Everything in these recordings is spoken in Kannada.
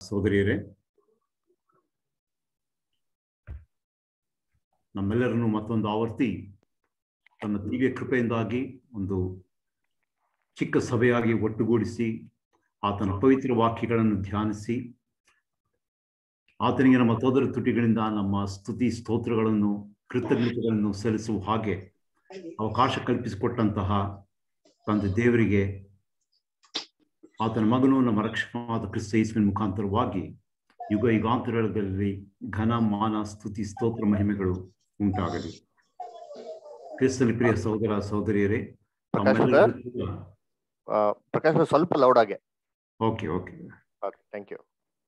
ಸೋದರಿಯರೇ ನಮ್ಮೆಲ್ಲರನ್ನು ಮತ್ತೊಂದು ಆವರ್ತಿ ತನ್ನ ದಿವ್ಯ ಕೃಪೆಯಿಂದಾಗಿ ಒಂದು ಚಿಕ್ಕ ಸಭೆಯಾಗಿ ಒಟ್ಟುಗೂಡಿಸಿ ಆತನ ಪವಿತ್ರ ವಾಕ್ಯಗಳನ್ನು ಧ್ಯಾನಿಸಿ ಆತನಿಗೆ ನಮ್ಮ ಸೋದರ ತುಟಿಗಳಿಂದ ನಮ್ಮ ಸ್ತುತಿ ಸ್ತೋತ್ರಗಳನ್ನು ಕೃತಜ್ಞತೆಗಳನ್ನು ಸಲ್ಲಿಸುವ ಹಾಗೆ ಅವಕಾಶ ಕಲ್ಪಿಸಿಕೊಟ್ಟಂತಹ ತಂದೆ ದೇವರಿಗೆ ಆತನ ಮಗನು ನಮ್ಮ ರಕ್ಷಕನಾದ ಕ್ರಿಸ್ತ ಯೇಸುವಿನ ಮುಖಾಂತರವಾಗಿ ಯುಗ ಯುಗಾಂತರಗಳಲ್ಲಿ ಘನ ಮಾನ ಸ್ತುತಿ ಸ್ತೋತ್ರ ಮಹಿಮೆಗಳು ಉಂಟಾಗಲಿ ಕ್ರಿಸ್ತನ ಪ್ರಿಯ ಸಹೋದರ ಸಹೋದರಿಯರೇ ಪ್ರಕಾಶ್ ಸರ್ ಪ್ರಕಾಶ್ ಸರ್ ಸ್ವಲ್ಪ ಲೌಡ್ ಆಗಿ okay okay okay thank you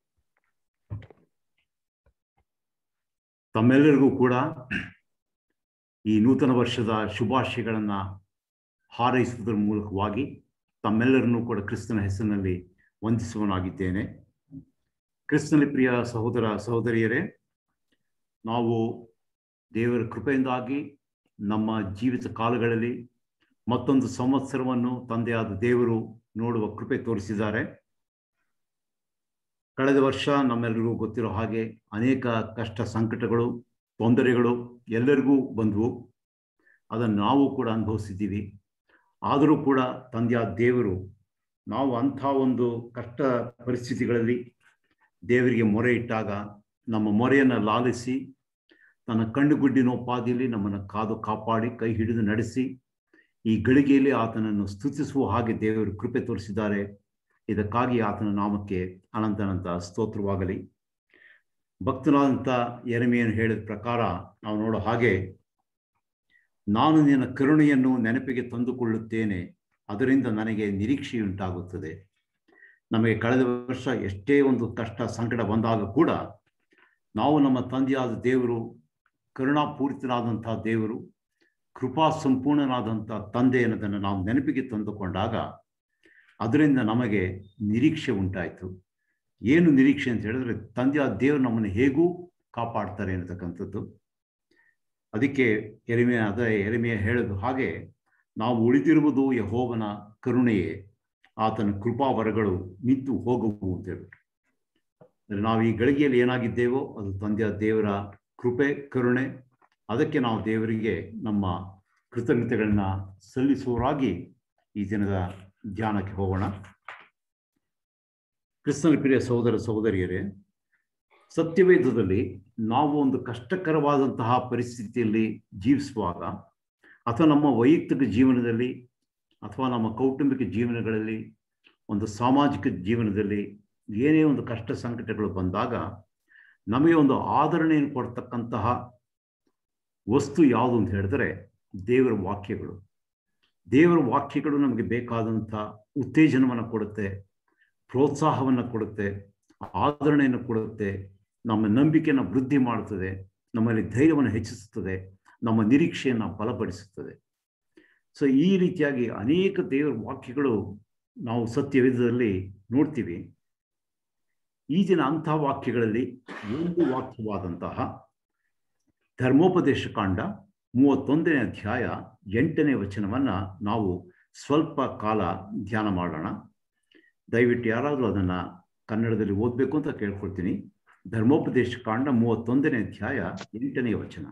ತಮ್ಮೆಲ್ಲರಿಗೂ ಕೂಡ ಈ ನೂತನ ವರ್ಷದ ಶುಭಾಶಯಗಳನ್ನ ಹಾರೈಸುವುದರ ಮೂಲಕವಾಗಿ ತಮ್ಮೆಲ್ಲರನ್ನೂ ಕೂಡ ಕ್ರಿಸ್ತನ ಹೆಸರಿನಲ್ಲಿ ವಂದಿಸುವನಾಗಿದ್ದೇನೆ ಕ್ರಿಸ್ತನ ಪ್ರಿಯ ಸಹೋದರ ಸಹೋದರಿಯರೇ ನಾವು ದೇವರ ಕೃಪೆಯಿಂದಾಗಿ ನಮ್ಮ ಜೀವಿತ ಕಾಲಗಳಲ್ಲಿ ಮತ್ತೊಂದು ಸಂವತ್ಸರವನ್ನು ತಂದೆಯಾದ ದೇವರು ನೋಡುವ ಕೃಪೆ ತೋರಿಸಿದ್ದಾರೆ ಕಳೆದ ವರ್ಷ ನಮ್ಮೆಲ್ಲರಿಗೂ ಗೊತ್ತಿರೋ ಹಾಗೆ ಅನೇಕ ಕಷ್ಟ ಸಂಕಟಗಳು ತೊಂದರೆಗಳು ಎಲ್ಲರಿಗೂ ಬಂದವು ಅದನ್ನು ನಾವು ಕೂಡ ಅನುಭವಿಸಿದ್ದೀವಿ ಆದರೂ ಕೂಡ ತಂದೆಯಾದ ದೇವರು ನಾವು ಅಂಥ ಒಂದು ಕಷ್ಟ ಪರಿಸ್ಥಿತಿಗಳಲ್ಲಿ ದೇವರಿಗೆ ಮೊರೆ ಇಟ್ಟಾಗ ನಮ್ಮ ಮೊರೆಯನ್ನು ಲಾಲಿಸಿ ತನ್ನ ಕಣ್ಣುಗುಡ್ಡಿನೋಪಾದಿಯಲ್ಲಿ ನಮ್ಮನ್ನು ಕಾದು ಕಾಪಾಡಿ ಕೈ ಹಿಡಿದು ನಡೆಸಿ ಈ ಗಳಿಗೆಯಲ್ಲಿ ಆತನನ್ನು ಸ್ತುತಿಸುವ ಹಾಗೆ ದೇವರು ಕೃಪೆ ತೋರಿಸಿದ್ದಾರೆ ಇದಕ್ಕಾಗಿ ಆತನ ನಾಮಕ್ಕೆ ಅನಂತನಂತ ಸ್ತೋತ್ರವಾಗಲಿ ಭಕ್ತನಾದಂಥ ಎರೆಮೆಯನ್ನು ಹೇಳಿದ ಪ್ರಕಾರ ನಾವು ನೋಡೋ ಹಾಗೆ ನಾನು ನಿನ್ನ ಕರುಣೆಯನ್ನು ನೆನಪಿಗೆ ತಂದುಕೊಳ್ಳುತ್ತೇನೆ ಅದರಿಂದ ನನಗೆ ನಿರೀಕ್ಷೆಯುಂಟಾಗುತ್ತದೆ ನಮಗೆ ಕಳೆದ ವರ್ಷ ಎಷ್ಟೇ ಒಂದು ಕಷ್ಟ ಸಂಕಟ ಬಂದಾಗ ಕೂಡ ನಾವು ನಮ್ಮ ತಂದೆಯಾದ ದೇವರು ಕರುಣಾಪೂರಿತನಾದಂಥ ದೇವರು ಕೃಪಾ ಸಂಪೂರ್ಣನಾದಂಥ ತಂದೆ ಅನ್ನೋದನ್ನು ನಾವು ನೆನಪಿಗೆ ತಂದುಕೊಂಡಾಗ ಅದರಿಂದ ನಮಗೆ ನಿರೀಕ್ಷೆ ಉಂಟಾಯಿತು ಏನು ನಿರೀಕ್ಷೆ ಅಂತ ಹೇಳಿದ್ರೆ ತಂದೆಯಾದ ದೇವರು ನಮ್ಮನ್ನು ಹೇಗೂ ಕಾಪಾಡ್ತಾರೆ ಅನ್ನತಕ್ಕಂಥದ್ದು ಅದಕ್ಕೆ ಎರಿಮೆಯ ಅದ ಎರಿಮೆಯ ಹೇಳೋದು ಹಾಗೆ ನಾವು ಉಳಿದಿರುವುದು ಯಹೋವನ ಕರುಣೆಯೇ ಆತನ ಕೃಪಾವರಗಳು ನಿಂತು ಹೋಗುವು ಅಂತ ಹೇಳ್ಬಿಟ್ಟು ಅಂದರೆ ನಾವು ಈ ಗಳಿಗೆಯಲ್ಲಿ ಏನಾಗಿದ್ದೇವೋ ಅದು ತಂದೆಯ ದೇವರ ಕೃಪೆ ಕರುಣೆ ಅದಕ್ಕೆ ನಾವು ದೇವರಿಗೆ ನಮ್ಮ ಕೃತಜ್ಞತೆಗಳನ್ನ ಸಲ್ಲಿಸುವರಾಗಿ ಈ ದಿನದ ಧ್ಯಾನಕ್ಕೆ ಹೋಗೋಣ ಕ್ರಿಸ್ತನ ಪ್ರಿಯ ಸಹೋದರ ಸಹೋದರಿಯರೇ ಸತ್ಯವೇದದಲ್ಲಿ ನಾವು ಒಂದು ಕಷ್ಟಕರವಾದಂತಹ ಪರಿಸ್ಥಿತಿಯಲ್ಲಿ ಜೀವಿಸುವಾಗ ಅಥವಾ ನಮ್ಮ ವೈಯಕ್ತಿಕ ಜೀವನದಲ್ಲಿ ಅಥವಾ ನಮ್ಮ ಕೌಟುಂಬಿಕ ಜೀವನಗಳಲ್ಲಿ ಒಂದು ಸಾಮಾಜಿಕ ಜೀವನದಲ್ಲಿ ಏನೇ ಒಂದು ಕಷ್ಟ ಸಂಕಟಗಳು ಬಂದಾಗ ನಮಗೆ ಒಂದು ಆದರಣೆಯನ್ನು ಕೊಡ್ತಕ್ಕಂತಹ ವಸ್ತು ಯಾವುದು ಅಂತ ಹೇಳಿದ್ರೆ ದೇವರ ವಾಕ್ಯಗಳು ದೇವರ ವಾಕ್ಯಗಳು ನಮಗೆ ಬೇಕಾದಂಥ ಉತ್ತೇಜನವನ್ನು ಕೊಡುತ್ತೆ ಪ್ರೋತ್ಸಾಹವನ್ನು ಕೊಡುತ್ತೆ ಆದರಣೆಯನ್ನು ಕೊಡುತ್ತೆ ನಮ್ಮ ನಂಬಿಕೆಯನ್ನು ವೃದ್ಧಿ ಮಾಡುತ್ತದೆ ನಮ್ಮಲ್ಲಿ ಧೈರ್ಯವನ್ನು ಹೆಚ್ಚಿಸುತ್ತದೆ ನಮ್ಮ ನಿರೀಕ್ಷೆಯನ್ನು ಬಲಪಡಿಸುತ್ತದೆ ಸೊ ಈ ರೀತಿಯಾಗಿ ಅನೇಕ ದೇವರ ವಾಕ್ಯಗಳು ನಾವು ಸತ್ಯವೇದದಲ್ಲಿ ನೋಡ್ತೀವಿ ಈ ದಿನ ಅಂಥ ವಾಕ್ಯಗಳಲ್ಲಿ ಒಂದು ವಾಕ್ಯವಾದಂತಹ ಧರ್ಮೋಪದೇಶ ಕಾಂಡ ಮೂವತ್ತೊಂದನೇ ಅಧ್ಯಾಯ ಎಂಟನೇ ವಚನವನ್ನು ನಾವು ಸ್ವಲ್ಪ ಕಾಲ ಧ್ಯಾನ ಮಾಡೋಣ ದಯವಿಟ್ಟು ಯಾರಾದರೂ ಅದನ್ನು ಕನ್ನಡದಲ್ಲಿ ಓದಬೇಕು ಅಂತ ಕೇಳ್ಕೊಳ್ತೀನಿ ಧರ್ಮೋಪದೇಶ ಕಾಂಡ ಮೂವತ್ತೊಂದನೇ ಅಧ್ಯಾಯ ಎಂಟನೇ ವಚನ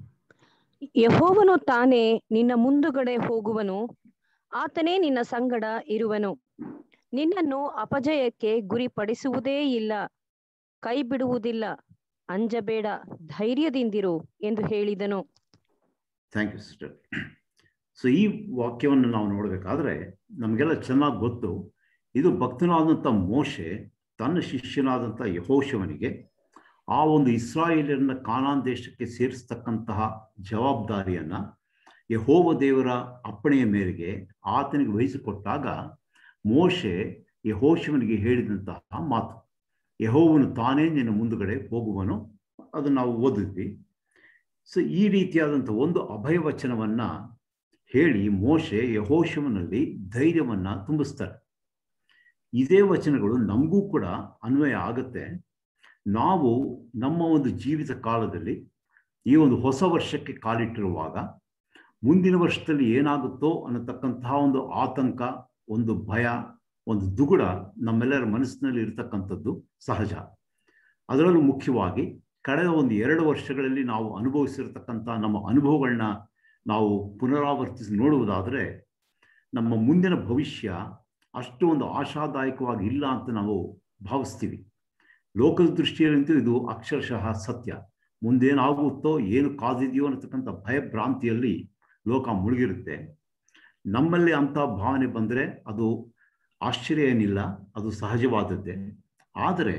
ಯಹೋವನು ತಾನೇ ನಿನ್ನ ಮುಂದುಗಡೆ ಹೋಗುವನು ಆತನೇ ನಿನ್ನ ಸಂಗಡ ಇರುವನು ನಿನ್ನನ್ನು ಅಪಜಯಕ್ಕೆ ಗುರಿಪಡಿಸುವುದೇ ಇಲ್ಲ ಕೈ ಬಿಡುವುದಿಲ್ಲ ಅಂಜಬೇಡ ಧೈರ್ಯದಿಂದಿರು ಎಂದು ಹೇಳಿದನು ಥ್ಯಾಂಕ್ ಯು ಸಿಸ್ಟರ್ ಸೊ ಈ ವಾಕ್ಯವನ್ನು ನಾವು ನೋಡಬೇಕಾದ್ರೆ ನಮಗೆಲ್ಲ ಚೆನ್ನಾಗಿ ಗೊತ್ತು ಇದು ಭಕ್ತನಾದಂಥ ಮೋಶೆ ತನ್ನ ಶಿಷ್ಯನಾದಂಥ ಯಹೋಶವನಿಗೆ ಆ ಒಂದು ಇಸ್ರಾಯೇಲಿಯರನ್ನ ಕಾನಾನ್ ದೇಶಕ್ಕೆ ಸೇರಿಸ್ತಕ್ಕಂತಹ ಜವಾಬ್ದಾರಿಯನ್ನ ಯಹೋವ ದೇವರ ಅಪ್ಪಣೆಯ ಮೇರೆಗೆ ಆತನಿಗೆ ವಹಿಸಿಕೊಟ್ಟಾಗ ಮೋಶೆ ಯಹೋಶವನಿಗೆ ಹೇಳಿದಂತಹ ಮಾತು ಯಹೋವನು ತಾನೇ ನಿನ್ನ ಮುಂದುಗಡೆ ಹೋಗುವನು ಅದನ್ನು ನಾವು ಓದಿದ್ವಿ ಸೊ ಈ ರೀತಿಯಾದಂಥ ಒಂದು ಅಭಯವಚನವನ್ನ ಹೇಳಿ ಮೋಶೆ ಯಹೋಶವನಲ್ಲಿ ಧೈರ್ಯವನ್ನ ತುಂಬಿಸ್ತಾರೆ ಇದೇ ವಚನಗಳು ನಮಗೂ ಕೂಡ ಅನ್ವಯ ಆಗುತ್ತೆ ನಾವು ನಮ್ಮ ಒಂದು ಜೀವಿತ ಕಾಲದಲ್ಲಿ ಈ ಒಂದು ಹೊಸ ವರ್ಷಕ್ಕೆ ಕಾಲಿಟ್ಟಿರುವಾಗ ಮುಂದಿನ ವರ್ಷದಲ್ಲಿ ಏನಾಗುತ್ತೋ ಅನ್ನತಕ್ಕಂತಹ ಒಂದು ಆತಂಕ ಒಂದು ಭಯ ಒಂದು ದುಗುಡ ನಮ್ಮೆಲ್ಲರ ಮನಸ್ಸಿನಲ್ಲಿ ಇರತಕ್ಕಂಥದ್ದು ಸಹಜ ಅದರಲ್ಲೂ ಮುಖ್ಯವಾಗಿ ಕಳೆದ ಒಂದು ಎರಡು ವರ್ಷಗಳಲ್ಲಿ ನಾವು ಅನುಭವಿಸಿರ್ತಕ್ಕಂಥ ನಮ್ಮ ಅನುಭವಗಳನ್ನ ನಾವು ಪುನರಾವರ್ತಿಸಿ ನೋಡುವುದಾದರೆ ನಮ್ಮ ಮುಂದಿನ ಭವಿಷ್ಯ ಅಷ್ಟು ಒಂದು ಆಶಾದಾಯಕವಾಗಿ ಇಲ್ಲ ಅಂತ ನಾವು ಭಾವಿಸ್ತೀವಿ ಲೋಕದ ದೃಷ್ಟಿಯಲ್ಲಂತೂ ಇದು ಅಕ್ಷರಶಃ ಸತ್ಯ ಮುಂದೇನಾಗುತ್ತೋ ಏನು ಕಾದಿದೆಯೋ ಅನ್ನತಕ್ಕಂಥ ಭಯಭ್ರಾಂತಿಯಲ್ಲಿ ಲೋಕ ಮುಳುಗಿರುತ್ತೆ ನಮ್ಮಲ್ಲಿ ಅಂಥ ಭಾವನೆ ಬಂದರೆ ಅದು ಆಶ್ಚರ್ಯ ಏನಿಲ್ಲ ಅದು ಸಹಜವಾದದ್ದೇ ಆದರೆ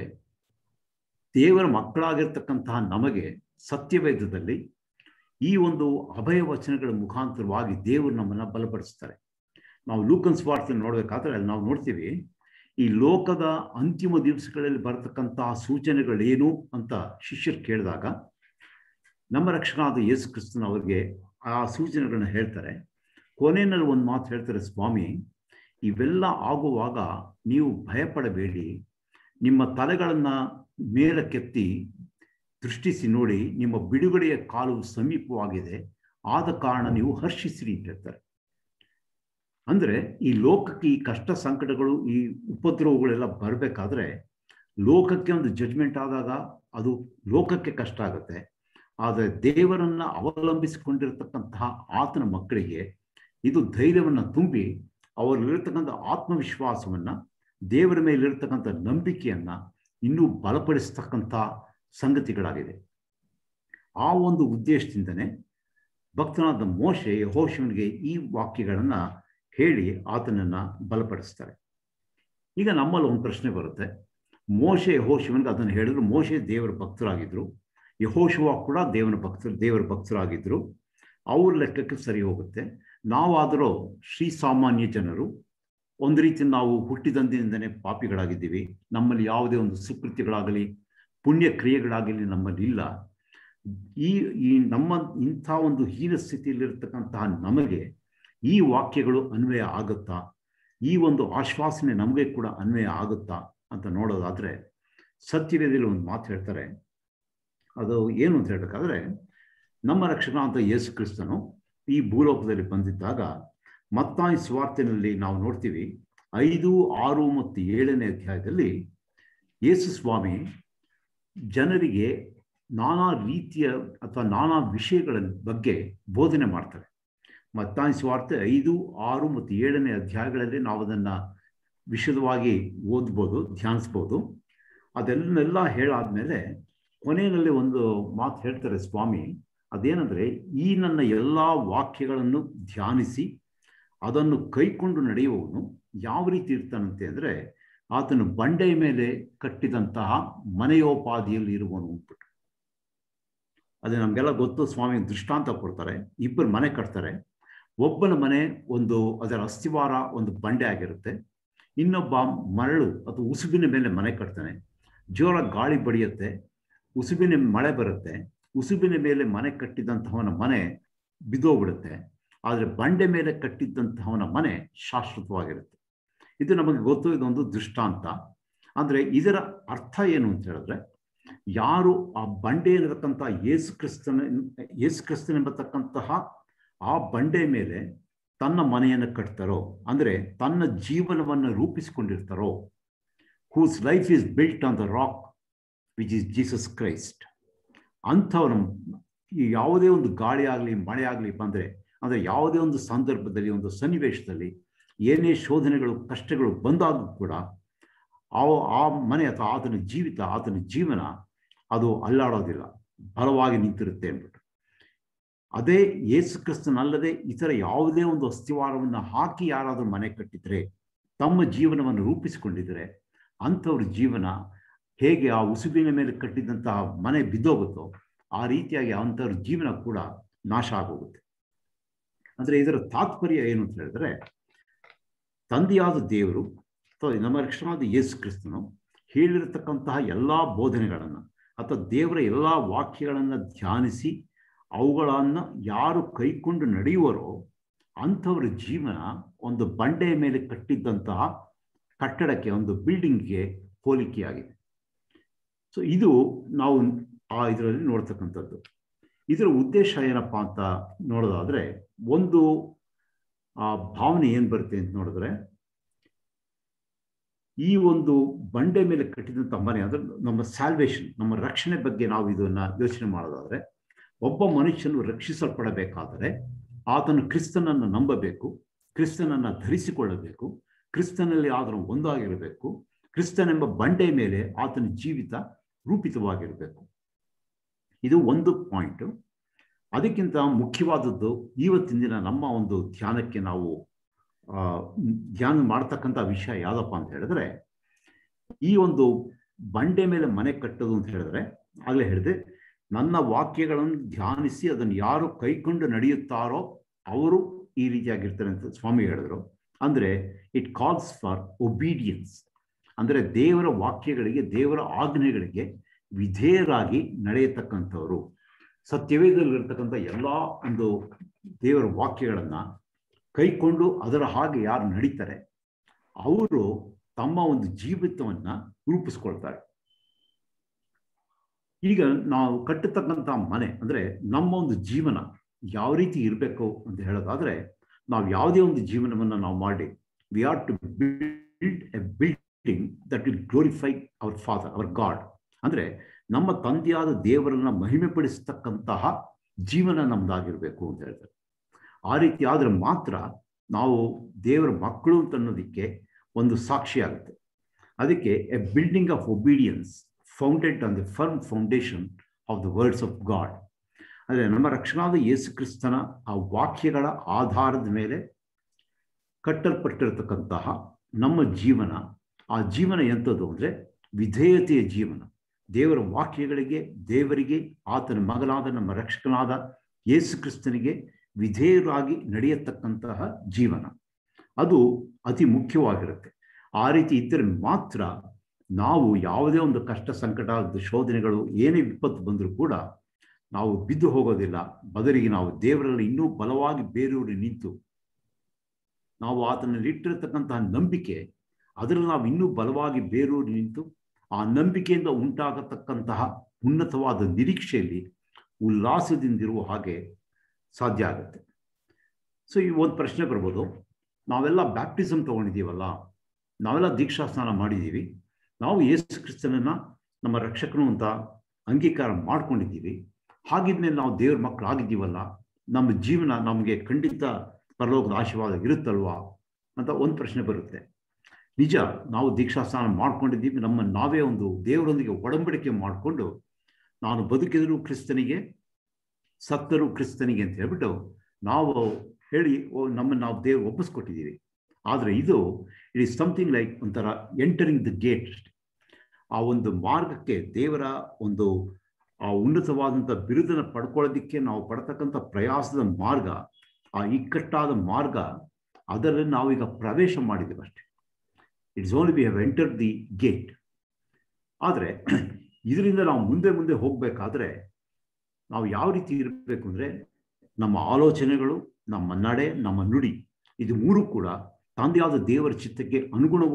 ದೇವರ ಮಕ್ಕಳಾಗಿರ್ತಕ್ಕಂತಹ ನಮಗೆ ಸತ್ಯವೇದದಲ್ಲಿ ಈ ಒಂದು ಅಭಯ ವಚನಗಳ ಮುಖಾಂತರವಾಗಿ ದೇವರು ನಮ್ಮನ್ನು ಬಲಪಡಿಸ್ತಾರೆ ನಾವು ಲೂಕನ್ ಸ್ವಾರ್ಥ ನೋಡಬೇಕಾದ್ರೆ ಅಲ್ಲಿ ನಾವು ನೋಡ್ತೀವಿ ಈ ಲೋಕದ ಅಂತಿಮ ದಿವಸಗಳಲ್ಲಿ ಬರತಕ್ಕಂತಹ ಸೂಚನೆಗಳೇನು ಅಂತ ಶಿಷ್ಯರು ಕೇಳಿದಾಗ ನಮ್ಮ ರಕ್ಷಕನಾದ ಯೇಸು ಕ್ರಿಸ್ತನ ಅವರಿಗೆ ಆ ಸೂಚನೆಗಳನ್ನ ಹೇಳ್ತಾರೆ ಕೊನೆಯಲ್ಲಿ ಒಂದು ಮಾತು ಹೇಳ್ತಾರೆ ಸ್ವಾಮಿ ಇವೆಲ್ಲ ಆಗುವಾಗ ನೀವು ಭಯಪಡಬೇಡಿ ನಿಮ್ಮ ತಲೆಗಳನ್ನು ಮೇಲಕ್ಕೆತ್ತಿ ದೃಷ್ಟಿಸಿ ನೋಡಿ ನಿಮ್ಮ ಬಿಡುಗಡೆಯ ಕಾಲವು ಸಮೀಪವಾಗಿದೆ ಆದ ಕಾರಣ ನೀವು ಹರ್ಷಿಸಿರಿ ಅಂತ ಹೇಳ್ತಾರೆ ಅಂದ್ರೆ ಈ ಲೋಕಕ್ಕೆ ಈ ಕಷ್ಟ ಸಂಕಟಗಳು ಈ ಉಪದ್ರವಗಳೆಲ್ಲ ಬರಬೇಕಾದ್ರೆ ಲೋಕಕ್ಕೆ ಒಂದು ಜಡ್ಜ್ಮೆಂಟ್ ಆದಾಗ ಅದು ಲೋಕಕ್ಕೆ ಕಷ್ಟ ಆಗುತ್ತೆ ಆದರೆ ದೇವರನ್ನ ಅವಲಂಬಿಸಿಕೊಂಡಿರತಕ್ಕಂತಹ ಆತನ ಮಕ್ಕಳಿಗೆ ಇದು ಧೈರ್ಯವನ್ನ ತುಂಬಿ ಅವರಲ್ಲಿರ್ತಕ್ಕಂಥ ಆತ್ಮವಿಶ್ವಾಸವನ್ನ ದೇವರ ಮೇಲಿರ್ತಕ್ಕಂಥ ನಂಬಿಕೆಯನ್ನ ಇನ್ನೂ ಬಲಪಡಿಸ್ತಕ್ಕಂಥ ಸಂಗತಿಗಳಾಗಿದೆ ಆ ಒಂದು ಉದ್ದೇಶದಿಂದನೇ ಭಕ್ತನಾದ ಮೋಶೆ ಯಹೋಶವನಿಗೆ ಈ ವಾಕ್ಯಗಳನ್ನ ಹೇಳಿ ಆತನನ್ನ ಬಲಪಡಿಸ್ತಾರೆ ಈಗ ನಮ್ಮಲ್ಲಿ ಒಂದು ಪ್ರಶ್ನೆ ಬರುತ್ತೆ ಮೋಶೆ ಯಹೋಶವನಿಗೆ ಅದನ್ನು ಹೇಳಿದ್ರು ಮೋಶೆ ದೇವರ ಭಕ್ತರಾಗಿದ್ರು ಯಹೋಶುವ ಕೂಡ ದೇವನ ಭಕ್ತರು ದೇವರ ಭಕ್ತರಾಗಿದ್ರು ಅವ್ರ ಲೆಕ್ಕಕ್ಕೆ ಸರಿ ಹೋಗುತ್ತೆ ನಾವಾದರೂ ಶ್ರೀ ಸಾಮಾನ್ಯ ಜನರು ಒಂದು ರೀತಿ ನಾವು ಹುಟ್ಟಿದಂದಿನಿಂದನೇ ಪಾಪಿಗಳಾಗಿದ್ದೀವಿ ನಮ್ಮಲ್ಲಿ ಯಾವುದೇ ಒಂದು ಸುಕೃತ್ಯಗಳಾಗಲಿ ಪುಣ್ಯ ಕ್ರಿಯೆಗಳಾಗಲಿ ನಮ್ಮಲ್ಲಿ ಇಲ್ಲ ಈ ಈ ನಮ್ಮ ಇಂಥ ಒಂದು ಹೀನ ಸ್ಥಿತಿಯಲ್ಲಿರ್ತಕ್ಕಂತಹ ನಮಗೆ ಈ ವಾಕ್ಯಗಳು ಅನ್ವಯ ಆಗುತ್ತಾ ಈ ಒಂದು ಆಶ್ವಾಸನೆ ನಮಗೆ ಕೂಡ ಅನ್ವಯ ಆಗುತ್ತಾ ಅಂತ ನೋಡೋದಾದ್ರೆ ಸತ್ಯವೇದಿಯಲ್ಲಿ ಒಂದು ಮಾತು ಹೇಳ್ತಾರೆ ಅದು ಏನು ಅಂತ ಹೇಳಬೇಕಾದ್ರೆ ನಮ್ಮ ರಕ್ಷಕ ಅಂತ ಯೇಸು ಕ್ರಿಸ್ತನು ಈ ಭೂಲೋಕದಲ್ಲಿ ಬಂದಿದ್ದಾಗ ಮತ್ತಾಯಿ ಸ್ವಾರ್ಥಿನಲ್ಲಿ ನಾವು ನೋಡ್ತೀವಿ ಐದು ಆರು ಮತ್ತು ಏಳನೇ ಅಧ್ಯಾಯದಲ್ಲಿ ಯೇಸು ಸ್ವಾಮಿ ಜನರಿಗೆ ನಾನಾ ರೀತಿಯ ಅಥವಾ ನಾನಾ ವಿಷಯಗಳ ಬಗ್ಗೆ ಬೋಧನೆ ಮಾಡ್ತಾರೆ ಮತ್ತಾಯಿ ಸ್ವಾರ್ಥ ಐದು ಆರು ಮತ್ತು ಏಳನೇ ಅಧ್ಯಾಯಗಳಲ್ಲಿ ನಾವು ಅದನ್ನು ವಿಶದವಾಗಿ ಓದ್ಬೋದು ಧ್ಯಾನಿಸ್ಬೋದು ಅದೆಲ್ಲನೆಲ್ಲ ಹೇಳಾದ್ಮೇಲೆ ಕೊನೆಯಲ್ಲಿ ಒಂದು ಮಾತು ಹೇಳ್ತಾರೆ ಸ್ವಾಮಿ ಅದೇನೆಂದರೆ ಈ ನನ್ನ ಎಲ್ಲ ವಾಕ್ಯಗಳನ್ನು ಧ್ಯಾನಿಸಿ ಅದನ್ನು ಕೈಕೊಂಡು ನಡೆಯುವವನು ಯಾವ ರೀತಿ ಇರ್ತಾನಂತೆ ಅಂದರೆ ಆತನು ಬಂಡೆಯ ಮೇಲೆ ಕಟ್ಟಿದಂತಹ ಮನೆಯೋಪಾದಿಯಲ್ಲಿ ಇರುವನು ಅಂದ್ಬಿಟ್ಟು ಅದೇ ನಮಗೆಲ್ಲ ಗೊತ್ತು ಸ್ವಾಮಿ ದೃಷ್ಟಾಂತ ಕೊಡ್ತಾರೆ ಇಬ್ಬರು ಮನೆ ಕಟ್ತಾರೆ ಒಬ್ಬನ ಮನೆ ಒಂದು ಅದರ ಅಸ್ಥಿವಾರ ಒಂದು ಬಂಡೆ ಆಗಿರುತ್ತೆ ಇನ್ನೊಬ್ಬ ಮರಳು ಅಥವಾ ಉಸುಬಿನ ಮೇಲೆ ಮನೆ ಕಟ್ತಾನೆ ಜೋರ ಗಾಳಿ ಬಡಿಯುತ್ತೆ ಉಸುಬಿನ ಮಳೆ ಬರುತ್ತೆ ಉಸುಬಿನ ಮೇಲೆ ಮನೆ ಕಟ್ಟಿದಂತಹವನ ಮನೆ ಬಿದ್ದೋಗ್ಬಿಡುತ್ತೆ ಆದರೆ ಬಂಡೆ ಮೇಲೆ ಕಟ್ಟಿದ್ದಂತಹವನ ಮನೆ ಶಾಶ್ವತವಾಗಿರುತ್ತೆ ಇದು ನಮಗೆ ಗೊತ್ತು ಇದೊಂದು ದೃಷ್ಟಾಂತ ಅಂದರೆ ಇದರ ಅರ್ಥ ಏನು ಅಂತ ಹೇಳಿದ್ರೆ ಯಾರು ಆ ಬಂಡೆ ಇರತಕ್ಕಂಥ ಯೇಸು ಕ್ರಿಸ್ತನ ಯೇಸು ಕ್ರಿಸ್ತನ್ ಎಂಬತಕ್ಕಂತಹ ಆ ಬಂಡೆ ಮೇಲೆ ತನ್ನ ಮನೆಯನ್ನು ಕಟ್ತಾರೋ ಅಂದರೆ ತನ್ನ ಜೀವನವನ್ನು ರೂಪಿಸಿಕೊಂಡಿರ್ತಾರೋ whose life is built on the rock which is Jesus Christ ಅಂಥವ್ರ ಈ ಯಾವುದೇ ಒಂದು ಗಾಳಿ ಆಗಲಿ ಮಳೆ ಆಗಲಿ ಬಂದರೆ ಅಂದರೆ ಯಾವುದೇ ಒಂದು ಸಂದರ್ಭದಲ್ಲಿ ಒಂದು ಸನ್ನಿವೇಶದಲ್ಲಿ ಏನೇ ಶೋಧನೆಗಳು ಕಷ್ಟಗಳು ಬಂದಾಗ ಕೂಡ ಆ ಆ ಮನೆ ಅಥವಾ ಆತನ ಜೀವಿತ ಆತನ ಜೀವನ ಅದು ಅಲ್ಲಾಡೋದಿಲ್ಲ ಬಲವಾಗಿ ನಿಂತಿರುತ್ತೆ ಅಂದ್ಬಿಟ್ಟು ಅದೇ ಯೇಸು ಕ್ರಿಸ್ತನಲ್ಲದೆ ಇತರ ಯಾವುದೇ ಒಂದು ಅಸ್ಥಿವಾರವನ್ನು ಹಾಕಿ ಯಾರಾದರೂ ಮನೆ ಕಟ್ಟಿದ್ರೆ ತಮ್ಮ ಜೀವನವನ್ನು ರೂಪಿಸಿಕೊಂಡಿದ್ರೆ ಅಂಥವ್ರ ಜೀವನ ಹೇಗೆ ಆ ಉಸುಬಿನ ಮೇಲೆ ಕಟ್ಟಿದಂತಹ ಮನೆ ಬಿದ್ದೋಗುತ್ತೋ ಆ ರೀತಿಯಾಗಿ ಅಂಥವ್ರ ಜೀವನ ಕೂಡ ನಾಶ ಆಗೋಗುತ್ತೆ ಅಂದರೆ ಇದರ ತಾತ್ಪರ್ಯ ಏನು ಅಂತ ಹೇಳಿದ್ರೆ ತಂದೆಯಾದ ದೇವರು ಅಥವಾ ನಮ್ಮ ರಕ್ಷಣಾದ ಯೇಸು ಕ್ರಿಸ್ತನು ಹೇಳಿರತಕ್ಕಂತಹ ಎಲ್ಲ ಬೋಧನೆಗಳನ್ನು ಅಥವಾ ದೇವರ ಎಲ್ಲ ವಾಕ್ಯಗಳನ್ನು ಧ್ಯಾನಿಸಿ ಅವುಗಳನ್ನು ಯಾರು ಕೈಕೊಂಡು ನಡೆಯುವರೋ ಅಂಥವ್ರ ಜೀವನ ಒಂದು ಬಂಡೆಯ ಮೇಲೆ ಕಟ್ಟಿದ್ದಂತಹ ಕಟ್ಟಡಕ್ಕೆ ಒಂದು ಬಿಲ್ಡಿಂಗ್ಗೆ ಹೋಲಿಕೆಯಾಗಿದೆ ಸೊ ಇದು ನಾವು ಆ ಇದರಲ್ಲಿ ನೋಡ್ತಕ್ಕಂಥದ್ದು ಇದರ ಉದ್ದೇಶ ಏನಪ್ಪ ಅಂತ ನೋಡೋದಾದ್ರೆ ಒಂದು ಆ ಭಾವನೆ ಏನು ಬರುತ್ತೆ ಅಂತ ನೋಡಿದ್ರೆ ಈ ಒಂದು ಬಂಡೆ ಮೇಲೆ ಕಟ್ಟಿದಂಥ ಮನೆ ಅಂದ್ರೆ ನಮ್ಮ ಸ್ಯಾಲ್ವೇಷನ್ ನಮ್ಮ ರಕ್ಷಣೆ ಬಗ್ಗೆ ನಾವು ಇದನ್ನ ಯೋಚನೆ ಮಾಡೋದಾದ್ರೆ ಒಬ್ಬ ಮನುಷ್ಯನು ರಕ್ಷಿಸಲ್ಪಡಬೇಕಾದರೆ ಆತನು ಕ್ರಿಸ್ತನನ್ನು ನಂಬಬೇಕು ಕ್ರಿಸ್ತನನ್ನು ಧರಿಸಿಕೊಳ್ಳಬೇಕು ಕ್ರಿಸ್ತನಲ್ಲಿ ಆತನು ಒಂದಾಗಿರಬೇಕು ಕ್ರಿಸ್ತನೆಂಬ ಬಂಡೆ ಮೇಲೆ ಆತನ ಜೀವಿತ ರೂಪಿತವಾಗಿರಬೇಕು ಇದು ಒಂದು ಪಾಯಿಂಟು ಅದಕ್ಕಿಂತ ಮುಖ್ಯವಾದದ್ದು ಇವತ್ತಿನ ದಿನ ನಮ್ಮ ಒಂದು ಧ್ಯಾನಕ್ಕೆ ನಾವು ಧ್ಯಾನ ಮಾಡ್ತಕ್ಕಂಥ ವಿಷಯ ಯಾವುದಪ್ಪ ಅಂತ ಹೇಳಿದ್ರೆ ಈ ಒಂದು ಬಂಡೆ ಮೇಲೆ ಮನೆ ಕಟ್ಟೋದು ಅಂತ ಹೇಳಿದ್ರೆ ಆಗಲೇ ಹೇಳಿದೆ ನನ್ನ ವಾಕ್ಯಗಳನ್ನು ಧ್ಯಾನಿಸಿ ಅದನ್ನು ಯಾರು ಕೈಕೊಂಡು ನಡೆಯುತ್ತಾರೋ ಅವರು ಈ ರೀತಿಯಾಗಿರ್ತಾರೆ ಅಂತ ಸ್ವಾಮಿ ಹೇಳಿದ್ರು ಅಂದ್ರೆ ಇಟ್ ಕಾಲ್ಸ್ ಫಾರ್ ಒಬೀಡಿಯನ್ಸ್ ಅಂದರೆ ದೇವರ ವಾಕ್ಯಗಳಿಗೆ ದೇವರ ಆಜ್ಞೆಗಳಿಗೆ ವಿಧೇಯರಾಗಿ ನಡೆಯತಕ್ಕಂಥವ್ರು ಸತ್ಯವೇದಲ್ಲಿರ್ತಕ್ಕಂಥ ಎಲ್ಲ ಒಂದು ದೇವರ ವಾಕ್ಯಗಳನ್ನ ಕೈಕೊಂಡು ಅದರ ಹಾಗೆ ಯಾರು ನಡೀತಾರೆ ಅವರು ತಮ್ಮ ಒಂದು ಜೀವಿತವನ್ನ ರೂಪಿಸ್ಕೊಳ್ತಾರೆ ಈಗ ನಾವು ಕಟ್ಟತಕ್ಕಂಥ ಮನೆ ಅಂದ್ರೆ ನಮ್ಮ ಒಂದು ಜೀವನ ಯಾವ ರೀತಿ ಇರಬೇಕು ಅಂತ ಹೇಳೋದಾದ್ರೆ ನಾವು ಯಾವುದೇ ಒಂದು ಜೀವನವನ್ನು ನಾವು ಮಾಡಿ we are to build a building that will glorify our father our God ಅಂದ್ರೆ ನಮ್ಮ ತಂದೆಯಾದ ದೇವರನ್ನ ಮಹಿಮೆಪಡಿಸ್ತಕ್ಕಂತಹ ಜೀವನ ನಮ್ದಾಗಿರ್ಬೇಕು ಅಂತ ಹೇಳ್ತಾರೆ ಆ ರೀತಿ ಆದ್ರೆ ಮಾತ್ರ ನಾವು ದೇವರ ಮಕ್ಕಳು ಅಂತ ಅನ್ನೋದಕ್ಕೆ ಒಂದು ಸಾಕ್ಷಿ ಆಗುತ್ತೆ ಅದಕ್ಕೆ a building of obedience founded on the firm foundation of the words of God ಅಂದರೆ ನಮ್ಮ ರಕ್ಷಣಾದ ಯೇಸು ಕ್ರಿಸ್ತನ ಆ ವಾಕ್ಯಗಳ ಆಧಾರದ ಮೇಲೆ ಕಟ್ಟಲ್ಪಟ್ಟಿರತಕ್ಕಂತಹ ನಮ್ಮ ಜೀವನ ಆ ಜೀವನ ಎಂಥದ್ದು ಅಂದರೆ ವಿಧೇಯತೆಯ ಜೀವನ ದೇವರ ವಾಕ್ಯಗಳಿಗೆ ದೇವರಿಗೆ ಆತನ ಮಗನಾದ ನಮ್ಮ ರಕ್ಷಕನಾದ ಯೇಸು ಕ್ರಿಸ್ತನಿಗೆ ವಿಧೇಯರಾಗಿ ನಡೆಯತಕ್ಕಂತಹ ಜೀವನ ಅದು ಅತಿ ಮುಖ್ಯವಾಗಿರುತ್ತೆ ಆ ರೀತಿ ಇದ್ದರೆ ಮಾತ್ರ ನಾವು ಯಾವುದೇ ಒಂದು ಕಷ್ಟ ಸಂಕಟ ಶೋಧನೆಗಳು ಏನೇ ವಿಪತ್ತು ಬಂದರೂ ಕೂಡ ನಾವು ಬಿದ್ದು ಹೋಗೋದಿಲ್ಲ ಬದಲಿಗೆ ನಾವು ದೇವರಲ್ಲಿ ಇನ್ನೂ ಬಲವಾಗಿ ಬೇರೂರಿ ನಿಂತು ನಾವು ಆತನಲ್ಲಿ ಇಟ್ಟಿರತಕ್ಕಂತಹ ನಂಬಿಕೆ ಅದರಲ್ಲಿ ನಾವು ಇನ್ನೂ ಬಲವಾಗಿ ಬೇರೂರಿ ನಿಂತು ಆ ನಂಬಿಕೆಯಿಂದ ಉಂಟಾಗತಕ್ಕಂತಹ ಉನ್ನತವಾದ ನಿರೀಕ್ಷೆಯಲ್ಲಿ ಉಲ್ಲಾಸದಿಂದಿರುವ ಹಾಗೆ ಸಾಧ್ಯ ಆಗುತ್ತೆ ಸೊ ಈ ಒಂದು ಪ್ರಶ್ನೆ ಬರ್ಬೋದು ನಾವೆಲ್ಲ ಬ್ಯಾಪ್ಟಿಸಮ್ ತಗೊಂಡಿದ್ದೀವಲ್ಲ ನಾವೆಲ್ಲ ದೀಕ್ಷಾ ಸ್ನಾನ ಮಾಡಿದ್ದೀವಿ ನಾವು ಯೇಸು ಕ್ರಿಸ್ತನನ್ನ ನಮ್ಮ ರಕ್ಷಕನು ಅಂತ ಅಂಗೀಕಾರ ಮಾಡ್ಕೊಂಡಿದ್ದೀವಿ ಹಾಗಿದ್ಮೇಲೆ ನಾವು ದೇವ್ರ ಮಕ್ಕಳು ಆಗಿದ್ದೀವಲ್ಲ ನಮ್ಮ ಜೀವನ ನಮಗೆ ಖಂಡಿತ ಪರಲೋಕದ ಆಶೀರ್ವಾದ ಇರುತ್ತಲ್ವಾ ಅಂತ ಒಂದು ಪ್ರಶ್ನೆ ಬರುತ್ತೆ ನಿಜ ನಾವು ದೀಕ್ಷಾ ಸ್ನಾನ ಮಾಡ್ಕೊಂಡಿದ್ದೀವಿ ನಮ್ಮ ನಾವೇ ಒಂದು ದೇವರೊಂದಿಗೆ ಒಡಂಬಡಿಕೆ ಮಾಡಿಕೊಂಡು ನಾನು ಬದುಕಿದರೂ ಕ್ರಿಸ್ತನಿಗೆ ಸತ್ತರೂ ಕ್ರಿಸ್ತನಿಗೆ ಅಂತ ಹೇಳ್ಬಿಟ್ಟು ನಾವು ಹೇಳಿ ನಮ್ಮನ್ನು ನಾವು ದೇವರು ಒಪ್ಪಿಸ್ಕೊಟ್ಟಿದ್ದೀವಿ ಆದರೆ ಇದು ಇಟ್ ಈಸ್ ಸಮಥಿಂಗ್ ಲೈಕ್ ಒಂಥರ ಎಂಟರಿಂಗ್ ದ ಗೇಟ್ ಆ ಒಂದು ಮಾರ್ಗಕ್ಕೆ ದೇವರ ಒಂದು ಆ ಉನ್ನತವಾದಂಥ ಬಿರುದನ್ನ ಪಡ್ಕೊಳ್ಳೋದಕ್ಕೆ ನಾವು ಪಡ್ತಕ್ಕಂಥ ಪ್ರಯಾಸದ ಮಾರ್ಗ ಆ ಇಕ್ಕಟ್ಟಾದ ಮಾರ್ಗ ಅದರಲ್ಲಿ ನಾವೀಗ ಪ್ರವೇಶ ಮಾಡಿದ್ದೀವಿ ಅಷ್ಟೇ it's only we have enter the gate ಆದರೆ ಇದರಿಂದ ನಾವು ಮುಂದೆ ಮುಂದೆ ಹೋಗಬೇಕಾದ್ರೆ ನಾವು ಯಾವ ರೀತಿ ಇರಬೇಕು ಅಂದರೆ ನಮ್ಮ ಆಲೋಚನೆಗಳು ನಮ್ಮ ನಡೆ ನಮ್ಮ ನುಡಿ ಇದು ಮೂರು ಕೂಡ ತಂದೆಯಾದ ದೇವರ ಚಿತ್ತಕ್ಕೆ ಅನುಗುಣ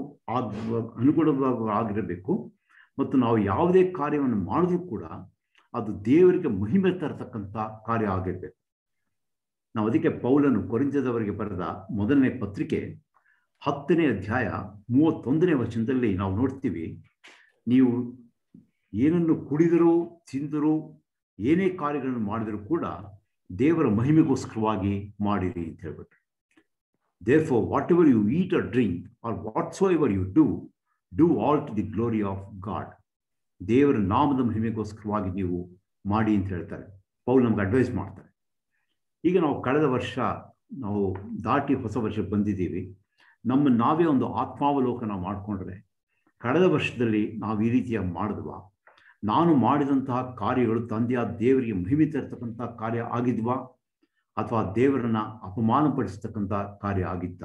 ಅನುಗುಣವಾಗಿರಬೇಕು ಮತ್ತು ನಾವು ಯಾವುದೇ ಕಾರ್ಯವನ್ನು ಮಾಡಿದ್ರೂ ಕೂಡ ಅದು ದೇವರಿಗೆ ಮಹಿಮೆ ತರತಕ್ಕಂಥ ಕಾರ್ಯ ಆಗಿರಬೇಕು ನಾವು ಅದಕ್ಕೆ ಪೌಲನು ಕೊರಿಂಜದವರಿಗೆ ಬರೆದ ಮೊದಲನೇ ಪತ್ರಿಕೆ ಹತ್ತನೇ ಅಧ್ಯಾಯ ಮೂವತ್ತೊಂದನೇ ವಚನದಲ್ಲಿ ನಾವು ನೋಡ್ತೀವಿ ನೀವು ಏನನ್ನು ಕುಡಿದರೂ ತಿಂದರೂ ಏನೇ ಕಾರ್ಯಗಳನ್ನು ಮಾಡಿದರೂ ಕೂಡ ದೇವರ ಮಹಿಮೆಗೋಸ್ಕರವಾಗಿ ಮಾಡಿರಿ ಅಂತ ಹೇಳ್ಬಿಟ್ಟು therefore whatever you eat a drink or whatsoever you do do all to the glory of God ದೇವರ ನಾಮದ ಮಹಿಮೆಗೋಸ್ಕರವಾಗಿ ನೀವು ಮಾಡಿ ಅಂತ ಹೇಳ್ತಾರೆ ಪೌಲ್ ನಮ್ಗೆ ಅಡ್ವೈಸ್ ಮಾಡ್ತಾರೆ ಈಗ ನಾವು ಕಳೆದ ವರ್ಷ ನಾವು ದಾಟಿ ಹೊಸ ವರ್ಷ ಬಂದಿದ್ದೀವಿ ನಮ್ಮ ನಾವೇ ಒಂದು ಆತ್ಮಾವಲೋಕನ ಮಾಡಿಕೊಂಡ್ರೆ ಕಳೆದ ವರ್ಷದಲ್ಲಿ ನಾವು ಈ ರೀತಿಯಾಗಿ ಮಾಡಿದ್ವಾ ನಾನು ಮಾಡಿದಂತಹ ಕಾರ್ಯಗಳು ತಂದೆಯಾದ ದೇವರಿಗೆ ಮಹಿಮೆ ತರ್ತಕ್ಕಂಥ ಕಾರ್ಯ ಆಗಿದ್ವಾ ಅಥವಾ ದೇವರನ್ನ ಅಪಮಾನಪಡಿಸ್ತಕ್ಕಂಥ ಕಾರ್ಯ ಆಗಿದ್ದ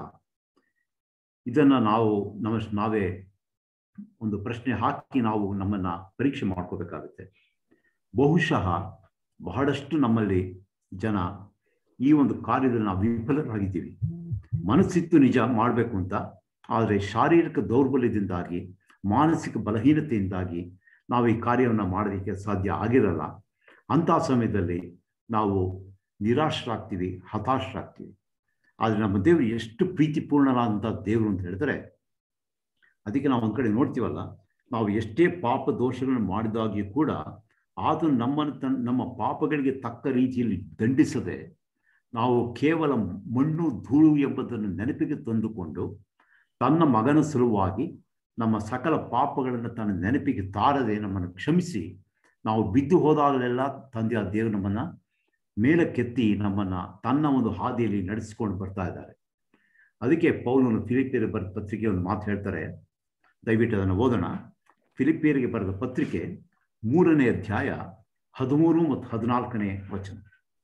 ಇದನ್ನ ನಾವು ನಮ್ಮ ನಾವೇ ಒಂದು ಪ್ರಶ್ನೆ ಹಾಕಿ ನಾವು ನಮ್ಮನ್ನ ಪರೀಕ್ಷೆ ಮಾಡ್ಕೋಬೇಕಾಗುತ್ತೆ ಬಹುಶಃ ಬಹಳಷ್ಟು ನಮ್ಮಲ್ಲಿ ಜನ ಈ ಒಂದು ಕಾರ್ಯದಲ್ಲಿ ನಾವು ವಿಫಲರಾಗಿದ್ದೀವಿ ಮನಸ್ಸಿತ್ತು ನಿಜ ಮಾಡಬೇಕು ಅಂತ ಆದರೆ ಶಾರೀರಿಕ ದೌರ್ಬಲ್ಯದಿಂದಾಗಿ ಮಾನಸಿಕ ಬಲಹೀನತೆಯಿಂದಾಗಿ ನಾವು ಈ ಕಾರ್ಯವನ್ನು ಮಾಡೋದಕ್ಕೆ ಸಾಧ್ಯ ಆಗಿರಲ್ಲ ಅಂಥ ಸಮಯದಲ್ಲಿ ನಾವು ನಿರಾಶರಾಗ್ತೀವಿ ಹತಾಶರಾಗ್ತೀವಿ ಆದರೆ ನಮ್ಮ ದೇವರು ಎಷ್ಟು ಪ್ರೀತಿಪೂರ್ಣನಾದಂಥ ದೇವರು ಅಂತ ಹೇಳಿದ್ರೆ ಅದಕ್ಕೆ ನಾವು ಒಂದು ಕಡೆ ನೋಡ್ತೀವಲ್ಲ ನಾವು ಎಷ್ಟೇ ಪಾಪ ದೋಷಗಳನ್ನು ಮಾಡಿದಾಗಿಯೂ ಕೂಡ ಆತನು ನಮ್ಮನ್ನು ತನ್ನ ನಮ್ಮ ಪಾಪಗಳಿಗೆ ತಕ್ಕ ರೀತಿಯಲ್ಲಿ ದಂಡಿಸದೆ ನಾವು ಕೇವಲ ಮಣ್ಣು ಧೂಳು ಎಂಬುದನ್ನು ನೆನಪಿಗೆ ತಂದುಕೊಂಡು ತನ್ನ ಮಗನ ಸಲುವಾಗಿ ನಮ್ಮ ಸಕಲ ಪಾಪಗಳನ್ನು ತನ್ನ ನೆನಪಿಗೆ ತಾರದೆ ನಮ್ಮನ್ನು ಕ್ಷಮಿಸಿ ನಾವು ಬಿದ್ದು ಹೋದಾಗಲೆಲ್ಲ ತಂದೆಯ ದೇವರು ನಮ್ಮನ್ನು ಮೇಲಕ್ಕೆತ್ತಿ ನಮ್ಮನ್ನು ತನ್ನ ಒಂದು ಹಾದಿಯಲ್ಲಿ ನಡೆಸಿಕೊಂಡು ಬರ್ತಾ ಇದ್ದಾರೆ ಅದಕ್ಕೆ ಪೌಲನು ಫಿಲಿಪಿಯರಿಗೆ ಬರೆದ ಪತ್ರಿಕೆ ಒಂದು ಮಾತು ಹೇಳ್ತಾರೆ ದಯವಿಟ್ಟು ಅದನ್ನು ಓದೋಣ ಫಿಲಿಪಿಯರಿಗೆ ಬರೆದ ಪತ್ರಿಕೆ ಮೂರನೇ ಅಧ್ಯಾಯ ಹದಿಮೂರು ಮತ್ತು ಹದಿನಾಲ್ಕನೇ ವಚನ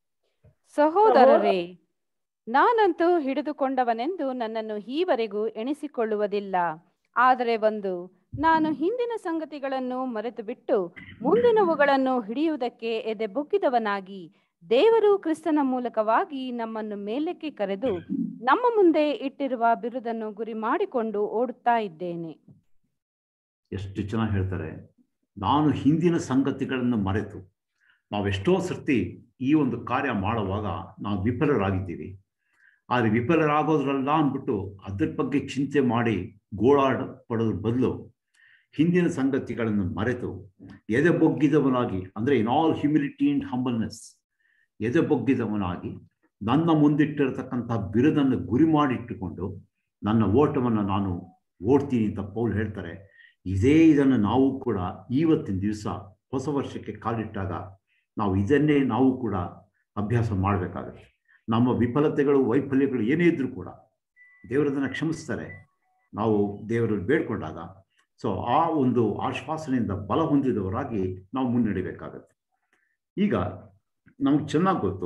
ಸಹೋದರರೇ ನಾನಂತೂ ಹಿಡಿದುಕೊಂಡವನೆಂದು ನನ್ನನ್ನು ಈವರೆಗೂ ಎಣಿಸಿಕೊಳ್ಳುವುದಿಲ್ಲ ಆದರೆ ಒಂದು ನಾನು ಹಿಂದಿನ ಸಂಗತಿಗಳನ್ನು ಮರೆತು ಬಿಟ್ಟು ಮುಂದಿನವುಗಳನ್ನು ಹಿಡಿಯುವುದಕ್ಕೆ ಎದೆ ಬೊಗ್ಗಿದವನಾಗಿ ದೇವರು ಕ್ರಿಸ್ತನ ಮೂಲಕವಾಗಿ ನಮ್ಮನ್ನು ಮೇಲಕ್ಕೆ ಕರೆದು ನಮ್ಮ ಮುಂದೆ ಇಟ್ಟಿರುವ ಬಿರುದನ್ನು ಗುರಿ ಮಾಡಿಕೊಂಡು ಓಡುತ್ತಾ ಇದ್ದೇನೆ ಎಷ್ಟು ಚೆನ್ನಾಗಿ ಹೇಳ್ತಾರೆ ನಾನು ಹಿಂದಿನ ಸಂಗತಿಗಳನ್ನು ಮರೆತು ನಾವೆಷ್ಟೋ ಸರ್ತಿ ಈ ಒಂದು ಕಾರ್ಯ ಮಾಡುವಾಗ ನಾವು ವಿಫಲರಾಗಿದ್ದೀವಿ ಆದರೆ ವಿಫಲರಾಗೋದ್ರಲ್ಲ ಅಂದ್ಬಿಟ್ಟು ಅದ್ರ ಬಗ್ಗೆ ಚಿಂತೆ ಮಾಡಿ ಗೋಳಾಡ ಪಡೋದ್ರ ಬದಲು ಹಿಂದಿನ ಸಂಗತಿಗಳನ್ನು ಮರೆತು ಎದೆ ಬೊಗ್ಗಿದವನಾಗಿ ಅಂದರೆ in all humility and humbleness ಎದೆ ಬೊಗ್ಗಿದವನಾಗಿ ನನ್ನ ಮುಂದಿಟ್ಟಿರತಕ್ಕಂಥ ಬಿರುದನ್ನು ಗುರಿ ಮಾಡಿಟ್ಟುಕೊಂಡು ನನ್ನ ಓಟವನ್ನು ನಾನು ಓಡ್ತೀನಿ ಅಂತ ಪೌಲ್ ಹೇಳ್ತಾರೆ ಇದೇ ಇದನ್ನು ನಾವು ಕೂಡ ಇವತ್ತಿನ ದಿವಸ ಹೊಸ ವರ್ಷಕ್ಕೆ ಕಾಲಿಟ್ಟಾಗ ನಾವು ಇದನ್ನೇ ನಾವು ಕೂಡ ಅಭ್ಯಾಸ ಮಾಡಬೇಕಾಗುತ್ತೆ ನಮ್ಮ ವಿಫಲತೆಗಳು ವೈಫಲ್ಯಗಳು ಏನೇ ಇದ್ರೂ ಕೂಡ ದೇವರದನ್ನು ಕ್ಷಮಿಸ್ತಾರೆ ನಾವು ದೇವರಲ್ಲಿ ಬೇಡ್ಕೊಂಡಾಗ ಸೊ ಆ ಒಂದು ಆಶ್ವಾಸನೆಯಿಂದ ಬಲ ಹೊಂದಿದವರಾಗಿ ನಾವು ಮುನ್ನಡೆಯಬೇಕಾಗತ್ತೆ ಈಗ ನಮ್ಗೆ ಚೆನ್ನಾಗಿ ಗೊತ್ತು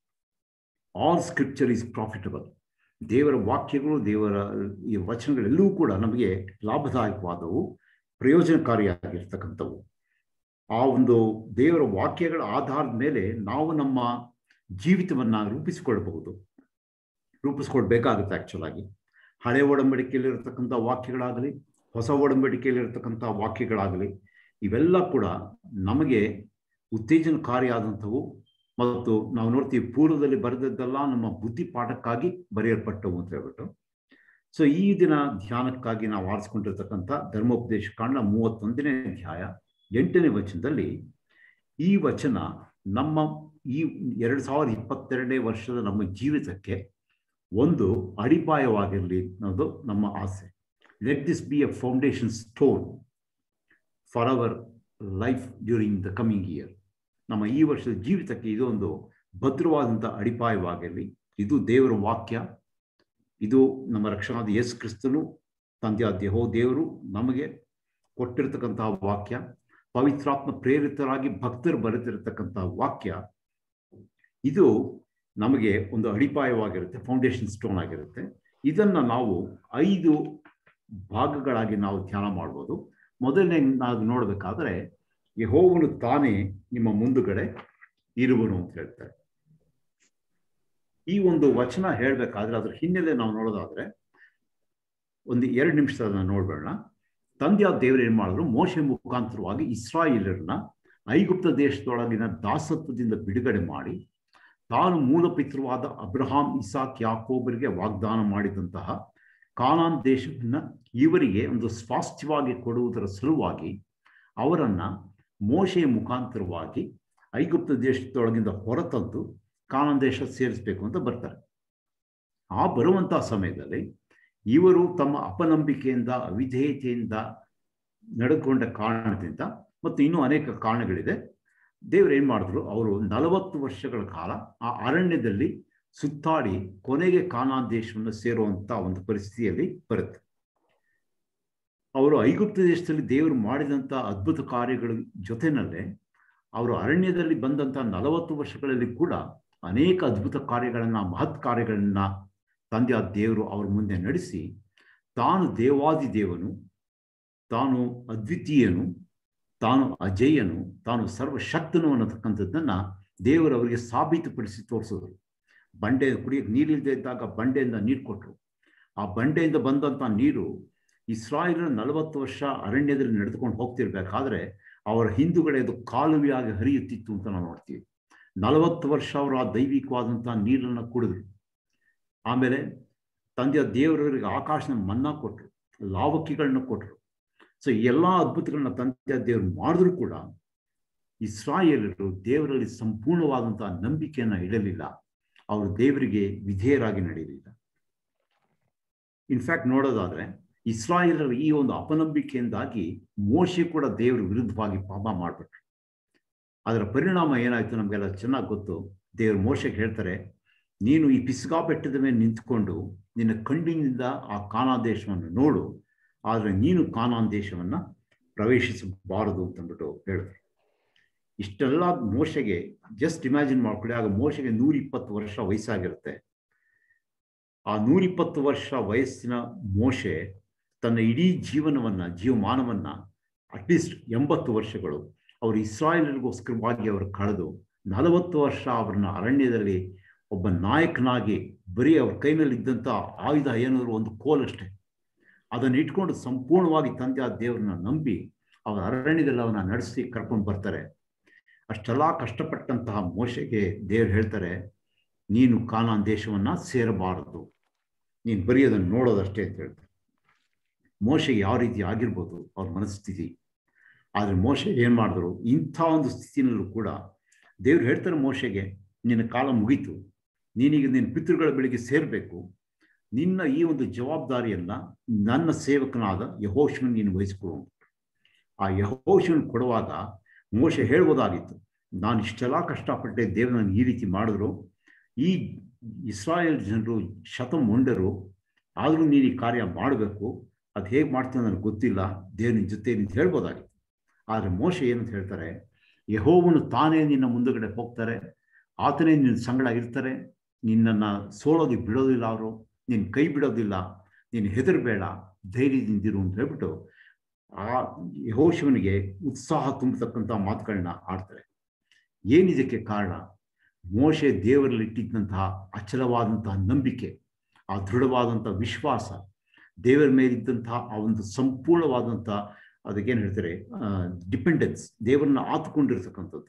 ಆಲ್ ಸ್ಕ್ರಿಪ್ಚರ್ ಈಸ್ ಪ್ರಾಫಿಟಬಲ್ ದೇವರ ವಾಕ್ಯಗಳು ದೇವರ ಈ ವಚನಗಳೆಲ್ಲವೂ ಕೂಡ ನಮಗೆ ಲಾಭದಾಯಕವಾದವು ಪ್ರಯೋಜನಕಾರಿಯಾಗಿರ್ತಕ್ಕಂಥವು ಆ ಒಂದು ದೇವರ ವಾಕ್ಯಗಳ ಆಧಾರದ ಮೇಲೆ ನಾವು ನಮ್ಮ ಜೀವಿತವನ್ನು ರೂಪಿಸಿಕೊಳ್ಬಹುದು ರೂಪಿಸ್ಕೊಳ್ಬೇಕಾಗುತ್ತೆ ಆ್ಯಕ್ಚುಲ್ ಆಗಿ ಹಳೆ ಒಡಂಬಡಿಕೆಯಲ್ಲಿರ್ತಕ್ಕಂಥ ವಾಕ್ಯಗಳಾಗಲಿ ಹೊಸ ಒಡಂಬಡಿಕೆಯಲ್ಲಿರ್ತಕ್ಕಂಥ ವಾಕ್ಯಗಳಾಗಲಿ ಇವೆಲ್ಲ ಕೂಡ ನಮಗೆ ಉತ್ತೇಜನಕಾರಿಯಾದಂಥವು ಮತ್ತು ನಾವು ನೋಡ್ತೀವಿ ಪೂರ್ವದಲ್ಲಿ ಬರೆದದ್ದೆಲ್ಲ ನಮ್ಮ ಬುದ್ಧಿ ಪಾಠಕ್ಕಾಗಿ ಬರೆಯಲ್ಪಟ್ಟವು ಅಂತ ಹೇಳ್ಬಿಟ್ಟು ಸೊ ಈ ದಿನ ಧ್ಯಾನಕ್ಕಾಗಿ ನಾವು ಆರಿಸ್ಕೊಂಡಿರ್ತಕ್ಕಂಥ ಧರ್ಮೋಪದೇಶ ಕಾಂಡ ಮೂವತ್ತೊಂದನೇ ಅಧ್ಯಾಯ ಎಂಟನೇ ವಚನದಲ್ಲಿ ಈ ವಚನ ನಮ್ಮ ಈ ಎರಡು ಸಾವಿರದ ಇಪ್ಪತ್ತೆರಡನೇ ವರ್ಷದ ನಮ್ಮ ಜೀವಿತಕ್ಕೆ ಒಂದು ಅಡಿಪಾಯವಾಗಿರಲಿ ಅನ್ನೋದು ನಮ್ಮ ಆಸೆ let this be a foundation stone for our life during the coming year ನಮ್ಮ ಈ ವರ್ಷದ ಜೀವಿತಕ್ಕೆ ಇದೊಂದು ಭದ್ರವಾದಂಥ ಅಡಿಪಾಯವಾಗಿರಲಿ ಇದು ದೇವರ ವಾಕ್ಯ ಇದು ನಮ್ಮ ರಕ್ಷಣಾದ ಯೇಸು ಕ್ರಿಸ್ತನು ತಂದೆಯಾದ ಹೋ ದೇವರು ನಮಗೆ ಕೊಟ್ಟಿರ್ತಕ್ಕಂತಹ ವಾಕ್ಯ ಪವಿತ್ರಾತ್ಮ ಪ್ರೇರಿತರಾಗಿ ಭಕ್ತರು ಬರೆದಿರತಕ್ಕಂತಹ ವಾಕ್ಯ ಇದು ನಮಗೆ ಒಂದು ಅಡಿಪಾಯವಾಗಿರುತ್ತೆ ಫೌಂಡೇಶನ್ ಸ್ಟೋನ್ ಆಗಿರುತ್ತೆ ಇದನ್ನು ನಾವು ಐದು ಭಾಗಗಳಾಗಿ ನಾವು ಧ್ಯಾನ ಮಾಡ್ಬೋದು ಮೊದಲನೇ ನಾವು ನೋಡಬೇಕಾದ್ರೆ ಯಹೋವನು ತಾನೇ ನಿಮ್ಮ ಮುಂದುಗಡೆ ಇರುವನು ಅಂತ ಹೇಳ್ತಾರೆ ಈ ಒಂದು ವಚನ ಹೇಳಬೇಕಾದ್ರೆ ಅದ್ರ ಹಿನ್ನೆಲೆ ನಾವು ನೋಡೋದಾದ್ರೆ ಒಂದು ಎರಡು ನಿಮಿಷದ ನೋಡ್ಬೇಡ ತಂದೆಯಾದ ದೇವರು ಏನು ಮಾಡಿದ್ರು ಮೋಶೆ ಮುಖಾಂತರವಾಗಿ ಇಸ್ರಾಯಿಲರನ್ನ ಐಗುಪ್ತ ದೇಶದೊಳಗಿನ ದಾಸತ್ವದಿಂದ ಬಿಡುಗಡೆ ಮಾಡಿ ತಾನು ಮೂಲ ಪಿತೃವಾದ ಅಬ್ರಹಾಂ ಇಸಾಕ್ ಯಾಕೋಬರಿಗೆ ವಾಗ್ದಾನ ಮಾಡಿದಂತಹ ಕಾನಾನ್ ದೇಶವನ್ನ ಇವರಿಗೆ ಒಂದು ಸ್ವಾಸ್ಥ್ಯವಾಗಿ ಕೊಡುವುದರ ಸಲುವಾಗಿ ಅವರನ್ನ ಮೋಶೆಯ ಮುಖಾಂತರವಾಗಿ ಐಗುಪ್ತ ದೇಶದೊಳಗಿಂದ ಹೊರತಂದು ಕಾನಾನ್ ದೇಶ ಸೇರಿಸಬೇಕು ಅಂತ ಬರ್ತಾರೆ ಆ ಬರುವಂತಹ ಸಮಯದಲ್ಲಿ ಇವರು ತಮ್ಮ ಅಪನಂಬಿಕೆಯಿಂದ ಅವಿಧೇಯತೆಯಿಂದ ನಡೆದುಕೊಂಡ ಕಾರಣದಿಂದ ಮತ್ತು ಇನ್ನೂ ಅನೇಕ ಕಾರಣಗಳಿದೆ ದೇವರು ಏನು ಮಾಡಿದ್ರು ಅವರು ನಲವತ್ತು ವರ್ಷಗಳ ಕಾಲ ಆ ಅರಣ್ಯದಲ್ಲಿ ಸುತ್ತಾಡಿ ಕೊನೆಗೆ ಕಾನಾನ್ ದೇಶವನ್ನು ಸೇರುವಂತ ಒಂದು ಪರಿಸ್ಥಿತಿಯಲ್ಲಿ ಬರುತ್ತೆ ಅವರು ಐಗುಪ್ತ ದೇಶದಲ್ಲಿ ದೇವರು ಮಾಡಿದಂಥ ಅದ್ಭುತ ಕಾರ್ಯಗಳ ಜೊತೆನಲ್ಲೇ ಅವರು ಅರಣ್ಯದಲ್ಲಿ ಬಂದಂಥ ನಲವತ್ತು ವರ್ಷಗಳಲ್ಲಿ ಕೂಡ ಅನೇಕ ಅದ್ಭುತ ಕಾರ್ಯಗಳನ್ನ ಮಹತ್ ಕಾರ್ಯಗಳನ್ನ ತಂದೆಯ ದೇವರು ಅವ್ರ ಮುಂದೆ ನಡೆಸಿ ತಾನು ದೇವಾದಿ ದೇವನು ತಾನು ಅದ್ವಿತೀಯನು ತಾನು ಅಜೇಯನು ತಾನು ಸರ್ವಶಕ್ತನು ಅನ್ನತಕ್ಕಂಥದ್ದನ್ನ ದೇವರು ಅವರಿಗೆ ಸಾಬೀತುಪಡಿಸಿ ತೋರಿಸಿದ್ರು ಬಂಡೆ ಕುಡಿಯಕ್ಕೆ ನೀರಿಲ್ಲದೆ ಇದ್ದಾಗ ಬಂಡೆಯಿಂದ ನೀರು ಕೊಟ್ಟರು ಆ ಬಂಡೆಯಿಂದ ಬಂದಂಥ ನೀರು ಇಸ್ರಾಯೇಲರ ನಲವತ್ತು ವರ್ಷ ಅರಣ್ಯದಲ್ಲಿ ನಡೆದುಕೊಂಡು ಹೋಗ್ತಿರ್ಬೇಕಾದ್ರೆ ಅವರ ಹಿಂದುಗಡೆ ಅದು ಕಾಲುವೆಯಾಗಿ ಹರಿಯುತ್ತಿತ್ತು ಅಂತ ನಾವು ನೋಡ್ತೀವಿ ನಲವತ್ತು ವರ್ಷ ಅವರು ಆ ದೈವಿಕವಾದಂಥ ನೀರನ್ನು ಕುಡಿದ್ರು ಆಮೇಲೆ ತಂದೆಯ ದೇವರವರಿಗೆ ಆಕಾಶನ ಮನ್ನಾ ಕೊಟ್ಟರು ಲಾವಕಿಗಳನ್ನ ಕೊಟ್ಟರು ಸೊ ಎಲ್ಲ ಅದ್ಭುತಗಳನ್ನ ತಂದೆ ದೇವರು ಮಾಡಿದ್ರು ಕೂಡ ಇಸ್ರಾಯೇಲರು ದೇವರಲ್ಲಿ ಸಂಪೂರ್ಣವಾದಂತಹ ನಂಬಿಕೆಯನ್ನ ಇಡಲಿಲ್ಲ ಅವರು ದೇವರಿಗೆ ವಿಧೇಯರಾಗಿ ನಡೆಯಲಿಲ್ಲ ಇನ್ಫ್ಯಾಕ್ಟ್ ನೋಡೋದಾದ್ರೆ ಇಸ್ರಾಯೇಲರ ಈ ಒಂದು ಅಪನಂಬಿಕೆಯಿಂದಾಗಿ ಮೋಶೆ ಕೂಡ ದೇವರ ವಿರುದ್ಧವಾಗಿ ಪಾಪ ಮಾಡಿಬಿಟ್ರು ಅದರ ಪರಿಣಾಮ ಏನಾಯ್ತು ನಮಗೆಲ್ಲ ಚೆನ್ನಾಗಿ ಗೊತ್ತು ದೇವರು ಮೋಶೆಗೆ ಹೇಳ್ತಾರೆ ನೀನು ಈ ಪಿಸ್ಗಾ ಬೆಟ್ಟದ ಮೇಲೆ ನಿಂತ್ಕೊಂಡು ನಿನ್ನ ಕಣ್ಣಿನಿಂದ ಆ ಕಾನಾ ದೇಶವನ್ನು ನೋಡು ಆದರೆ ನೀನು ಕಾನಾನ್ ದೇಶವನ್ನ ಪ್ರವೇಶಿಸಬಾರದು ಅಂತಂದ್ಬಿಟ್ಟು ಹೇಳಿದ್ರು ಇಷ್ಟೆಲ್ಲ ಮೋಶೆಗೆ ಜಸ್ಟ್ ಇಮ್ಯಾಜಿನ್ ಮಾಡ್ಕೊಳ್ಳಿ ಆಗ ಮೋಶೆಗೆ ನೂರಿಪ್ಪತ್ತು ವರ್ಷ ವಯಸ್ಸಾಗಿರುತ್ತೆ ಆ ನೂರಿಪ್ಪತ್ತು ವರ್ಷ ವಯಸ್ಸಿನ ಮೋಶೆ ತನ್ನ ಇಡೀ ಜೀವನವನ್ನ ಜೀವಮಾನವನ್ನ ಅಟ್ಲೀಸ್ಟ್ ಎಂಬತ್ತು ವರ್ಷಗಳು ಅವರು ಇಸ್ರಾಯೇಲ್ಗೋಸ್ಕರವಾಗಿ ಅವರು ಕಳೆದು ನಲವತ್ತು ವರ್ಷ ಅವ್ರನ್ನ ಅರಣ್ಯದಲ್ಲಿ ಒಬ್ಬ ನಾಯಕನಾಗಿ ಬರೀ ಅವ್ರ ಕೈನಲ್ಲಿ ಇದ್ದಂಥ ಆಯುಧ ಏನಾದ್ರು ಒಂದು ಕೋಲಷ್ಟೇ ಅದನ್ನು ಇಟ್ಕೊಂಡು ಸಂಪೂರ್ಣವಾಗಿ ತಂದೆ ಆ ದೇವ್ರನ್ನ ನಂಬಿ ಅವರ ಅರಣ್ಯದಲ್ಲಿ ಅವನ್ನ ನಡೆಸಿ ಕರ್ಕೊಂಡು ಬರ್ತಾರೆ ಅಷ್ಟೆಲ್ಲ ಕಷ್ಟಪಟ್ಟಂತಹ ಮೋಶೆಗೆ ದೇವ್ರು ಹೇಳ್ತಾರೆ ನೀನು ಕಾನಾನ್ ದೇಶವನ್ನ ಸೇರಬಾರದು ನೀನು ಬರೀ ಅದನ್ನು ನೋಡೋದಷ್ಟೇ ಅಂತ ಹೇಳ್ತಾರೆ ಮೋಶೆಗೆ ಯಾವ ರೀತಿ ಆಗಿರ್ಬೋದು ಅವ್ರ ಮನಸ್ಥಿತಿ ಆದರೆ ಮೋಶೆ ಏನು ಮಾಡಿದ್ರು ಇಂಥ ಒಂದು ಸ್ಥಿತಿನಲ್ಲೂ ಕೂಡ ದೇವ್ರು ಹೇಳ್ತಾರೆ ಮೋಶೆಗೆ ನಿನ್ನ ಕಾಲ ಮುಗೀತು ನೀನೀಗ ನಿನ್ನ ಪಿತೃಗಳ ಬೆಳಿಗ್ಗೆ ಸೇರಬೇಕು ನಿನ್ನ ಈ ಒಂದು ಜವಾಬ್ದಾರಿಯನ್ನ ನನ್ನ ಸೇವಕನಾದ ಯಹೋಶ್ವನ್ ನೀನು ವಹಿಸ್ಕೊಡು ಆ ಯಹೋಶ್ವನ್ ಕೊಡುವಾಗ ಮೋಶೆ ಹೇಳ್ಬೋದಾಗಿತ್ತು ನಾನು ಇಷ್ಟೆಲ್ಲ ಕಷ್ಟಪಟ್ಟೆ ದೇವ್ರು ನಾನು ಈ ರೀತಿ ಮಾಡಿದ್ರು ಈ ಇಸ್ರಾಯೇಲ್ ಜನರು ಶತಮುಂಡರು ಆದರೂ ನೀನು ಈ ಕಾರ್ಯ ಮಾಡಬೇಕು ಅದು ಹೇಗೆ ಮಾಡ್ತೀನಿ ನನಗೆ ಗೊತ್ತಿಲ್ಲ ದೇವ್ರ ಜೊತೆ ನಿಂತು ಹೇಳ್ಬೋದಾಗಿತ್ತು ಆದರೆ ಮೋಶೆ ಏನಂತ ಹೇಳ್ತಾರೆ ಯಹೋವನು ತಾನೇ ನಿನ್ನ ಮುಂದುಗಡೆ ಹೋಗ್ತಾರೆ ಆತನೇ ನಿನ್ನ ಸಂಗಡ ಇರ್ತಾರೆ ನಿನ್ನನ್ನು ಸೋಲೋದಕ್ಕೆ ಬಿಡೋದಿಲ್ಲ ಅವರು ನಿನ್ನ ಕೈ ಬಿಡೋದಿಲ್ಲ ನೀನು ಹೆದರಬೇಡ ಧೈರ್ಯದಿಂದಿರು ಅಂತ ಹೇಳ್ಬಿಟ್ಟು ಆ ಯಹೋಶಿವನಿಗೆ ಉತ್ಸಾಹ ತುಂಬತಕ್ಕಂಥ ಮಾತುಗಳನ್ನ ಆಡ್ತಾರೆ ಏನಿದಕ್ಕೆ ಕಾರಣ ಮೋಶೆ ದೇವರಲ್ಲಿ ಇಟ್ಟಿದ್ದಂತಹ ಅಚಲವಾದಂತಹ ನಂಬಿಕೆ ಆ ದೃಢವಾದಂತಹ ವಿಶ್ವಾಸ ದೇವರ ಮೇಲಿದ್ದಂತಹ ಆ ಒಂದು ಸಂಪೂರ್ಣವಾದಂತಹ ಅದಕ್ಕೇನು ಹೇಳ್ತಾರೆ ಡಿಪೆಂಡೆನ್ಸ್ ದೇವರನ್ನ ಆತುಕೊಂಡಿರ್ತಕ್ಕಂಥದ್ದು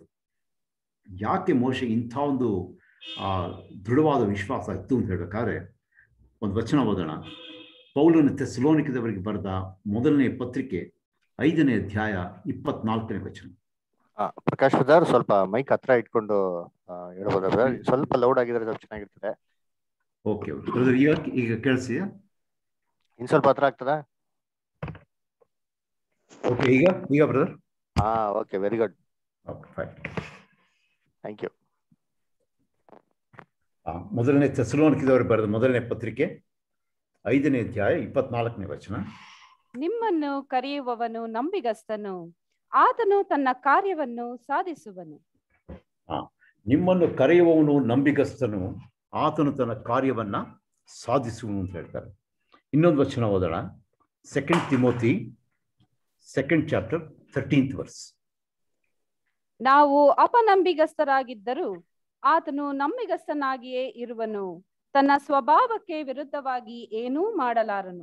ಯಾಕೆ ಮೋಶೆ ಇಂಥ ಒಂದು ಆ ದೃಢವಾದ ವಿಶ್ವಾಸ ಇತ್ತು ಅಂತ ಹೇಳ್ಬೇಕಾದ್ರೆ ಒಂದು ವಚನ ಓದೋಣ ಪೌಲನ ತೆಸಲೋನಿಕದವರಿಗೆ ಬರೆದ ಮೊದಲನೇ ಪತ್ರಿಕೆ ಐದನೇ ಅಧ್ಯಾಯ ಇಪ್ಪತ್ನಾಲ್ಕನೇ ವಚನ ಪ್ರಕಾಶ್ ಸರ್ ಸ್ವಲ್ಪ ಮೈಕ್ ಹತ್ರ ಇಟ್ಕೊಂಡು ಹೇಳ್ಬೋದಾ ಸರ್ ಸ್ವಲ್ಪ ಲೌಡ್ ಆಗಿದ್ರೆ ಸ್ವಲ್ಪ ಚೆನ್ನಾಗಿರ್ತದೆ ಓಕೆ ಬ್ರದರ್ ಈಗ ಈಗ ಕೇಳಿಸಿಯಾ ಇನ್ ಸ್ವಲ್ಪ ಹತ್ರ ಆಗ್ತದಾ ಓಕೆ ಈಗ ಈಗ ಬ್ರದರ್ ಹಾ okay very good okay fine thank you ಮೊದಲನೇ ತೆಸಲೋನಿಕದವರು ಬರೆದ ಮೊದಲನೇ ಪತ್ರಿಕೆ ಐದನೇ ಅಧ್ಯಾಯ ಇಪ್ಪತ್ನಾಲ್ಕನೇ ವಚನ ನಿಮ್ಮನ್ನು ಕರೆಯುವವನು ನಂಬಿಗಸ್ತನು ಆತನು ತನ್ನ ಕಾರ್ಯವನ್ನು ಸಾಧಿಸುವನು ನಿಮ್ಮನ್ನು ಕರೆಯುವವನು ನಂಬಿಗಸ್ತನು ಆತನು ತನ್ನ ಕಾರ್ಯವನ್ನ ಸಾಧಿಸುವನು ಅಂತ ಹೇಳ್ತಾರೆ ಇನ್ನೊಂದು ವಚನ ಓದೋಣ second Timothy second chapter thirteenth verse ನಾವು ಅಪನಂಬಿಗಸ್ತರಾಗಿದ್ದರೂ ಆತನು ನಂಬಿಗಸ್ತನಾಗಿಯೇ ಇರುವನು ತನ್ನ ಸ್ವಭಾವಕ್ಕೆ ವಿರುದ್ಧವಾಗಿ ಏನೂ ಮಾಡಲಾರನು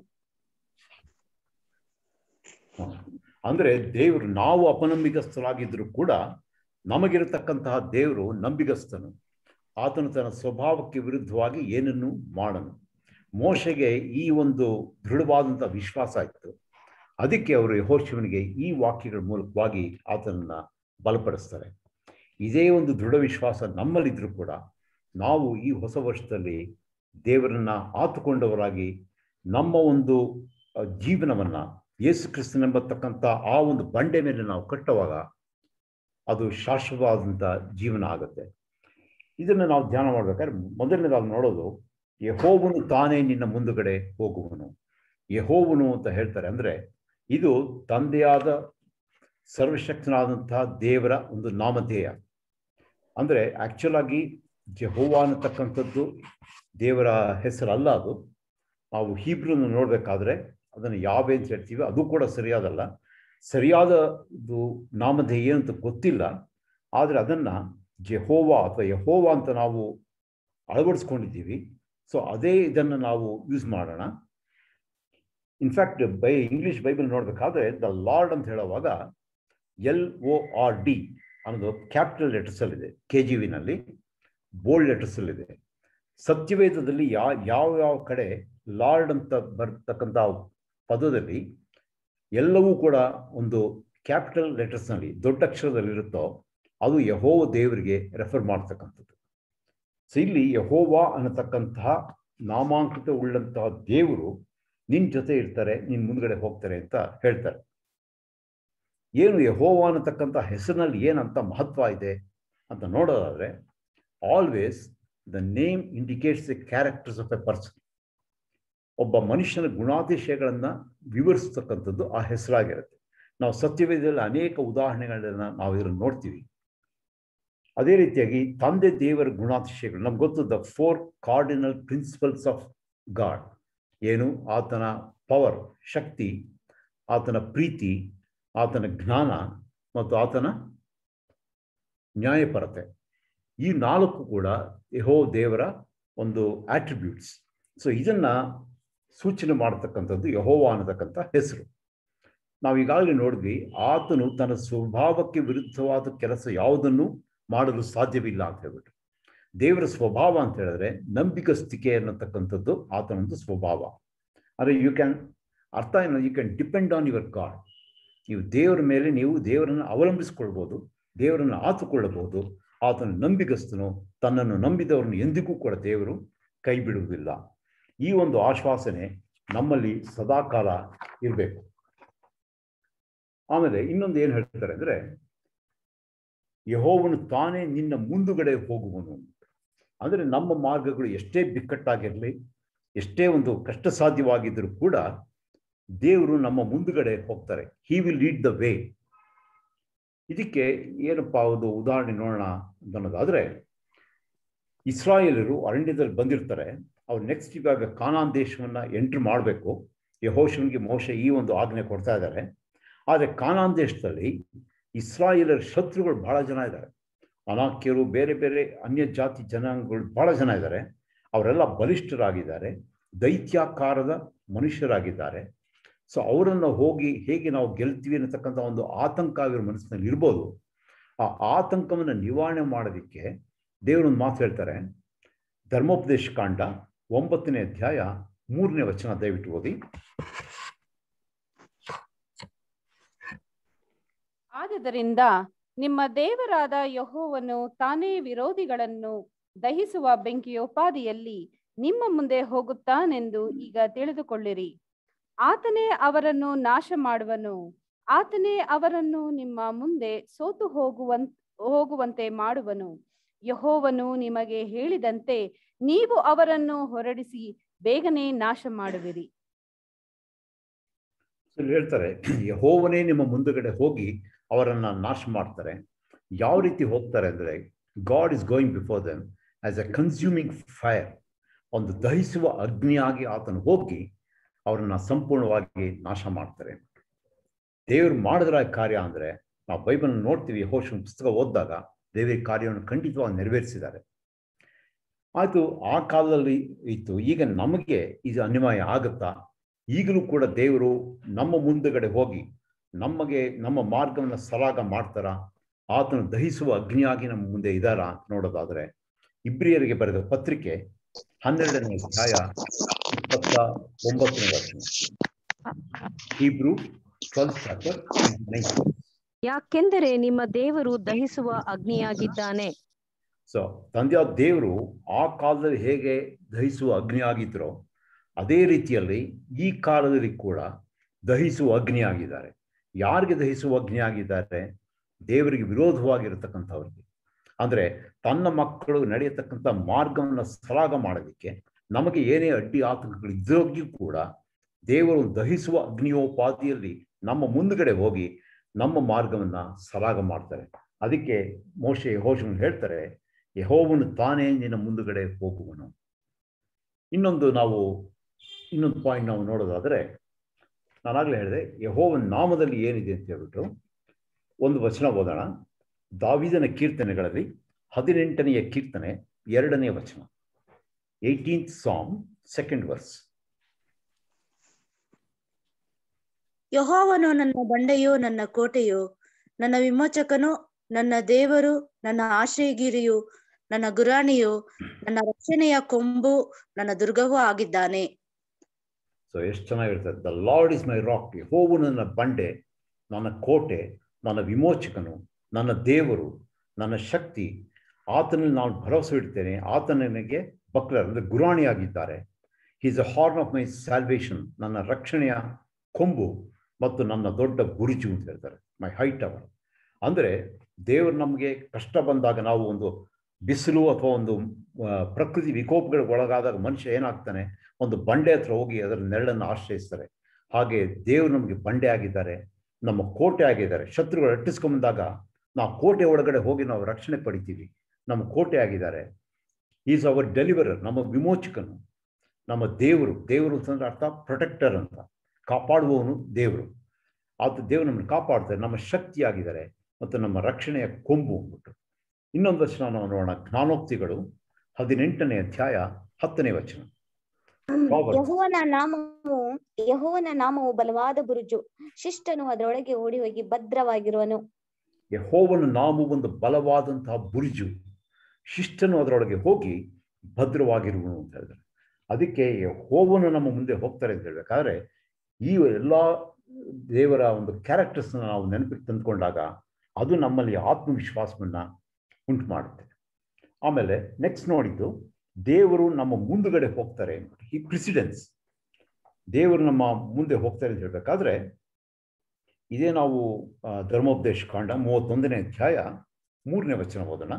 ಅಂದ್ರೆ ದೇವರು ನಾವು ಅಪನಂಬಿಗಸ್ತರಾಗಿದ್ರು ಕೂಡ ನಮಗಿರತಕ್ಕಂತಹ ದೇವರು ನಂಬಿಗಸ್ತನು ಆತನು ತನ್ನ ಸ್ವಭಾವಕ್ಕೆ ವಿರುದ್ಧವಾಗಿ ಏನನ್ನು ಮಾಡನು ಮೋಶೆಗೆ ಈ ಒಂದು ದೃಢವಾದಂತಹ ವಿಶ್ವಾಸ ಇತ್ತು ಅದಕ್ಕೆ ಅವರು ಯಹೋಶಿವನಿಗೆ ಈ ವಾಕ್ಯಗಳ ಮೂಲಕವಾಗಿ ಆತನನ್ನ ಬಲಪಡಿಸ್ತಾರೆ ಇದೇ ಒಂದು ದೃಢ ವಿಶ್ವಾಸ ನಮ್ಮಲ್ಲಿದ್ರೂ ಕೂಡ ನಾವು ಈ ಹೊಸ ವರ್ಷದಲ್ಲಿ ದೇವರನ್ನ ಆತುಕೊಂಡವರಾಗಿ ನಮ್ಮ ಒಂದು ಜೀವನವನ್ನ ಯೇಸು ಕ್ರಿಸ್ತನೆಂಬತಕ್ಕಂಥ ಆ ಒಂದು ಬಂಡೆ ಮೇಲೆ ನಾವು ಕಟ್ಟುವಾಗ ಅದು ಶಾಶ್ವತವಾದಂಥ ಜೀವನ ಆಗುತ್ತೆ ಇದನ್ನು ನಾವು ಧ್ಯಾನ ಮಾಡ್ಬೇಕಾದ್ರೆ ಮೊದಲನೇದಾಗಿ ನೋಡೋದು ಯಹೋವನು ತಾನೇ ನಿನ್ನ ಮುಂದುಗಡೆ ಹೋಗುವನು ಯಹೋವನು ಅಂತ ಹೇಳ್ತಾರೆ ಅಂದ್ರೆ ಇದು ತಂದೆಯಾದ ಸರ್ವಶಕ್ತನಾದಂತಹ ದೇವರ ಒಂದು ನಾಮಧೇಯ ಅಂದ್ರೆ ಆಕ್ಚುಲ್ ಆಗಿ ಜಹೋವಾ ಅನ್ನತಕ್ಕಂಥದ್ದು ದೇವರ ಹೆಸರಲ್ಲ ಅದು ನಾವು ಹೀಬ್ರನ್ನು ನೋಡ್ಬೇಕಾದ್ರೆ ಅದನ್ನು ಯಾವೇ ಅಂತ ಹೇಳ್ತೀವಿ ಅದು ಕೂಡ ಸರಿಯಾದಲ್ಲ ಸರಿಯಾದ ಇದು ನಾಮಧೇಯ ಏನು ಅಂತ ಗೊತ್ತಿಲ್ಲ ಆದರೆ ಅದನ್ನ ಜೆಹೋವಾ ಅಥವಾ ಯಹೋವಾ ಅಂತ ನಾವು ಅಳವಡಿಸ್ಕೊಂಡಿದ್ದೀವಿ ಸೊ ಅದೇ ಇದನ್ನು ನಾವು ಯೂಸ್ ಮಾಡೋಣ ಇನ್ಫ್ಯಾಕ್ಟ್ ಬೈ ಇಂಗ್ಲಿಷ್ ಬೈಬಲ್ ನೋಡ್ಬೇಕಾದ್ರೆ ದ ಲಾರ್ಡ್ ಅಂತ ಹೇಳುವಾಗ ಎಲ್ ಒ ಆರ್ ಡಿ ಅನ್ನೋದು ಕ್ಯಾಪಿಟಲ್ ಲೆಟರ್ಸಲ್ಲಿದೆ ಕೆ ಜಿ ವಿನಲ್ಲಿ ಬೋಲ್ಡ್ ಲೆಟರ್ಸಲ್ಲಿದೆ ಸತ್ಯವೇದದಲ್ಲಿ ಯಾ ಯಾವ ಯಾವ ಕಡೆ ಲಾರ್ಡ್ ಅಂತ ಬರ್ತಕ್ಕಂಥ ಪದದಲ್ಲಿ ಎಲ್ಲವೂ ಕೂಡ ಒಂದು ಕ್ಯಾಪಿಟಲ್ ಲೆಟರ್ಸ್ನಲ್ಲಿ ದೊಡ್ಡ ಅಕ್ಷರದಲ್ಲಿರುತ್ತೋ ಅದು ಯಹೋವ ದೇವರಿಗೆ ರೆಫರ್ ಮಾಡ್ತಕ್ಕಂಥದ್ದು ಸೊ ಇಲ್ಲಿ ಯಹೋವ ಅನ್ನತಕ್ಕಂತಹ ನಾಮಾಂಕಿತ ಉಳ್ಳಂತಹ ದೇವರು ನಿನ್ನ ಜೊತೆ ಇರ್ತಾರೆ ನಿನ್ನ ಮುಂದ್ಗಡೆ ಹೋಗ್ತಾರೆ ಅಂತ ಹೇಳ್ತಾರೆ ಏನು ಯಹೋವ ಅನ್ನತಕ್ಕಂಥ ಹೆಸರಿನಲ್ಲಿ ಏನಂತ ಮಹತ್ವ ಇದೆ ಅಂತ ನೋಡೋದಾದ್ರೆ always the name indicates the characters of a person ಒಬ್ಬ ಮನುಷ್ಯನ ಗುಣಾತಿಶಯಗಳನ್ನು ವಿವರಿಸ್ತಕ್ಕಂಥದ್ದು ಆ ಹೆಸರಾಗಿರುತ್ತೆ ನಾವು ಸತ್ಯವೇದದಲ್ಲಿ ಅನೇಕ ಉದಾಹರಣೆಗಳನ್ನ ನಾವು ಇದನ್ನು ನೋಡ್ತೀವಿ ಅದೇ ರೀತಿಯಾಗಿ ತಂದೆ ದೇವರ ಗುಣಾತಿಶಯಗಳು ನಮ್ಗೆ ಗೊತ್ತು the four cardinal principles of God ಏನು ಆತನ ಪವರ್ ಶಕ್ತಿ ಆತನ ಪ್ರೀತಿ ಆತನ ಜ್ಞಾನ ಮತ್ತು ಆತನ ನ್ಯಾಯಪರತೆ ಈ ನಾಲ್ಕು ಕೂಡ ಯಹೋ ದೇವರ ಒಂದು ಆಟ್ರಿಬ್ಯೂಟ್ಸ್ ಸೊ ಇದನ್ನ ಸೂಚನೆ ಮಾಡತಕ್ಕಂಥದ್ದು ಯಹೋವ ಅನ್ನತಕ್ಕಂಥ ಹೆಸರು ನಾವು ಈಗಾಗಲೇ ನೋಡಿದ್ವಿ ಆತನು ತನ್ನ ಸ್ವಭಾವಕ್ಕೆ ವಿರುದ್ಧವಾದ ಕೆಲಸ ಯಾವುದನ್ನು ಮಾಡಲು ಸಾಧ್ಯವಿಲ್ಲ ಅಂತ ಹೇಳ್ಬಿಟ್ಟು ದೇವರ ಸ್ವಭಾವ ಅಂತ ಹೇಳಿದ್ರೆ ನಂಬಿಕಸ್ತಿಕೆ ಅನ್ನತಕ್ಕಂಥದ್ದು ಆತನೊಂದು ಸ್ವಭಾವ ಅಂದರೆ ಯು ಕ್ಯಾನ್ ಅರ್ಥ ಏನು you can depend on your God ನೀವು ದೇವರ ಮೇಲೆ ನೀವು ದೇವರನ್ನು ಅವಲಂಬಿಸಿಕೊಳ್ಬೋದು ದೇವರನ್ನು ಆತುಕೊಳ್ಳಬಹುದು ಆತನ ನಂಬಿಗಸ್ತನು ತನ್ನನ್ನು ನಂಬಿದವರನ್ನು ಎಂದಿಗೂ ಕೂಡ ದೇವರು ಕೈ ಬಿಡುವುದಿಲ್ಲ ಈ ಒಂದು ಆಶ್ವಾಸನೆ ನಮ್ಮಲ್ಲಿ ಸದಾಕಾಲ ಇರಬೇಕು ಆಮೇಲೆ ಇನ್ನೊಂದು ಏನು ಹೇಳ್ತಾರೆ ಅಂದರೆ ಯಹೋವನು ತಾನೇ ನಿನ್ನ ಮುಂದುಗಡೆ ಹೋಗುವನು ಅಂದರೆ ನಮ್ಮ ಮಾರ್ಗಗಳು ಎಷ್ಟೇ ಬಿಕ್ಕಟ್ಟಾಗಿರಲಿ ಎಷ್ಟೇ ಒಂದು ಕಷ್ಟ ಸಾಧ್ಯವಾಗಿದ್ದರೂ ಕೂಡ ದೇವರು ನಮ್ಮ ಮುಂದುಗಡೆ ಹೋಗ್ತಾರೆ he will lead the way ಇದಕ್ಕೆ ಏನಪ್ಪಾ ಒಂದು ಉದಾಹರಣೆ ನೋಡೋಣ ಅಂತ ಅನ್ನೋದಾದ್ರೆ ಇಸ್ರಾಯೇಲರು ಅರಣ್ಯದಲ್ಲಿ ಬಂದಿರ್ತಾರೆ ಅವ್ರು ನೆಕ್ಸ್ಟ್ ಇವಾಗ ಕಾನಾನ್ ದೇಶವನ್ನ ಎಂಟ್ರ್ ಮಾಡಬೇಕು ಯಹೋಶನ್ಗೆ ಮೋಶ ಈ ಒಂದು ಆಜ್ಞೆ ಕೊಡ್ತಾ ಇದ್ದಾರೆ ಆದರೆ ಕಾನಾನ್ ದೇಶದಲ್ಲಿ ಇಸ್ರಾಯೇಲರ ಶತ್ರುಗಳು ಬಹಳ ಜನ ಇದ್ದಾರೆ ಅನಾಕ್ಯರು ಬೇರೆ ಬೇರೆ ಅನ್ಯ ಜಾತಿ ಜನಾಂಗಗಳು ಬಹಳ ಜನ ಇದ್ದಾರೆ ಅವರೆಲ್ಲ ಬಲಿಷ್ಠರಾಗಿದ್ದಾರೆ ದೈತ್ಯಾಕಾರದ ಮನುಷ್ಯರಾಗಿದ್ದಾರೆ ಸೊ ಅವರನ್ನು ಹೋಗಿ ಹೇಗೆ ನಾವು ಗೆಲ್ತೀವಿ ಅನ್ನತಕ್ಕಂಥ ಒಂದು ಆತಂಕ ಆಗಿರೋ ಮನಸ್ಸಿನಲ್ಲಿ ಇರ್ಬೋದು ಆ ಆತಂಕವನ್ನು ನಿವಾರಣೆ ಮಾಡೋದಕ್ಕೆ ದೇವರೊಂದು ಮಾತು ಹೇಳ್ತಾರೆ ಧರ್ಮೋಪದೇಶ ಕಾಂಡ ಒಂಬತ್ತನೇ ಅಧ್ಯಾಯ ಮೂರನೇ ವಚನ ದಯವಿಟ್ಟು ಓದಿ ಆದುದರಿಂದ ನಿಮ್ಮ ದೇವರಾದ ಯಹೋವನು ತಾನೇ ವಿರೋಧಿಗಳನ್ನು ದಹಿಸುವ ಬೆಂಕಿಯೋಪಾದಿಯಲ್ಲಿ ನಿಮ್ಮ ಮುಂದೆ ಹೋಗುತ್ತಾನೆಂದು ಈಗ ತಿಳಿದುಕೊಳ್ಳಿರಿ ಆತನೇ ಅವರನ್ನು ನಾಶ ಮಾಡುವನು ಆತನೇ ಅವರನ್ನು ನಿಮ್ಮ ಮುಂದೆ ಸೋತು ಹೋಗುವಂತ ಹೋಗುವಂತೆ ಮಾಡುವನು ಯಹೋವನು ನಿಮಗೆ ಹೇಳಿದಂತೆ ನೀವು ಅವರನ್ನು ಹೊರಡಿಸಿ ಬೇಗನೆ ನಾಶ ಮಾಡುವಿರಿ ಇಲ್ಲಿ ಹೇಳ್ತಾರೆ ಯಹೋವನೇ ನಿಮ್ಮ ಮುಂದುಗಡೆ ಹೋಗಿ ಅವರನ್ನ ನಾಶ ಮಾಡ್ತಾರೆ ಯಾವ ರೀತಿ ಹೋಗ್ತಾರೆ ಅಂದರೆ God is going before them as a consuming fire ಒಂದು ದಹಿಸುವ ಅಗ್ನಿಯಾಗಿ ಆತನು ಹೋಗಿ ಅವರನ್ನ ಸಂಪೂರ್ಣವಾಗಿ ನಾಶ ಮಾಡ್ತಾರೆ ದೇವರು ಮಾಡಿದ್ರ ಕಾರ್ಯ ಅಂದರೆ ನಾವು ಬೈಬಲ್ ನೋಡ್ತೀವಿ ಯಹೋಶನ ಪುಸ್ತಕ ಓದಿದಾಗ ದೇವರ ಕಾರ್ಯವನ್ನು ಖಂಡಿತವಾಗಿ ನೆರವೇರಿಸಿದ್ದಾರೆ ಆಯಿತು ಆ ಕಾಲದಲ್ಲಿ ಇತ್ತು ಈಗ ನಮಗೆ ಇದು ಅನ್ಯಾಯ ಆಗುತ್ತಾ ಈಗಲೂ ಕೂಡ ದೇವರು ನಮ್ಮ ಮುಂದುಗಡೆ ಹೋಗಿ ನಮಗೆ ನಮ್ಮ ಮಾರ್ಗವನ್ನು ಸರಾಗ ಮಾಡ್ತಾರ ಆತನು ದಹಿಸುವ ಅಗ್ನಿಯಾಗಿ ನಮ್ಮ ಮುಂದೆ ಇದ್ದಾರ ಅಂತ ನೋಡೋದಾದ್ರೆ ಇಬ್ರಿಯರಿಗೆ ಬರೆದ ಪತ್ರಿಕೆ ಹನ್ನೆರಡನೇ ಅಧ್ಯಾಯ ಇಪ್ಪತ್ತ ಒಂಬತ್ತನೇ ವರ್ಷ ಹೀಬ್ರು ಟ್ವೆಲ್ತ್ ಚಾಪ್ಟರ್ ಯಾಕೆಂದರೆ ನಿಮ್ಮ ದೇವರು ದಹಿಸುವ ಅಗ್ನಿಯಾಗಿದ್ದಾನೆ ಸೊ ತಂದೆಯಾದ ದೇವರು ಆ ಕಾಲದಲ್ಲಿ ಹೇಗೆ ದಹಿಸುವ ಅಗ್ನಿ ಆಗಿದ್ರೋ ಅದೇ ರೀತಿಯಲ್ಲಿ ಈ ಕಾಲದಲ್ಲಿ ಕೂಡ ದಹಿಸುವ ಅಗ್ನಿ ಆಗಿದ್ದಾರೆ ಯಾರಿಗೆ ದಹಿಸುವ ಅಗ್ನಿ ಆಗಿದ್ದಾರೆ ದೇವರಿಗೆ ವಿರೋಧವಾಗಿರತಕ್ಕಂಥವ್ರಿಗೆ ಅಂದ್ರೆ ತನ್ನ ಮಕ್ಕಳು ನಡೆಯತಕ್ಕಂಥ ಮಾರ್ಗವನ್ನು ಸರಾಗ ಮಾಡೋದಕ್ಕೆ ನಮಗೆ ಏನೇ ಅಡ್ಡಿ ಆತಂಕಗಳು ಇದ್ರೋಗ್ಯೂ ಕೂಡ ದೇವರು ದಹಿಸುವ ಅಗ್ನಿಯೋಪಾದಿಯಲ್ಲಿ ನಮ್ಮ ಮುಂದುಗಡೆ ಹೋಗಿ ನಮ್ಮ ಮಾರ್ಗವನ್ನ ಸರಾಗ ಮಾಡ್ತಾರೆ ಅದಕ್ಕೆ ಮೋಶೆ ಯಹೋಶನ್ ಹೇಳ್ತಾರೆ ಯಹೋವನು ತಾನೇ ನಿನ್ನ ಮುಂದುಗಡೆ ಹೋಗುವನು ಇನ್ನೊಂದು ನಾವು ಇನ್ನೊಂದು ಪಾಯಿಂಟ್ ನಾವು ನೋಡೋದಾದ್ರೆ ನಾನಾಗಲೇ ಹೇಳಿದೆ ಯಹೋವನ ನಾಮದಲ್ಲಿ ಏನಿದೆ ಅಂತ ಹೇಳ್ಬಿಟ್ಟು ಒಂದು ವಚನ ಓದೋಣ ದಾವಿದನ ಕೀರ್ತನೆಗಳಲ್ಲಿ ಹದಿನೆಂಟನೆಯ ಕೀರ್ತನೆ ಎರಡನೇ ವಚನ ಏಯ್ಟೀನ್ತ್ ಸಾಂಗ್ ಸೆಕೆಂಡ್ ವರ್ಸ್ ಯಹೋವನು ನನ್ನ ಬಂಡೆಯು ನನ್ನ ಕೋಟೆಯು ನನ್ನ ವಿಮೋಚಕನು ನನ್ನ ದೇವರು ನನ್ನ ಆಶ್ರಯಗಿರಿಯು ನನ್ನ ಗುರಾಣಿಯು ನನ್ನ ರಕ್ಷಣೆಯ ಕೊಂಬು ನನ್ನ ದುರ್ಗವೂ ಆಗಿದ್ದಾನೆ ಸೊ ಎಷ್ಟು ಚೆನ್ನಾಗಿರ್ತದೆ the Lord is my rock ಯಹೋವು ನನ್ನ ಬಂಡೆ ನನ್ನ ಕೋಟೆ ನನ್ನ ವಿಮೋಚಕನು ನನ್ನ ದೇವರು ನನ್ನ ಶಕ್ತಿ ಆತನಲ್ಲಿ ನಾನು ಭರವಸೆ ಇಡ್ತೇನೆ ಆತ ನನಗೆ ಬಕ್ಲರ್ ಅಂದರೆ ಗುರಾಣಿಯಾಗಿದ್ದಾರೆ is a horn of my salvation ನನ್ನ ರಕ್ಷಣೆಯ ಕೊಂಬು ಮತ್ತು ನನ್ನ ದೊಡ್ಡ ಗುರುಜು ಅಂತ ಹೇಳ್ತಾರೆ ಮೈ ಹೈಟ್ ಅವರ್ ಅಂದರೆ ದೇವರು ನಮಗೆ ಕಷ್ಟ ಬಂದಾಗ ನಾವು ಒಂದು ಬಿಸಿಲು ಅಥವಾ ಒಂದು ಆ, ಪ್ರಕೃತಿ ವಿಕೋಪಗಳಿಗೆ ಒಳಗಾದಾಗ ಮನುಷ್ಯ ಏನಾಗ್ತಾನೆ ಒಂದು ಬಂಡೆ ಹತ್ರ ಹೋಗಿ ಅದರ ನೆರಳನ್ನು ಆಶ್ರಯಿಸ್ತಾರೆ ಹಾಗೆ ದೇವರು ನಮಗೆ ಬಂಡೆ ಆಗಿದ್ದಾರೆ ನಮ್ಮ ಕೋಟೆ ಆಗಿದ್ದಾರೆ ಶತ್ರುಗಳು ಅಟ್ಟಿಸ್ಕೊಂಬಂದಾಗ ನಾವು ಕೋಟೆ ಒಳಗಡೆ ಹೋಗಿ ನಾವು ರಕ್ಷಣೆ ಪಡಿತೀವಿ ನಮ್ಮ ಕೋಟೆ ಆಗಿದ್ದಾರೆ ಈಸ್ ಅವರ್ ಡೆಲಿವರರ್ ನಮ್ಮ ವಿಮೋಚಕನು ನಮ್ಮ ದೇವರು ದೇವರು ಅಂತಂದ್ರೆ ಅರ್ಥ ಪ್ರೊಟೆಕ್ಟರ್ ಅಂತ ಕಾಪಾಡುವವನು ದೇವರು ಆತ ದೇವರು ನಮ್ಮನ್ನು ಕಾಪಾಡ್ತಾರೆ ನಮ್ಮ ಶಕ್ತಿಯಾಗಿದ್ದಾರೆ ಮತ್ತು ನಮ್ಮ ರಕ್ಷಣೆಯ ಕೊಂಬು ಅಂದ್ಬಿಟ್ಟು ಇನ್ನೊಂದು ವಚನ ನಾವು ನೋಡೋಣ ಜ್ಞಾನೋಕ್ತಿಗಳು ಹದಿನೆಂಟನೇ ಅಧ್ಯಾಯ ಹತ್ತನೇ ವಚನ Proverbs. ಯಹೋವನ ನಾಮವು ಯಹೋವನ ನಾಮವು ಬಲವಾದ ಬುರುಜು ಶಿಷ್ಟನು ಅದರೊಳಗೆ ಓಡಿ ಹೋಗಿ ಭದ್ರವಾಗಿರುವನು ಯಹೋವನ ನಾಮವು ಒಂದು ಬಲವಾದಂತಹ ಬುರುಜು ಶಿಷ್ಟನು ಅದರೊಳಗೆ ಹೋಗಿ ಭದ್ರವಾಗಿರುವನು ಅಂತ ಹೇಳಿದ್ರೆ ಅದಕ್ಕೆ ಯಹೋವನು ನಮ್ಮ ಮುಂದೆ ಹೋಗ್ತಾರೆ ಅಂತ ಹೇಳ್ಬೇಕಾದ್ರೆ ಈ ಎಲ್ಲ ದೇವರ ಒಂದು ಕ್ಯಾರೆಕ್ಟರ್ಸ್ನ ನಾವು ನೆನಪಿಗೆ ತಂದುಕೊಂಡಾಗ ಅದು ನಮ್ಮಲ್ಲಿ ಆತ್ಮವಿಶ್ವಾಸವನ್ನ ಉಂಟು ಮಾಡುತ್ತೆ ಆಮೇಲೆ ನೆಕ್ಸ್ಟ್ ನೋಡಿದ್ದು ದೇವರು ನಮ್ಮ ಮುಂದುಗಡೆ ಹೋಗ್ತಾರೆ ಅಂದ್ಬಿಟ್ಟು ಈ ಪ್ರೆಸಿಡೆನ್ಸ್ ದೇವರು ನಮ್ಮ ಮುಂದೆ ಹೋಗ್ತಾರೆ ಅಂತ ಹೇಳ್ಬೇಕಾದ್ರೆ ಇದೇ ನಾವು ಆ, ಧರ್ಮೋಪದೇಶ ಕಾಂಡ ಮೂವತ್ತೊಂದನೇ ಅಧ್ಯಾಯ ಮೂರನೇ ವಚನ ಓದೋಣ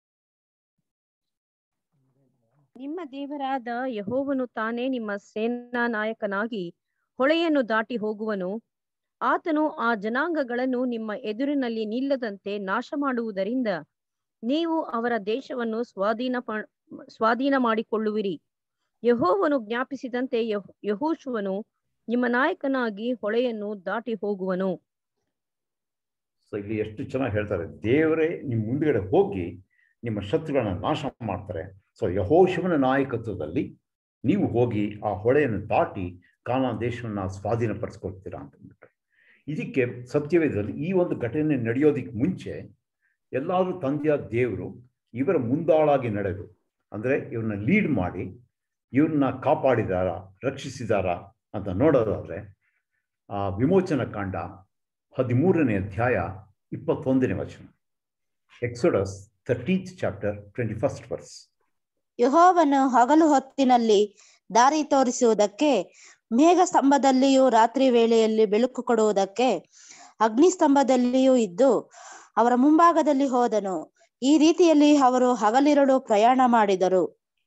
ನಿಮ್ಮ ದೇವರಾದ ಯಹೋವನು ತಾನೇ ನಿಮ್ಮ ಸೇನಾ ನಾಯಕನಾಗಿ ಹೊಳೆಯನ್ನು ದಾಟಿ ಹೋಗುವನು ಆತನು ಆ ಜನಾಂಗಗಳನ್ನು ನಿಮ್ಮ ಎದುರಿನಲ್ಲಿ ನಿಲ್ಲದಂತೆ ನಾಶ ಮಾಡುವುದರಿಂದ ನೀವು ಅವರ ದೇಶವನ್ನು ಸ್ವಾಧೀನ ಪ- ಸ್ವಾಧೀನ ಮಾಡಿಕೊಳ್ಳುವಿರಿ ಯಹೋವನು ಜ್ಞಾಪಿಸಿದಂತೆ ಯಹ್ ಯಹೋಶುವನು ನಿಮ್ಮ ನಾಯಕನಾಗಿ ಹೊಳೆಯನ್ನು ದಾಟಿ ಹೋಗುವನು ಸೊ ಇಲ್ಲಿ ಎಷ್ಟು ಚೆನ್ನಾಗಿ ಹೇಳ್ತಾರೆ ದೇವರೇ ನಿಮ್ಮ ಮುಂದುಗಡೆ ಹೋಗಿ ನಿಮ್ಮ ಶತ್ರುಗಳನ್ನ ನಾಶ ಮಾಡ್ತಾರೆ ಸೊ ಯಹೋಶವನ ನಾಯಕತ್ವದಲ್ಲಿ ನೀವು ಹೋಗಿ ಆ ಹೊಳೆಯನ್ನು ದಾಟಿ ಕಾನಾ ದೇಶವನ್ನ ಸ್ವಾಧೀನಪಡಿಸ್ಕೊಳ್ತೀರಾ ಅಂತ ಅಂದ್ಬಿಟ್ರೆ ಇದಕ್ಕೆ ಸತ್ಯವೇದದಲ್ಲಿ ಈ ಒಂದು ಘಟನೆ ನಡೆಯೋದಕ್ಕೆ ಮುಂಚೆ ಎಲ್ಲಾದರೂ ತಂದೆಯ ದೇವರು ಇವರ ಮುಂದಾಳಾಗಿ ನಡೆದು ಅಂದರೆ ಇವ್ರನ್ನ ಲೀಡ್ ಮಾಡಿ ಇವ್ರನ್ನ ಕಾಪಾಡಿದಾರ ರಕ್ಷಿಸಿದಾರ ಅಂತ ನೋಡೋದಾದ್ರೆ ಆ ವಿಮೋಚನ ಕಾಂಡ ಹದಿಮೂರನೇ ಅಧ್ಯಾಯ ಇಪ್ಪತ್ತೊಂದನೇ ವಚನ Exodus thirteenth chapter twenty first verse ಯಹೋವನು ಹಗಲು ಹೊತ್ತಿನಲ್ಲಿ ದಾರಿ ತೋರಿಸುವುದಕ್ಕೆ ಮೇಘ ಸ್ತಂಭದಲ್ಲಿಯೂ ರಾತ್ರಿ ವೇಳೆಯಲ್ಲಿ ಬೆಳಕು ಕೊಡುವುದಕ್ಕೆ ಅಗ್ನಿ ಸ್ತಂಭದಲ್ಲಿಯೂ ಇದ್ದು ಅವರ ಮುಂಭಾಗದಲ್ಲಿ ಹೋದನು ಈ ರೀತಿಯಲ್ಲಿ ಅವರು ಹಗಲಿರಳು ಪ್ರಯಾಣ ಮಾಡಿದರು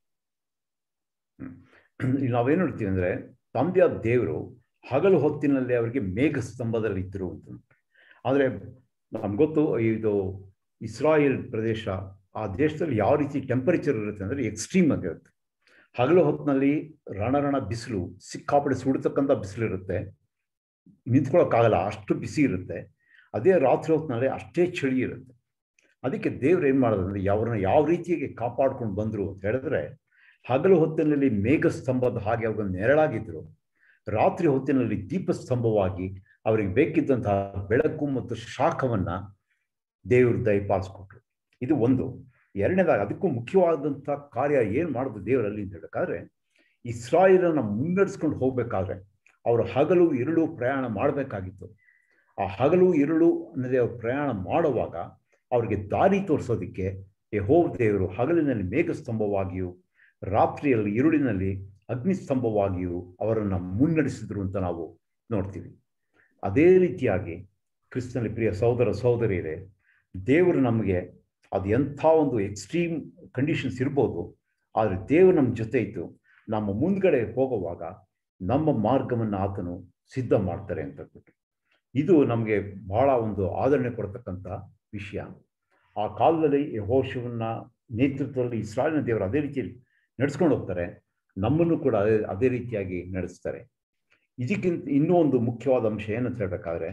ಇಲ್ಲಿ ನಾವೇನು ನೋಡ್ತೀವಿ ಅಂದ್ರೆ ತಂದೆಯ ದೇವರು ಹಗಲು ಹೊತ್ತಿನಲ್ಲಿ ಅವರಿಗೆ ಮೇಘ ಸ್ತಂಭದಲ್ಲಿ ಇದ್ದರು ಅಂತ ಆದರೆ ನಮ್ಗೆ ಗೊತ್ತು ಇದು ಇಸ್ರಾಯೇಲ್ ಪ್ರದೇಶ ಆ ದೇಶದಲ್ಲಿ ಯಾವ ರೀತಿ ಟೆಂಪರೇಚರ್ ಇರುತ್ತೆ ಅಂದರೆ ಎಕ್ಸ್ಟ್ರೀಮ್ ಆಗಿರುತ್ತೆ ಹಗಲು ಹೊತ್ತಿನಲ್ಲಿ ರಣರಣ ಬಿಸಿಲು ಸಿಕ್ಕಾಪಡೆ ಸುಡ್ತಕ್ಕಂಥ ಬಿಸಿಲು ಇರುತ್ತೆ ನಿಂತ್ಕೊಳ್ಳೋಕ್ಕಾಗಲ್ಲ ಅಷ್ಟು ಬಿಸಿ ಇರುತ್ತೆ ಅದೇ ರಾತ್ರಿ ಹೊತ್ತಿನಲ್ಲಿ ಅಷ್ಟೇ ಚಳಿ ಇರುತ್ತೆ ಅದಕ್ಕೆ ದೇವ್ರು ಏನು ಮಾಡೋದಂದ್ರೆ ಅವ್ರನ್ನ ಯಾವ ರೀತಿಯಾಗಿ ಕಾಪಾಡ್ಕೊಂಡು ಬಂದರು ಅಂತ ಹೇಳಿದ್ರೆ ಹಗಲು ಹೊತ್ತಿನಲ್ಲಿ ಮೇಘ ಸ್ತಂಭದ ಹಾಗೆ ಅವ್ರಿಗೆ ನೆರಳಾಗಿದ್ರು ರಾತ್ರಿ ಹೊತ್ತಿನಲ್ಲಿ ದೀಪ ಸ್ತಂಭವಾಗಿ ಅವರಿಗೆ ಬೇಕಿದ್ದಂತಹ ಬೆಳಕು ಮತ್ತು ಶಾಖವನ್ನ ದೇವರು ದಯಪಾಲಿಸ್ಕೊಟ್ರು ಇದು ಒಂದು ಎರಡನೇದಾಗಿ ಅದಕ್ಕೂ ಮುಖ್ಯವಾದಂಥ ಕಾರ್ಯ ಏನು ಮಾಡೋದು ದೇವರಲ್ಲಿ ಅಂತ ಹೇಳ್ಬೇಕಾದ್ರೆ ಇಸ್ರಾಯೇಲನ್ನ ಮುನ್ನಡೆಸ್ಕೊಂಡು ಹೋಗ್ಬೇಕಾದ್ರೆ ಅವರು ಹಗಲು ഇരുಳು ಪ್ರಯಾಣ ಮಾಡಬೇಕಾಗಿತ್ತು ಆ ಹಗಲು ഇരുಳು ಅನ್ನೋದೇ ಅವ್ರು ಪ್ರಯಾಣ ಮಾಡುವಾಗ ಅವ್ರಿಗೆ ದಾರಿ ತೋರಿಸೋದಕ್ಕೆ ಯೆಹೋವ ದೇವರು ಹಗಲಿನಲ್ಲಿ ಮೇಘ ಸ್ತಂಭವಾಗಿಯೂ ರಾತ್ರಿಯಲ್ಲಿ ഇരുಳಿನಲ್ಲಿ ಅಗ್ನಿಸ್ತಂಭವಾಗಿಯೂ ಅವರನ್ನು ಮುನ್ನಡೆಸಿದ್ರು ಅಂತ ನಾವು ನೋಡ್ತೀವಿ ಅದೇ ರೀತಿಯಾಗಿ ಕ್ರಿಸ್ತನಲ್ಲಿ ಪ್ರಿಯ ಸಹೋದರ ಸಹೋದರಿಯರೇ ದೇವರು ನಮಗೆ ಅದು ಎಂಥ ಒಂದು ಎಕ್ಸ್ಟ್ರೀಮ್ ಕಂಡೀಷನ್ಸ್ ಇರ್ಬೋದು ಆದರೆ ದೇವರು ನಮ್ಮ ಜೊತೆ ಇದ್ದು ನಮ್ಮ ಮುಂದ್ಗಡೆ ಹೋಗುವಾಗ ನಮ್ಮ ಮಾರ್ಗವನ್ನು ಆತನು ಸಿದ್ಧ ಮಾಡ್ತಾರೆ ಅಂತ ಹೇಳ್ಬಿಟ್ಟು ಇದು ನಮಗೆ ಬಹಳ ಒಂದು ಆದರಣೆ ಕೊಡ್ತಕ್ಕಂಥ ವಿಷಯ ಆ ಕಾಲದಲ್ಲಿ ಯಹೋಶವನ್ನ ನೇತೃತ್ವದಲ್ಲಿ ಇಸ್ರಾಯೇಲಿನ ದೇವರು ಅದೇ ರೀತಿಯಲ್ಲಿ ನಡೆಸ್ಕೊಂಡು ಹೋಗ್ತಾರೆ ನಮ್ಮನ್ನು ಕೂಡ ಅದೇ ಅದೇ ರೀತಿಯಾಗಿ ನಡೆಸ್ತಾರೆ ಇದಕ್ಕಿಂತ ಇನ್ನೂ ಒಂದು ಮುಖ್ಯವಾದ ಅಂಶ ಏನಂತ ಹೇಳ್ಬೇಕಾದ್ರೆ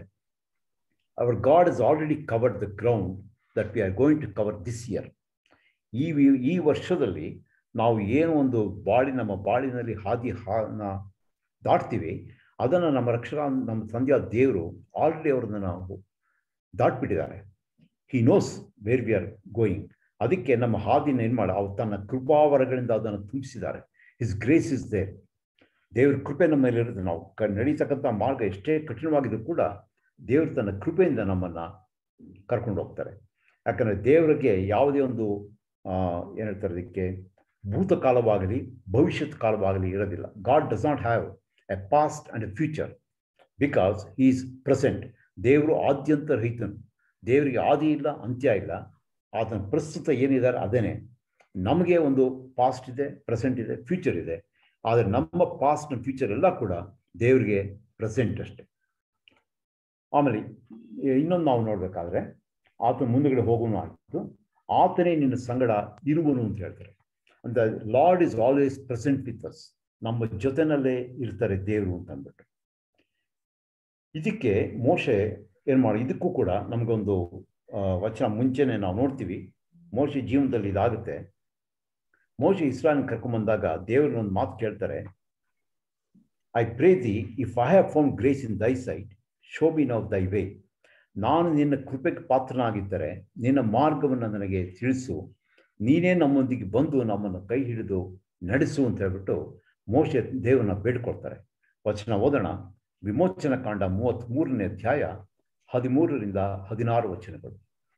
our God is already covered the ground that we are going to cover this year ಈ ವಿ- ಈ ವರ್ಷದಲ್ಲಿ ನಾವು ಏನು ಒಂದು ಬಾಳಿ ನಮ್ಮ ಬಾಳಿನಲ್ಲಿ ಹಾದಿ ಹಾನ ದಾಟ್ತೀವಿ ಅದನ್ನು ನಮ್ಮ ರಕ್ಷಕ ನಮ್ಮ ತಂದೆಯ ದೇವರು ಆಲ್ರೆಡಿ ಅವ್ರನ್ನ ನಾವು ದಾಟ್ಬಿಟ್ಟಿದ್ದಾರೆ he knows where we are going ಅದಕ್ಕೆ ನಮ್ಮ ಹಾದಿನ ಏನು ಮಾಡ ಅವ್ರು ತನ್ನ ಕೃಪಾವರಗಳಿಂದ ಅದನ್ನು ತುಂಬಿಸಿದ್ದಾರೆ ಹಿಸ್ ಗ್ರೇಸ್ ಇಸ್ ದೇರ್ ದೇವ್ರ ಕೃಪೆ ನಮ್ಮ ಮೇಲೆ ಇರುತ್ತೆ ನಾವು ಕ ನಡೀತಕ್ಕಂಥ ಮಾರ್ಗ ಎಷ್ಟೇ ಕಠಿಣವಾಗಿದ್ರು ಕೂಡ ದೇವರು ತನ್ನ ಕೃಪೆಯಿಂದ ನಮ್ಮನ್ನು ಕರ್ಕೊಂಡು ಹೋಗ್ತಾರೆ ಯಾಕಂದರೆ ದೇವರಿಗೆ ಯಾವುದೇ ಒಂದು ಏನು ಹೇಳ್ತಾರೆ ಅದಕ್ಕೆ ಭೂತಕಾಲವಾಗಲಿ ಭವಿಷ್ಯತ್ ಕಾಲವಾಗಲಿ ಇರೋದಿಲ್ಲ God does not have a past and a future because is present ದೇವರು ಆದ್ಯಂತ ರಹಿತನು ದೇವರಿಗೆ ಆದಿ ಇಲ್ಲ ಅಂತ್ಯ ಇಲ್ಲ ಆತನ ಪ್ರಸ್ತುತ ಏನಿದ್ದಾರೆ ಅದೇನೆ ನಮಗೆ ಒಂದು ಪಾಸ್ಟ್ ಇದೆ ಪ್ರೆಸೆಂಟ್ ಇದೆ ಫ್ಯೂಚರ್ ಇದೆ ಆದರೆ ನಮ್ಮ ಪಾಸ್ಟ್ ಫ್ಯೂಚರ್ ಎಲ್ಲ ಕೂಡ ದೇವರಿಗೆ ಪ್ರೆಸೆಂಟ್ ಅಷ್ಟೆ ಆಮೇಲೆ ಇನ್ನೊಂದು ನಾವು ನೋಡಬೇಕಾದ್ರೆ ಆತ ಮುಂದುಗಡೆ ಹೋಗೋನು ಆಗಿತ್ತು ಆತನೇ ನಿನ್ನ ಸಂಗಡ ಇರುವನು ಅಂತ ಹೇಳ್ತಾರೆ ಅಂತ Lord is always present with us ನಮ್ಮ ಜೊತೆನಲ್ಲೇ ಇರ್ತಾರೆ ದೇವರು ಅಂತ ಅಂದ್ಬಿಟ್ಟು ಇದಕ್ಕೆ ಮೋಶೆ ಏನು ಮಾಡಿ ಇದಕ್ಕೂ ಕೂಡ ನಮಗೊಂದು ವಚನ ಮುಂಚೆನೆ ನಾವು ನೋಡ್ತೀವಿ ಮೋಶೆ ಜೀವನದಲ್ಲಿ ಇದಾಗುತ್ತೆ ಮೋಶೆ ಇಸ್ರಾನ್ ಕರ್ಕೊಂಬಂದಾಗ ದೇವ್ರನ್ನ ಒಂದು ಮಾತು ಕೇಳ್ತಾರೆ I pray thee if I have found grace in thy sight show me now thy way ನಾನು ನಿನ್ನ ಕೃಪೆಗೆ ಪಾತ್ರನಾಗಿದ್ದರೆ ನಿನ್ನ ಮಾರ್ಗವನ್ನು ನನಗೆ ತಿಳಿಸು ನೀನೇ ನಮ್ಮೊಂದಿಗೆ ಬಂದು ನಮ್ಮನ್ನು ಕೈ ಹಿಡಿದು ನಡೆಸು ಅಂತ ಹೇಳ್ಬಿಟ್ಟು ಮೋಶೆ ದೇವರನ್ನ ಬೇಡ್ಕೊಳ್ತಾರೆ ವಚನ ಓದೋಣ ವಿಮೋಚನ ಕಾಂಡ ಮೂವತ್ತ್ ಮೂರನೇ ಅಧ್ಯಾಯ ಹದಿಮೂರರಿಂದ ಹದಿನಾರು ವಚನಗಳು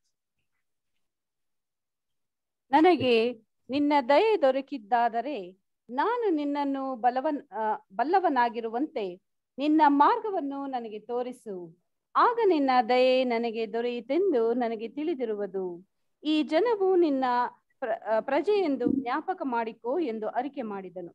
ನನಗೆ ನಿನ್ನ ದಯೆ ದೊರಕಿದ್ದಾದರೆ ನಾನು ನಿನ್ನನ್ನು ಬಲವನ್ ಬಲ್ಲವನಾಗಿರುವಂತೆ ನಿನ್ನ ಮಾರ್ಗವನ್ನು ನನಗೆ ತೋರಿಸು ಆಗ ನಿನ್ನ ದಯೆ ನನಗೆ ದೊರೆಯಿತೆಂದು ನನಗೆ ತಿಳಿದಿರುವುದು ಈ ಜನವು ನಿನ್ನ ಪ್ರಜೆ ಎಂದು ಜ್ಞಾಪಕ ಮಾಡಿಕೋ ಎಂದು ಅರಿಕೆ ಮಾಡಿದನು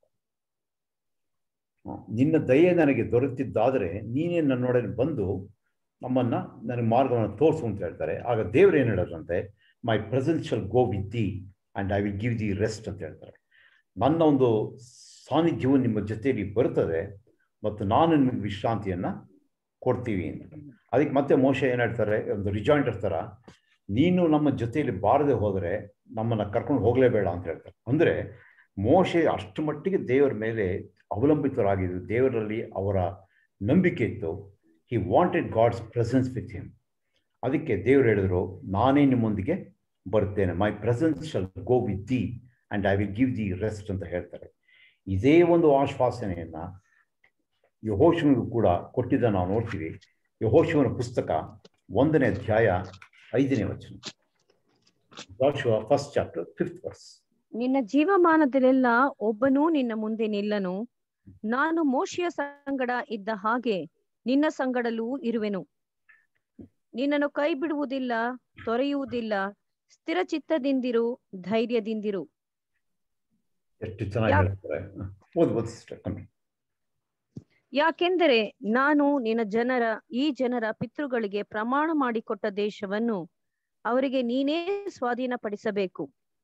ನಿನ್ನ ದಯೆ ನನಗೆ ದೊರೆತಿದ್ದಾದರೆ ನೀನೇ ನನ್ನೊಡನೆ ಬಂದು ನಮ್ಮನ್ನ ನನಗೆ ಮಾರ್ಗವನ್ನು ತೋರಿಸು ಅಂತ ಹೇಳ್ತಾರೆ ಆಗ ದೇವ್ರು ಏನು ಹೇಳೋದಂತೆ my presence shall go with thee and I will give thee rest ಅಂತ ಹೇಳ್ತಾರೆ ನನ್ನ ಒಂದು ಸಾನ್ನಿಧ್ಯವು ನಿಮ್ಮ ಜೊತೆಯಲ್ಲಿ ಬರುತ್ತದೆ ಮತ್ತು ನಾನು ನಿಮಗೆ ವಿಶ್ರಾಂತಿಯನ್ನು ಕೊಡ್ತೀವಿ ಅಂತ ಅದಕ್ಕೆ ಮತ್ತೆ ಮೋಶ ಏನು ಹೇಳ್ತಾರೆ ಒಂದು ರಿಜಾಯಿಂಟರ್ ಥರ ನೀನು ನಮ್ಮ ಜೊತೆಯಲ್ಲಿ ಬಾರದೆ ಹೋದರೆ ನಮ್ಮನ್ನು ಕರ್ಕೊಂಡು ಹೋಗಲೇಬೇಡ ಅಂತ ಹೇಳ್ತಾರೆ ಅಂದರೆ ಮೋಶೆ ಅಷ್ಟು ಮಟ್ಟಿಗೆ ದೇವರ ಮೇಲೆ ಅವಲಂಬಿತರಾಗಿದ್ದು ದೇವರಲ್ಲಿ ಅವರ ನಂಬಿಕೆ ಇತ್ತು he wanted God's presence with him ಅದಕ್ಕೆ ದೇವರು ಹೇಳಿದ್ರು ನಾನೇ ನಿಮ್ಮೊಂದಿಗೆ ಬರ್ತೇನೆ my presence shall go with thee and I will give thee rest ಅಂತ ಹೇಳ್ತಾರೆ ಇದೇ ಒಂದು ಆಶ್ವಾಸನೆಯನ್ನು ಯಹೋಶನಿಗೂ ಕೂಡ ಕೊಟ್ಟಿದ್ದ ನಾವು ನೋಡ್ತೀವಿ ಯಹೋಶವನ ಪುಸ್ತಕ ಒಂದನೇ ಅಧ್ಯಾಯ ಐದನೇ ವಚನ ಫಸ್ಟ್ ಚಾಪ್ಟರ್ ಫಿಫ್ತ್ ವರ್ಸ್ ನಿನ್ನ ಜೀವಮಾನದಲ್ಲೆಲ್ಲ ಒಬ್ಬನೂ ನಿನ್ನ ಮುಂದೆ ನಿಲ್ಲನು ನಾನು ಮೋಶಿಯ ಸಂಗಡ ಇದ್ದ ಹಾಗೆ ನಿನ್ನ ಸಂಗಡಲೂ ಇರುವೆನು ನಿನ್ನನ್ನು ಕೈ ಬಿಡುವುದಿಲ್ಲ ತೊರೆಯುವುದಿಲ್ಲ ಸ್ಥಿರ ಚಿತ್ತದಿಂದಿರು ಧೈರ್ಯದಿಂದಿರು ಎಷ್ಟು ಚೆನ್ನಾಗಿ ಹೇಳ್ತಾರೆ ಓದ್ಬೋದು ಸಿಸ್ಟರ್ ಕಮ್ಮಿ ಯಾಕೆಂದರೆ ನಾನು ನಿನ್ನ ಜನರ ಈ ಜನರ ಪಿತೃಗಳಿಗೆ ಪ್ರಮಾಣ ಮಾಡಿಕೊಟ್ಟ ದೇಶವನ್ನು ಅವರಿಗೆ ನೀನೇ ಸ್ವಾಧೀನಪಡಿಸಬೇಕು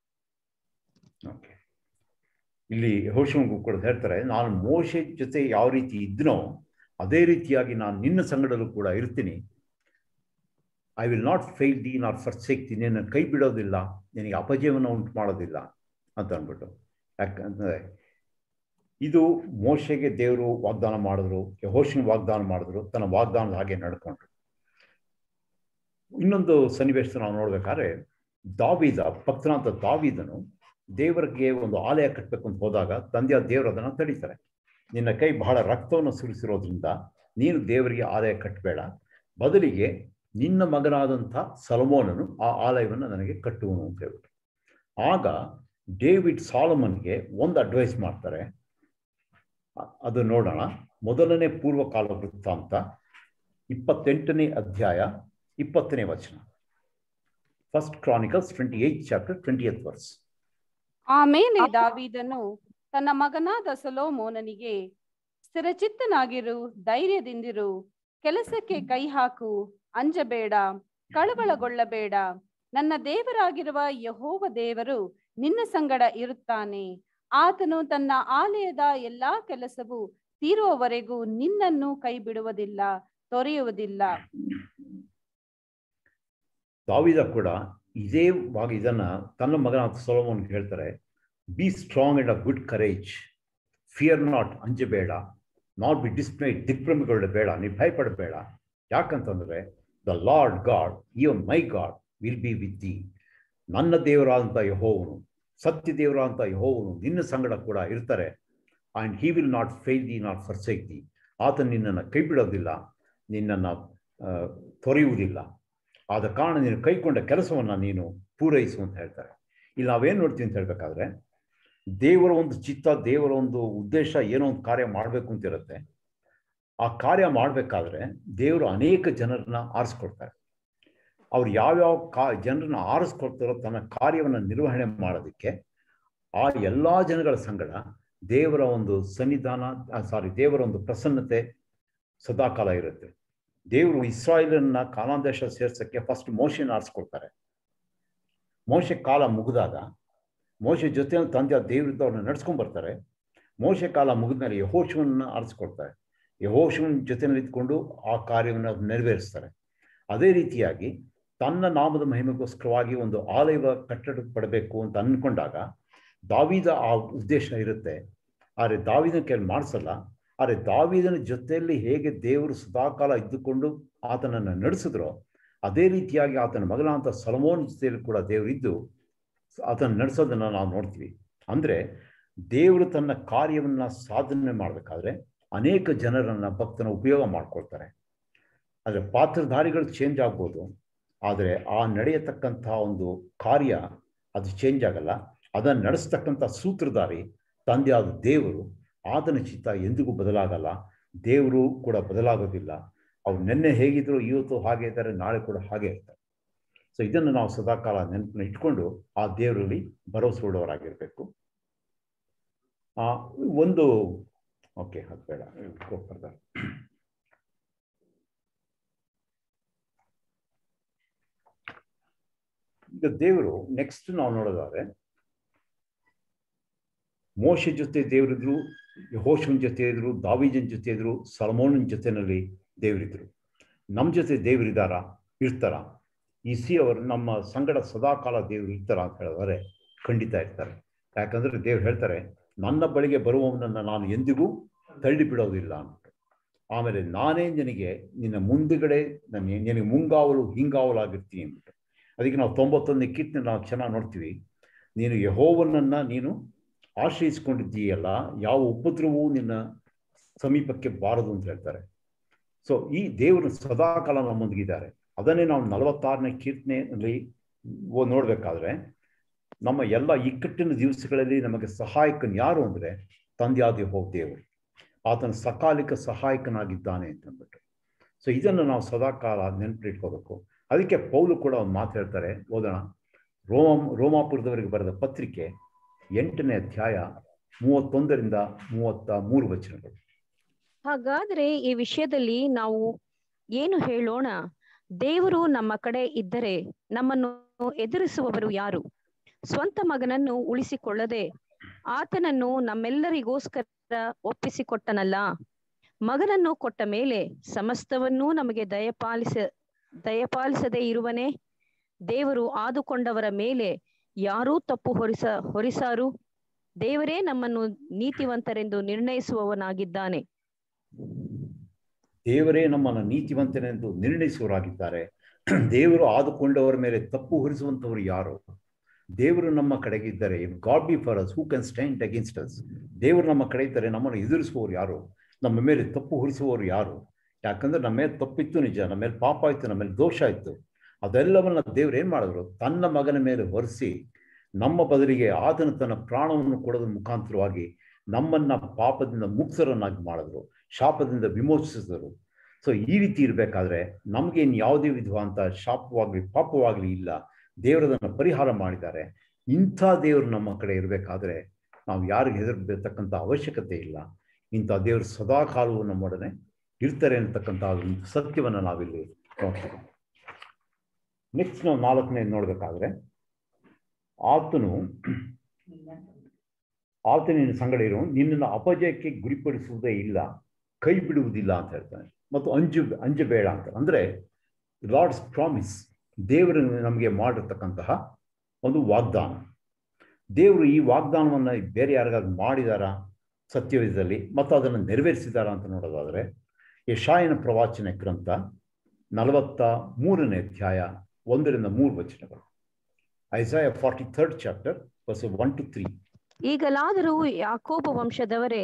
ಇಲ್ಲಿ ಹೋಶಮಗೂ ಕೂಡ ಹೇಳ್ತಾರೆ ನಾನು ಮೋಶೆ ಜೊತೆ ಯಾವ ರೀತಿ ಇದ್ನೋ ಅದೇ ರೀತಿಯಾಗಿ ನಾನು ನಿನ್ನ ಸಂಗಡಲ್ಲೂ ಕೂಡ ಇರ್ತೀನಿ I will not fail thee not forsake thee ನಿನ್ನ ಕೈ ಬಿಡೋದಿಲ್ಲ ನಿನಗೆ ಅಪಜಯವನ್ನು ಉಂಟು ಮಾಡೋದಿಲ್ಲ ಅಂತ ಅಂದ್ಬಿಟ್ಟು ಯಾಕಂದರೆ ಇದು ಮೋಶೆಗೆ ದೇವರು ವಾಗ್ದಾನ ಮಾಡಿದ್ರು ಯಹೋಶನ್ ವಾಗ್ದಾನ ಮಾಡಿದ್ರು ತನ್ನ ವಾಗ್ದಾನದ ಹಾಗೆ ನಡ್ಕೊಂಡ್ರು ಇನ್ನೊಂದು ಸನ್ನಿವೇಶ ನಾವು ನೋಡ್ಬೇಕಾದ್ರೆ ದಾವಿದ ಭಕ್ತನಾಥ ದಾವಿದನು ದೇವರಿಗೆ ಒಂದು ಆಲಯ ಕಟ್ಟಬೇಕು ಅಂತ ಹೋದಾಗ ತಂದೆಯ ದೇವರು ಅದನ್ನು ತಡೀತಾರೆ ನಿನ್ನ ಕೈ ಬಹಳ ರಕ್ತವನ್ನು ಸುರಿಸಿರೋದ್ರಿಂದ ನೀನು ದೇವರಿಗೆ ಆಲಯ ಕಟ್ಟಬೇಡ ಬದಲಿಗೆ ನಿನ್ನ ಮಗನಾದಂಥ ಸಲಮೋನನು ಆ ಆಲಯವನ್ನು ನನಗೆ ಕಟ್ಟುವನು ಅಂತ ಹೇಳ್ಬಿಟ್ಟು ಆಗ ಡೇವಿಡ್ ಸಾಲಮನ್ಗೆ ಒಂದು ಅಡ್ವೈಸ್ ಮಾಡ್ತಾರೆ ಅದು ನೋಡೋಣ ಮೊದಲನೇ ಪೂರ್ವಕಾಲ ವೃತ್ತಾಂತ ಇಪ್ಪತ್ತೆಂಟನೇ ಅಧ್ಯಾಯ ಇಪ್ಪತ್ತನೇ ವಚನ first Chronicles twenty eight chapter twentieth verse ಆಮೇಲೆ ದಾವೀದನು ತನ್ನ ಮಗನಾದ ಸೊಲೋಮೋನನಿಗೆ ಸ್ಥಿರಚಿತ್ತನಾಗಿರು ಧೈರ್ಯದಿಂದಿರು ಕೆಲಸಕ್ಕೆ ಕೈ ಹಾಕು ಅಂಜಬೇಡ ಕಳವಳಗೊಳ್ಳಬೇಡ ನನ್ನ ದೇವರಾಗಿರುವ ಯಹೋವ ದೇವರು ನಿನ್ನ ಸಂಗಡ ಇರುತ್ತಾನೆ ಆತನು ತನ್ನ ಆಲಯದ ಎಲ್ಲಾ ಕೆಲಸವು ತೀರುವವರೆಗೂ ನಿನ್ನನ್ನು ಕೈ ಬಿಡುವುದಿಲ್ಲ ತೊರೆಯುವುದಿಲ್ಲ ದಾವಿದ ಕೂಡ ಇದೇ ಭಾಗ ಇದನ್ನ ತನ್ನ ಮಗನ ಸೊಲೋಮನ್ ಹೇಳ್ತಾರೆ be strong and a good courage fear not ಅಂಜಬೇಡ ನಾಟ್ ಬಿ ಡಿಸ್ಪ್ಲೇಡ್ ದಿಗ್ಭ್ರಮೆಗೊಳ್ಳಬೇಡ ನೀವು ಭಯಪಡಬೇಡ ಯಾಕಂತಂದ್ರೆ the Lord God even my God will be with thee ನನ್ನ ದೇವರಾದಂಥ ಯಹೋವನು ಸತ್ಯ ದೇವರಾದಂಥ ಯಹೋವನು ನಿನ್ನ ಸಂಗಡ ಕೂಡ ಇರ್ತಾರೆ and he will not fail thee not forsake thee ಆತ ನಿನ್ನನ್ನು ಕೈ ಬಿಡೋದಿಲ್ಲ ನಿನ್ನನ್ನು ತೊರೆಯುವುದಿಲ್ಲ ಆದ ಕಾರಣ ನೀನು ಕೈಕೊಂಡ ಕೆಲಸವನ್ನು ನೀನು ಪೂರೈಸು ಅಂತ ಹೇಳ್ತಾರೆ ಇಲ್ಲಿ ನಾವೇನು ನೋಡ್ತೀವಿ ಅಂತ ಹೇಳಬೇಕಾದ್ರೆ ದೇವರ ಒಂದು ಚಿತ್ತ ದೇವರ ಒಂದು ಉದ್ದೇಶ ಏನೋ ಒಂದು ಕಾರ್ಯ ಮಾಡಬೇಕು ಅಂತ ಇರುತ್ತೆ ಆ ಕಾರ್ಯ ಮಾಡಬೇಕಾದ್ರೆ ದೇವರು ಅನೇಕ ಜನರನ್ನ ಆರಿಸ್ಕೊಡ್ತಾರೆ ಅವ್ರು ಯಾವ್ಯಾವ ಕಾ ಜನರನ್ನ ಆರಿಸ್ಕೊಡ್ತಾರೋ ತನ್ನ ಕಾರ್ಯವನ್ನು ನಿರ್ವಹಣೆ ಮಾಡೋದಕ್ಕೆ ಆ ಎಲ್ಲ ಜನಗಳ ಸಂಗಡ ದೇವರ ಒಂದು ಸನ್ನಿಧಾನ ಸಾರಿ ದೇವರ ಒಂದು ಪ್ರಸನ್ನತೆ ಸದಾಕಾಲ ಇರುತ್ತೆ ದೇವರು ಇಸ್ರಾಯೇಲನ್ನ ಕಾನಾದೇಶ ಸೇರ್ಸಕ್ಕೆ ಫಸ್ಟ್ ಮೋಶೆನ ಆರಿಸ್ಕೊಡ್ತಾರೆ ಮೋಶೆ ಕಾಲ ಮುಗಿದಾಗ ಮೋಶೆ ಜೊತೆ ತಂದೆ ದೇವರಿದ್ದ ಅವ್ರನ್ನ ನಡ್ಸ್ಕೊಂಡ್ ಬರ್ತಾರೆ ಮೋಶೆ ಕಾಲ ಮುಗಿದ್ಮೇಲೆ ಯಹೋಶವನ್ನ ಆರಿಸ್ಕೊಡ್ತಾರೆ ಯಹೋಶವನ ಜೊತೆನಲ್ಲಿ ಇದ್ಕೊಂಡು ಆ ಕಾರ್ಯವನ್ನು ಅವ್ರು ನೆರವೇರಿಸ್ತಾರೆ ಅದೇ ರೀತಿಯಾಗಿ ತನ್ನ ನಾಮದ ಮಹಿಮೆಗೋಸ್ಕರವಾಗಿ ಒಂದು ಆಲಯ ಕಟ್ಟಡ ಪಡಬೇಕು ಅಂತ ಅಂದ್ಕೊಂಡಾಗ ದಾವಿದ ಆ ಉದ್ದೇಶ ಇರುತ್ತೆ ಆದರೆ ದಾವಿದನ ಕೆಲ ಮಾಡಿಸಲ್ಲ ಆದರೆ ದಾವಿದನ ಜೊತೆಯಲ್ಲಿ ಹೇಗೆ ದೇವರು ಸದಾಕಾಲ ಇದ್ದುಕೊಂಡು ಆತನನ್ನು ನಡೆಸಿದ್ರೋ ಅದೇ ರೀತಿಯಾಗಿ ಆತನ ಮಗನಾಂತ ಸಲಮೋನ್ ಜೊತೆಯಲ್ಲಿ ಕೂಡ ದೇವರಿದ್ದು ಆತನ ನಡೆಸೋದನ್ನು ನಾವು ನೋಡ್ತೀವಿ ಅಂದರೆ ದೇವರು ತನ್ನ ಕಾರ್ಯವನ್ನು ಸಾಧನೆ ಮಾಡಬೇಕಾದ್ರೆ ಅನೇಕ ಜನರನ್ನು ಭಕ್ತನ ಉಪಯೋಗ ಮಾಡ್ಕೊಳ್ತಾರೆ ಆದರೆ ಪಾತ್ರಧಾರಿಗಳು ಚೇಂಜ್ ಆಗ್ಬೋದು ಆದರೆ ಆ ನಡೆಯತಕ್ಕಂಥ ಒಂದು ಕಾರ್ಯ ಅದು ಚೇಂಜ್ ಆಗಲ್ಲ ಅದನ್ನು ನಡೆಸ್ತಕ್ಕಂಥ ಸೂತ್ರಧಾರಿ ತಂದೆಯಾದ ದೇವರು ಆತನ ಚಿತ್ತ ಎಂದಿಗೂ ಬದಲಾಗಲ್ಲ ದೇವರು ಕೂಡ ಬದಲಾಗೋದಿಲ್ಲ ಅವ್ರು ನಿನ್ನೆ ಹೇಗಿದ್ರು ಇವತ್ತು ಹಾಗೆ ಇದ್ದಾರೆ ನಾಳೆ ಕೂಡ ಹಾಗೆ ಇರ್ತಾರೆ ಸೊ ಇದನ್ನು ನಾವು ಸದಾಕಾಲ ನೆನಪನ್ನ ಇಟ್ಕೊಂಡು ಆ ದೇವರಲ್ಲಿ ಭರವಸೆ ಉಳ್ಳವರಾಗಿರ್ಬೇಕು ಆ ಒಂದು ಓಕೆ ಅದು ಬೇಡ ಬರ್ತಾರೆ ಈಗ ದೇವರು ನೆಕ್ಸ್ಟ್ ನಾವು ನೋಡೋದಾದ್ರೆ ಮೋಶ ಜೊತೆ ದೇವರಿದ್ರು ಯಹೋಶವನ್ ಜೊತೆ ಇದ್ರು ದಾವಿಜನ್ ಜೊತೆ ಇದ್ರು ಸಲಮೋನನ್ ಜೊತೆನಲ್ಲಿ ದೇವರಿದ್ರು ನಮ್ಮ ಜೊತೆ ದೇವರಿದಾರ ಇರ್ತಾರ ಈ ಸಿ ಅವರು ನಮ್ಮ ಸಂಗಡ ಸದಾಕಾಲ ದೇವರು ಇರ್ತಾರ ಅಂತ ಹೇಳಿದ್ರೆ ಖಂಡಿತ ಇರ್ತಾರೆ ಯಾಕಂದ್ರೆ ದೇವ್ರು ಹೇಳ್ತಾರೆ ನನ್ನ ಬಳಿಗೆ ಬರುವವನನ್ನು ನಾನು ಎಂದಿಗೂ ತಳ್ಳಿ ಬಿಡೋದಿಲ್ಲ ಅಂದ್ಬಿಟ್ಟು ಆಮೇಲೆ ನಾನೇ ನಿನಗೆ ನಿನ್ನ ಮುಂದುಗಡೆ ನನ್ನ ನಿನಗೆ ಮುಂಗಾವಲು ಹಿಂಗಾವಲಾಗಿರ್ತೀನಿ ಅಂದ್ಬಿಟ್ಟು ಅದಕ್ಕೆ ನಾವು ತೊಂಬತ್ತೊಂದನೇ ಕೀರ್ತನೆ ನಾವು ಚೆನ್ನಾಗಿ ನೋಡ್ತೀವಿ ನೀನು ಯಹೋವನನ್ನ ನೀನು ಆಶ್ರಯಿಸ್ಕೊಂಡಿದ್ದೀಯಲ್ಲ ಯಾವ ಉಪದ್ರವೂ ನಿನ್ನ ಸಮೀಪಕ್ಕೆ ಬಾರದು ಅಂತ ಹೇಳ್ತಾರೆ ಸೊ ಈ ದೇವರು ಸದಾಕಾಲ ನಮ್ಮೊಂದಿಗಿದ್ದಾರೆ ಅದನ್ನೇ ನಾವು ನಲವತ್ತಾರನೇ ಕೀರ್ತನೆಯಲ್ಲಿ ನೋಡ್ಬೇಕಾದ್ರೆ ನಮ್ಮ ಎಲ್ಲ ಇಕ್ಕಟ್ಟಿನ ದಿವಸಗಳಲ್ಲಿ ನಮಗೆ ಸಹಾಯಕನ್ ಯಾರು ಅಂದರೆ ತಂದೆಯಾದ ಹೋಗ್ ದೇವರು ಆತನ ಸಕಾಲಿಕ ಸಹಾಯಕನಾಗಿದ್ದಾನೆ ಅಂತಂದ್ಬಿಟ್ಟು ಸೊ ಇದನ್ನು ನಾವು ಸದಾಕಾಲ ನೆನಪಿಟ್ಕೋಬೇಕು ಅದಕ್ಕೆ ಪೌಲು ಕೂಡ ಒಂದು ಮಾತು ಹೇಳ್ತಾರೆ ಓದೋಣ ರೋಮ ರೋಮಾಪುರದವರಿಗೆ ಬರೆದ ಪತ್ರಿಕೆ ಎಂಟನೇ ಅಧ್ಯಾಯ ಮೂವತ್ತೊಂದರಿಂದ ಮೂವತ್ತ ಮೂರು ವಚನಗಳು ಹಾಗಾದ್ರೆ ಈ ವಿಷಯದಲ್ಲಿ ನಾವು ಏನು ಹೇಳೋಣ ದೇವರು ನಮ್ಮ ಕಡೆ ಇದ್ದರೆ ನಮ್ಮನ್ನು ಎದುರಿಸುವವರು ಯಾರು ಸ್ವಂತ ಮಗನನ್ನು ಉಳಿಸಿಕೊಳ್ಳದೆ ಆತನನ್ನು ನಮ್ಮೆಲ್ಲರಿಗೋಸ್ಕರ ಒಪ್ಪಿಸಿಕೊಟ್ಟನಲ್ಲ ಮಗನನ್ನು ಕೊಟ್ಟ ಮೇಲೆ ಸಮಸ್ತವನ್ನೂ ನಮಗೆ ದಯಪಾಲಿಸ ದಯಪಾಲಿಸದೇ ಇರುವನೇ ದೇವರು ಆದುಕೊಂಡವರ ಮೇಲೆ ಯಾರೂ ತಪ್ಪು ಹೊರಿಸ ಹೊರಿಸಾರು ದೇವರೇ ನಮ್ಮನ್ನು ನೀತಿವಂತರೆಂದು ನಿರ್ಣಯಿಸುವವನಾಗಿದ್ದಾನೆ ದೇವರೇ ನಮ್ಮನ್ನು ನೀತಿವಂತನೆಂದು ನಿರ್ಣಯಿಸುವರಾಗಿದ್ದಾರೆ ದೇವರು ಆದುಕೊಂಡವರ ಮೇಲೆ ತಪ್ಪು ಹೊರಿಸುವಂತವರು ಯಾರು ದೇವರು ನಮ್ಮ ಕಡೆಗಿದ್ದರೆ God be for us who can stand against us ದೇವರು ನಮ್ಮ ಕಡೆ ಇದ್ದರೆ ನಮ್ಮನ್ನು ಎದುರಿಸುವವರು ಯಾರು ನಮ್ಮ ಮೇಲೆ ತಪ್ಪು ಹೊರಿಸುವವರು ಯಾರು ಯಾಕಂದ್ರೆ ನಮ್ಮ ಮೇಲೆ ತಪ್ಪಿತ್ತು ನಿಜ ನಮ್ಮ ಮೇಲೆ ಪಾಪ ಆಯ್ತು ನಮ್ಮ ಮೇಲೆ ದೋಷ ಆಯ್ತು ಅದೆಲ್ಲವನ್ನ ದೇವ್ರು ಏನ್ ಮಾಡಿದ್ರು ತನ್ನ ಮಗನ ಮೇಲೆ ಹೊರಿಸಿ ನಮ್ಮ ಬದಲಿಗೆ ಆತನ ತನ್ನ ಪ್ರಾಣವನ್ನು ಕೊಡೋದ್ರ ಮುಖಾಂತರವಾಗಿ ನಮ್ಮನ್ನ ಪಾಪದಿಂದ ಮುಕ್ತರನ್ನಾಗಿ ಮಾಡಿದ್ರು ಶಾಪದಿಂದ ವಿಮೋಚಿಸಿದರು ಸೊ ಈ ರೀತಿ ಇರಬೇಕಾದ್ರೆ ನಮಗೇನು ಯಾವುದೇ ವಿಧವಾದಂಥ ಶಾಪವಾಗಲಿ ಪಾಪವಾಗಲಿ ಇಲ್ಲ ದೇವರದನ್ನು ಪರಿಹಾರ ಮಾಡಿದ್ದಾರೆ ಇಂಥ ದೇವರು ನಮ್ಮ ಕಡೆ ಇರಬೇಕಾದ್ರೆ ನಾವು ಯಾರಿಗೆ ಹೆದರ್ಬೇತಕ್ಕಂಥ ಅವಶ್ಯಕತೆ ಇಲ್ಲ ಇಂಥ ದೇವರು ಸದಾ ಕಾಲವು ನಮ್ಮೊಡನೆ ಇರ್ತಾರೆ ಅಂತಕ್ಕಂಥ ಒಂದು ಸತ್ಯವನ್ನು ನಾವಿಲ್ಲಿ ನೋಡ್ತೀವಿ ನೆಕ್ಸ್ಟ್ ನಾವು ನಾಲ್ಕನೇ ನೋಡ್ಬೇಕಾದ್ರೆ ಆತನು ಆತನಿನ ಸಂಗಡ ಇರೋ ನಿನ್ನನ್ನು ಅಪಜಯಕ್ಕೆ ಗುರಿಪಡಿಸುವುದೇ ಇಲ್ಲ ಕೈ ಬಿಡುವುದಿಲ್ಲ ಅಂತ ಹೇಳ್ತಾನೆ ಮತ್ತು ಅಂಜು ಅಂಜಬೇಡ ಅಂತ ಅಂದ್ರೆ ಲಾರ್ಡ್ಸ್ ಪ್ರಾಮಿಸ್ ದೇವರು ನಮಗೆ ಮಾಡಿರ್ತಕ್ಕಂತಹ ಒಂದು ವಾಗ್ದಾನ ದೇವರು ಈ ವಾಗ್ದಾನವನ್ನು ಬೇರೆ ಯಾರಿಗಾದ್ರು ಮಾಡಿದಾರ ಸತ್ಯವಿಧದಲ್ಲಿ ಮತ್ತು ಅದನ್ನು ನೆರವೇರಿಸಿದಾರ ಅಂತ ನೋಡೋದಾದರೆ ಯಶಾಯನ ಪ್ರವಾಚನ ಗ್ರಂಥ ನಲವತ್ತ ಮೂರನೇ ಅಧ್ಯಾಯ ಒಂದರಿಂದ ಮೂರು ವಚನಗಳು Isaiah forty third chapter verse one two three ಈಗಲಾದರೂ ಯಾಕೋಬ ವಂಶದವರೇ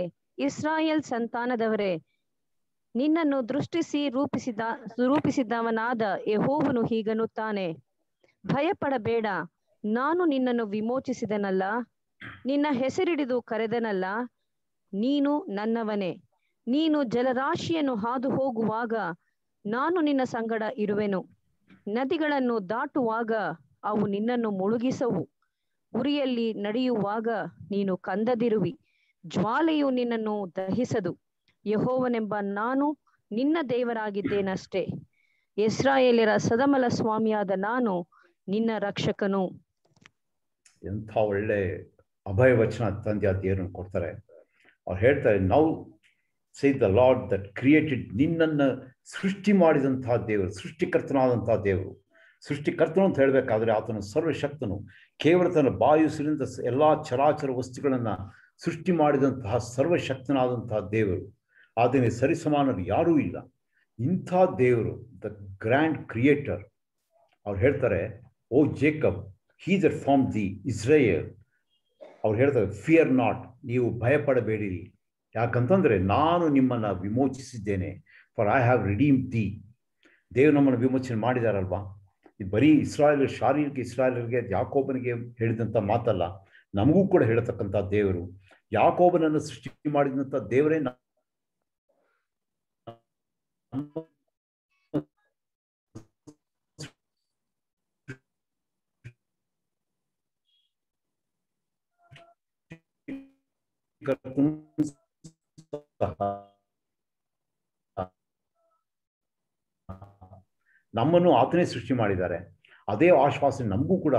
ಇಸ್ರಾಯೇಲ್ ಸಂತಾನದವರೇ ನಿನ್ನನ್ನು ದೃಷ್ಟಿಸಿ ರೂಪಿಸಿದ ರೂಪಿಸಿದವನಾದ ಯೆಹೋವನು ಹೀಗನ್ನುತ್ತಾನೆ ಭಯಪಡಬೇಡ ನಾನು ನಿನ್ನನ್ನು ವಿಮೋಚಿಸಿದನಲ್ಲ ನಿನ್ನ ಹೆಸರಿಡಿದು ಕರೆದನಲ್ಲ ನೀನು ನನ್ನವನೇ ನೀನು ಜಲರಾಶಿಯನ್ನು ಹಾದು ಹೋಗುವಾಗ ನಾನು ನಿನ್ನ ಸಂಗಡ ಇರುವೆನು ನದಿಗಳನ್ನು ದಾಟುವಾಗ ಅವು ನಿನ್ನನ್ನು ಮುಳುಗಿಸವು ಉರಿಯಲ್ಲಿ ನಡೆಯುವಾಗ ನೀನು ಕಂದದಿರುವಿ ಜ್ವಾಲೆಯು ನಿನ್ನನ್ನು ದಹಿಸದು ಯಹೋವನೆಂಬ ನಾನು ನಿನ್ನ ದೇವರಾಗಿದ್ದೇನಷ್ಟೇ ಇಸ್ರಾಯೇಲ್ಯರ ಸದಮಲ ಸ್ವಾಮಿಯಾದ ನಾನು ನಿನ್ನ ರಕ್ಷಕನು ಎಂಥ ಒಳ್ಳೆ ಅಭಯ ವಚನ ತಂದೆ ಆ ದೇವರನ್ನು ಕೊಡ್ತಾರೆ ಅವ್ರು ಹೇಳ್ತಾರೆ ನಾವು say the Lord that created ನಿನ್ನನ್ನು ಸೃಷ್ಟಿ ಮಾಡಿದಂತಹ ದೇವರು ಸೃಷ್ಟಿಕರ್ತನಾದಂತಹ ದೇವರು ಸೃಷ್ಟಿಕರ್ತನು ಅಂತ ಹೇಳಬೇಕಾದ್ರೆ ಆತನು ಸರ್ವಶಕ್ತನು ಕೇವಲ ತನ್ನ ಬಾಯುಸಿನಿಂದ ಎಲ್ಲ ಚರಾಚರ ವಸ್ತುಗಳನ್ನು ಸೃಷ್ಟಿ ಮಾಡಿದಂತಹ ಸರ್ವಶಕ್ತನಾದಂತಹ ದೇವರು ಆತನಿಗೆ ಸರಿಸಮಾನರು ಯಾರೂ ಇಲ್ಲ ಇಂಥ ದೇವರು ದ ಗ್ರ್ಯಾಂಡ್ ಕ್ರಿಯೇಟರ್ ಅವ್ರು ಹೇಳ್ತಾರೆ O Jacob he that form thee Israel ಅವ್ರು ಹೇಳ್ತಾರೆ ಫಿಯರ್ ನಾಟ್ ನೀವು ಭಯಪಡಬೇಡಿರಿ ಯಾಕಂತಂದರೆ ನಾನು ನಿಮ್ಮನ್ನು ವಿಮೋಚಿಸಿದ್ದೇನೆ for I have redeem thee ದೇವರು ನಮ್ಮನ್ನು ವಿಮೋಚನೆ ಮಾಡಿದಾರಲ್ವಾ ಇದು ಬರೀ ಇಸ್ರಾಯೇಲ್ ಶಾರೀರಿಕ ಇಸ್ರಾಯೇಲ್ಗೆ ಯಾಕೋಬನಿಗೆ ಹೇಳಿದಂಥ ಮಾತಲ್ಲ ನಮಗೂ ಕೂಡ ಹೇಳತಕ್ಕಂಥ ದೇವರು ಯಾಕೋಬನನ್ನು ಸೃಷ್ಟಿ ಮಾಡಿದಂಥ ದೇವರೇ ನಮ್ಮನ್ನು ಆತನೇ ಸೃಷ್ಟಿ ಮಾಡಿದ್ದಾರೆ ಅದೇ ಆಶ್ವಾಸನೆ ನಮಗೂ ಕೂಡ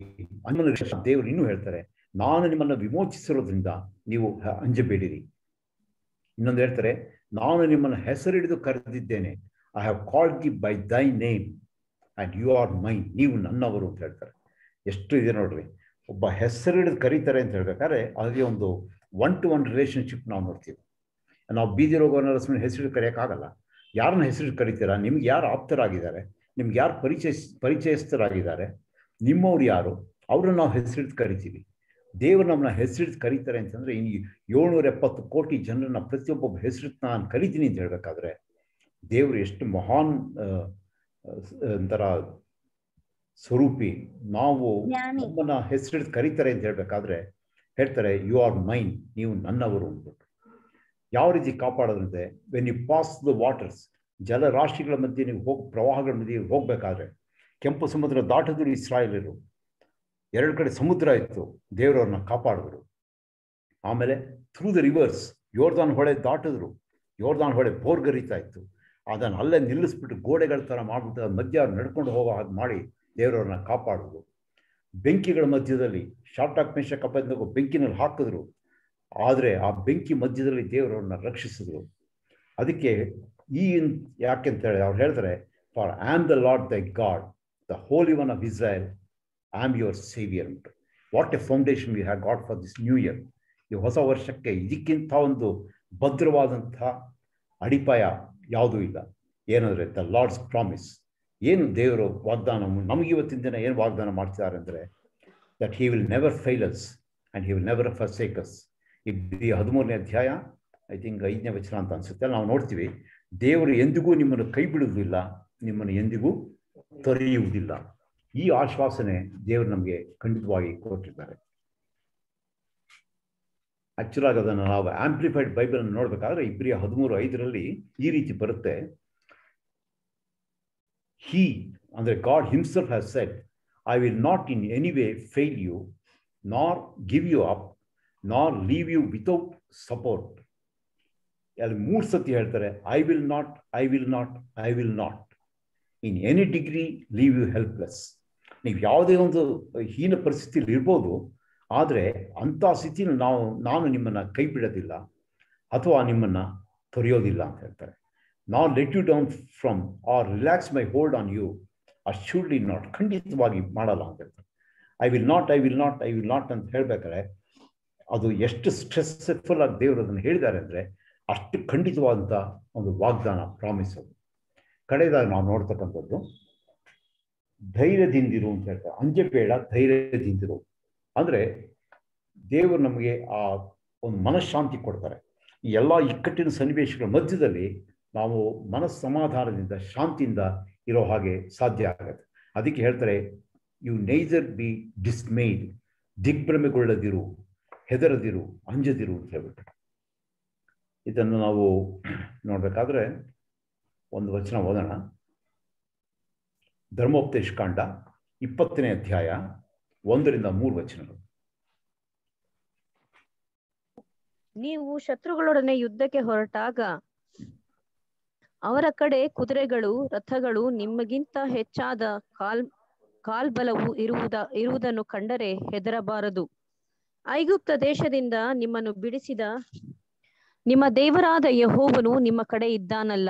ದೇವರು ಇನ್ನೂ ಹೇಳ್ತಾರೆ ನಾನು ನಿಮ್ಮನ್ನು ವಿಮೋಚಿಸಿರೋದ್ರಿಂದ ನೀವು ಅಂಜಬೇಡಿರಿ ಇನ್ನೊಂದು ಹೇಳ್ತಾರೆ ನಾನು ನಿಮ್ಮನ್ನು ಹೆಸರಿಡಿದು ಕರೆದಿದ್ದೇನೆ I have called thee by thy name and you are mine ನೀವು ನನ್ನವರು ಅಂತ ಹೇಳ್ತಾರೆ ಎಷ್ಟು ಇದೆ ನೋಡ್ರಿ ಒಬ್ಬ ಹೆಸರಿಡಿದು ಕರೀತಾರೆ ಅಂತ ಹೇಳ್ಬೇಕಾದ್ರೆ ಅದೇ ಒಂದು ಒನ್ ಟು ಒನ್ ರಿಲೇಷನ್ಶಿಪ್ ನಾವು ನೋಡ್ತೀವಿ ನಾವು ಬೀದಿ ರೋಗವನ್ನೆಲ್ಲ ಸುಮ್ಮನೆ ಹೆಸರು ಕರೆಯೋಕ್ಕಾಗಲ್ಲ ಯಾರನ್ನ ಹೆಸರು ಕರಿತೀರಾ ನಿಮ್ಗೆ ಯಾರು ಆಪ್ತರಾಗಿದ್ದಾರೆ ನಿಮ್ಗೆ ಯಾರು ಪರಿಚಯ ಪರಿಚಯಸ್ಥರಾಗಿದ್ದಾರೆ ನಿಮ್ಮವ್ರು ಯಾರು ಅವ್ರನ್ನ ನಾವು ಹೆಸರಿಡ್ದು ಕರಿತೀವಿ ದೇವರು ನಮ್ಮನ್ನ ಹೆಸರಿಡ್ದು ಕರೀತಾರೆ ಅಂತಂದರೆ ಇನ್ನು ಏಳ್ನೂರ ಎಪ್ಪತ್ತು ಕೋಟಿ ಜನರನ್ನ ಪ್ರತಿಯೊಬ್ಬೊಬ್ಬ ಹೆಸರಿಟ್ಟು ನಾನು ಕರಿತೀನಿ ಅಂತ ಹೇಳಬೇಕಾದ್ರೆ ದೇವರು ಎಷ್ಟು ಮಹಾನ್ ಒಂಥರ ಸ್ವರೂಪಿ ನಾವು ನಮ್ಮನ್ನ ಹೆಸರಿಡ್ದು ಕರೀತಾರೆ ಅಂತ ಹೇಳ್ಬೇಕಾದ್ರೆ ಹೇಳ್ತಾರೆ ಯು ಆರ್ ಮೈನ್ ನೀವು ನನ್ನವರು ಅಂದ್ಬಿಟ್ಟು ಯಾವ ರೀತಿ ಕಾಪಾಡೋದಂತೆ when you pass the waters ಜಲರಾಶಿಗಳ ಮಧ್ಯೆ ನೀವು ಹೋಗಿ ಪ್ರವಾಹಗಳ ಮಧ್ಯೆ ಹೋಗಬೇಕಾದ್ರೆ ಕೆಂಪು ಸಮುದ್ರ ದಾಟಿದ್ರು ಇಸ್ರಾಯೇಲರು ಎರಡು ಕಡೆ ಸಮುದ್ರ ಇತ್ತು ದೇವರವ್ರನ್ನ ಕಾಪಾಡಿದ್ರು ಆಮೇಲೆ ಥ್ರೂ ದ ರಿವರ್ಸ್ ಯೋರ್ದಾನ್ ಹೊಳೆ ದಾಟಿದ್ರು ಯೋರ್ದಾನ್ ಹೊಳೆ ಬೋರ್ಗರಿತಾ ಇತ್ತು ಅದನ್ನು ಅಲ್ಲೇ ನಿಲ್ಲಿಸ್ಬಿಟ್ಟು ಗೋಡೆಗಳ ಥರ ಮಾಡಿಬಿಟ್ಟು ಅದ್ರ ಮಧ್ಯೆ ಅವ್ರು ನಡ್ಕೊಂಡು ಹೋಗೋ ಹಾಗೆ ಮಾಡಿ ದೇವರವ್ರನ್ನ ಕಾಪಾಡಿದ್ರು ಬೆಂಕಿಗಳ ಮಧ್ಯದಲ್ಲಿ ಶಾರ್ಟಾಕ್ ಮೇಷ ಕಪ್ಪಂದಾಗ ಬೆಂಕಿನಲ್ಲಿ ಹಾಕಿದ್ರು ಆದರೆ ಆ ಬೆಂಕಿ ಮಧ್ಯದಲ್ಲಿ ದೇವರವ್ರನ್ನ ರಕ್ಷಿಸಿದ್ರು ಅದಕ್ಕೆ ಈ ಯಾಕೆ ಹೇಳಿ ಅವ್ರು ಹೇಳ್ತಾರೆ for am the Lord the God the Holy One of Israel am your saviour ಉಂಟು what a foundation we have God for this new year ಈ ಹೊಸ ವರ್ಷಕ್ಕೆ ಇದಕ್ಕಿಂತ ಒಂದು ಭದ್ರವಾದಂಥ ಅಡಿಪಾಯ ಯಾವುದೂ ಇಲ್ಲ ಏನಂದರೆ ದ ಲಾರ್ಡ್ಸ್ ಪ್ರಾಮಿಸ್ ಏನು ದೇವರು ವಾಗ್ದಾನ ನಮಗೆ ಇವತ್ತಿನ ದಿನ ಏನು ವಾಗ್ದಾನ ಮಾಡ್ತಿದ್ದಾರೆ ಅಂದರೆ that he will never fail us and he will never forsake us ಈ ಹದಿಮೂರನೇ ಅಧ್ಯಾಯ ಐ ಥಿಂಕ್ ಐದನೇ ವಚನ ಅಂತ ಅನಿಸುತ್ತೆ ನಾವು ನೋಡ್ತೀವಿ ದೇವರು ಎಂದಿಗೂ ನಿಮ್ಮನ್ನು ಕೈ ಬಿಡುವುದಿಲ್ಲ ನಿಮ್ಮನ್ನು ಎಂದಿಗೂ ತೊರೆಯುವುದಿಲ್ಲ ಈ ಆಶ್ವಾಸನೆ ದೇವರು ನಮಗೆ ಖಂಡಿತವಾಗಿ ಕೊಟ್ಟಿದ್ದಾರೆ ಆಕ್ಚುಲ್ ಆಗಿ ಅದನ್ನು ನಾವು ಆಂಪ್ಲಿಫೈಡ್ ಬೈಬಲ್ ನೋಡ್ಬೇಕಾದ್ರೆ ಇಬ್ಬರಿಯ ಹದಿಮೂರು ಐದರಲ್ಲಿ ಈ ರೀತಿ ಬರುತ್ತೆ ಹೀ ಅಂದರೆ God himself has set I will not in any way fail you nor give you up nor leave you without support ಅಲ್ಲಿ ಮೂರು ಸತಿ ಹೇಳ್ತಾರೆ I will not I will not I will not in any degree leave you helpless ನೀವು ಯಾವುದೇ ಒಂದು ಹೀನ ಪರಿಸ್ಥಿತಿಯಲ್ಲಿ ಇರ್ಬೋದು ಆದರೆ ಅಂಥ ಸ್ಥಿತಿನ ನಾವು ನಾನು ನಿಮ್ಮನ್ನು ಕೈ ಬಿಡೋದಿಲ್ಲ ಅಥವಾ ನಿಮ್ಮನ್ನು ತೊರೆಯೋದಿಲ್ಲ ಅಂತ ಹೇಳ್ತಾರೆ not let you down from or relax my hold on you assuredly not ಖಂಡಿತವಾಗಿ ಮಾಡಲ್ಲ ಅಂತ ಹೇಳ್ತಾರೆ I will not I will not I will not ಅಂತ ಹೇಳ್ಬೇಕಾದ್ರೆ ಅದು ಎಷ್ಟು ಸ್ಟ್ರೆಸ್ಫುಲ್ ಆಗಿ ದೇವರು ಅದನ್ನು ಹೇಳಿದ್ದಾರೆ ಅಂದರೆ ಅಷ್ಟು ಖಂಡಿತವಾದಂಥ ಒಂದು ವಾಗ್ದಾನ ಪ್ರಾಮಿಸ್ ಅದು ಕಡೆಯದಾಗಿ ನಾವು ನೋಡ್ತಕ್ಕಂಥದ್ದು ಧೈರ್ಯದಿಂದಿರು ಅಂತ ಹೇಳ್ತಾರೆ ಅಂಜಬೇಡ ಧೈರ್ಯದಿಂದಿರು ಅಂದರೆ ದೇವರು ನಮಗೆ ಆ ಒಂದು ಮನಃಶಾಂತಿ ಕೊಡ್ತಾರೆ ಈ ಎಲ್ಲ ಇಕ್ಕಟ್ಟಿನ ಸನ್ನಿವೇಶಗಳ ಮಧ್ಯದಲ್ಲಿ ನಾವು ಮನಸ್ಸಮಾಧಾನದಿಂದ ಶಾಂತಿಯಿಂದ ಇರೋ ಹಾಗೆ ಸಾಧ್ಯ ಆಗುತ್ತೆ ಅದಕ್ಕೆ ಹೇಳ್ತಾರೆ ಯು ನೈದರ್ ಬಿ ಡಿಸ್ಮೇಡ್ ದಿಗ್ಭ್ರಮೆಗೊಳ್ಳದಿರು ಹೆದರದಿರು ಅಂಜದಿರು ಅಂತ ಹೇಳ್ಬಿಟ್ಟು ಇದನ್ನು ನಾವು ನೋಡ್ಬೇಕಾದ್ರೆ ಒಂದು ವಚನ ಓದೋಣ ಧರ್ಮೋಪದೇಶ ಕಾಂಡ ಇಪ್ಪತ್ತನೇ ಅಧ್ಯಾಯ ಒಂದರಿಂದ ಮೂರು ವಚನಗಳು ನೀವು ಶತ್ರುಗಳೊಡನೆ ಯುದ್ಧಕ್ಕೆ ಹೊರಟಾಗ ಅವರ ಕಡೆ ಕುದುರೆಗಳು ರಥಗಳು ನಿಮಗಿಂತ ಹೆಚ್ಚಾದ ಕಾಲ್ ಕಾಲ್ಬಲವು ಇರುವುದ ಇರುವುದನ್ನು ಕಂಡರೆ ಹೆದರಬಾರದು ಐಗುಪ್ತ ದೇಶದಿಂದ ನಿಮ್ಮನ್ನು ಬಿಡಿಸಿದ ನಿಮ್ಮ ದೇವರಾದ ಯಹೋವನು ನಿಮ್ಮ ಕಡೆ ಇದ್ದಾನಲ್ಲ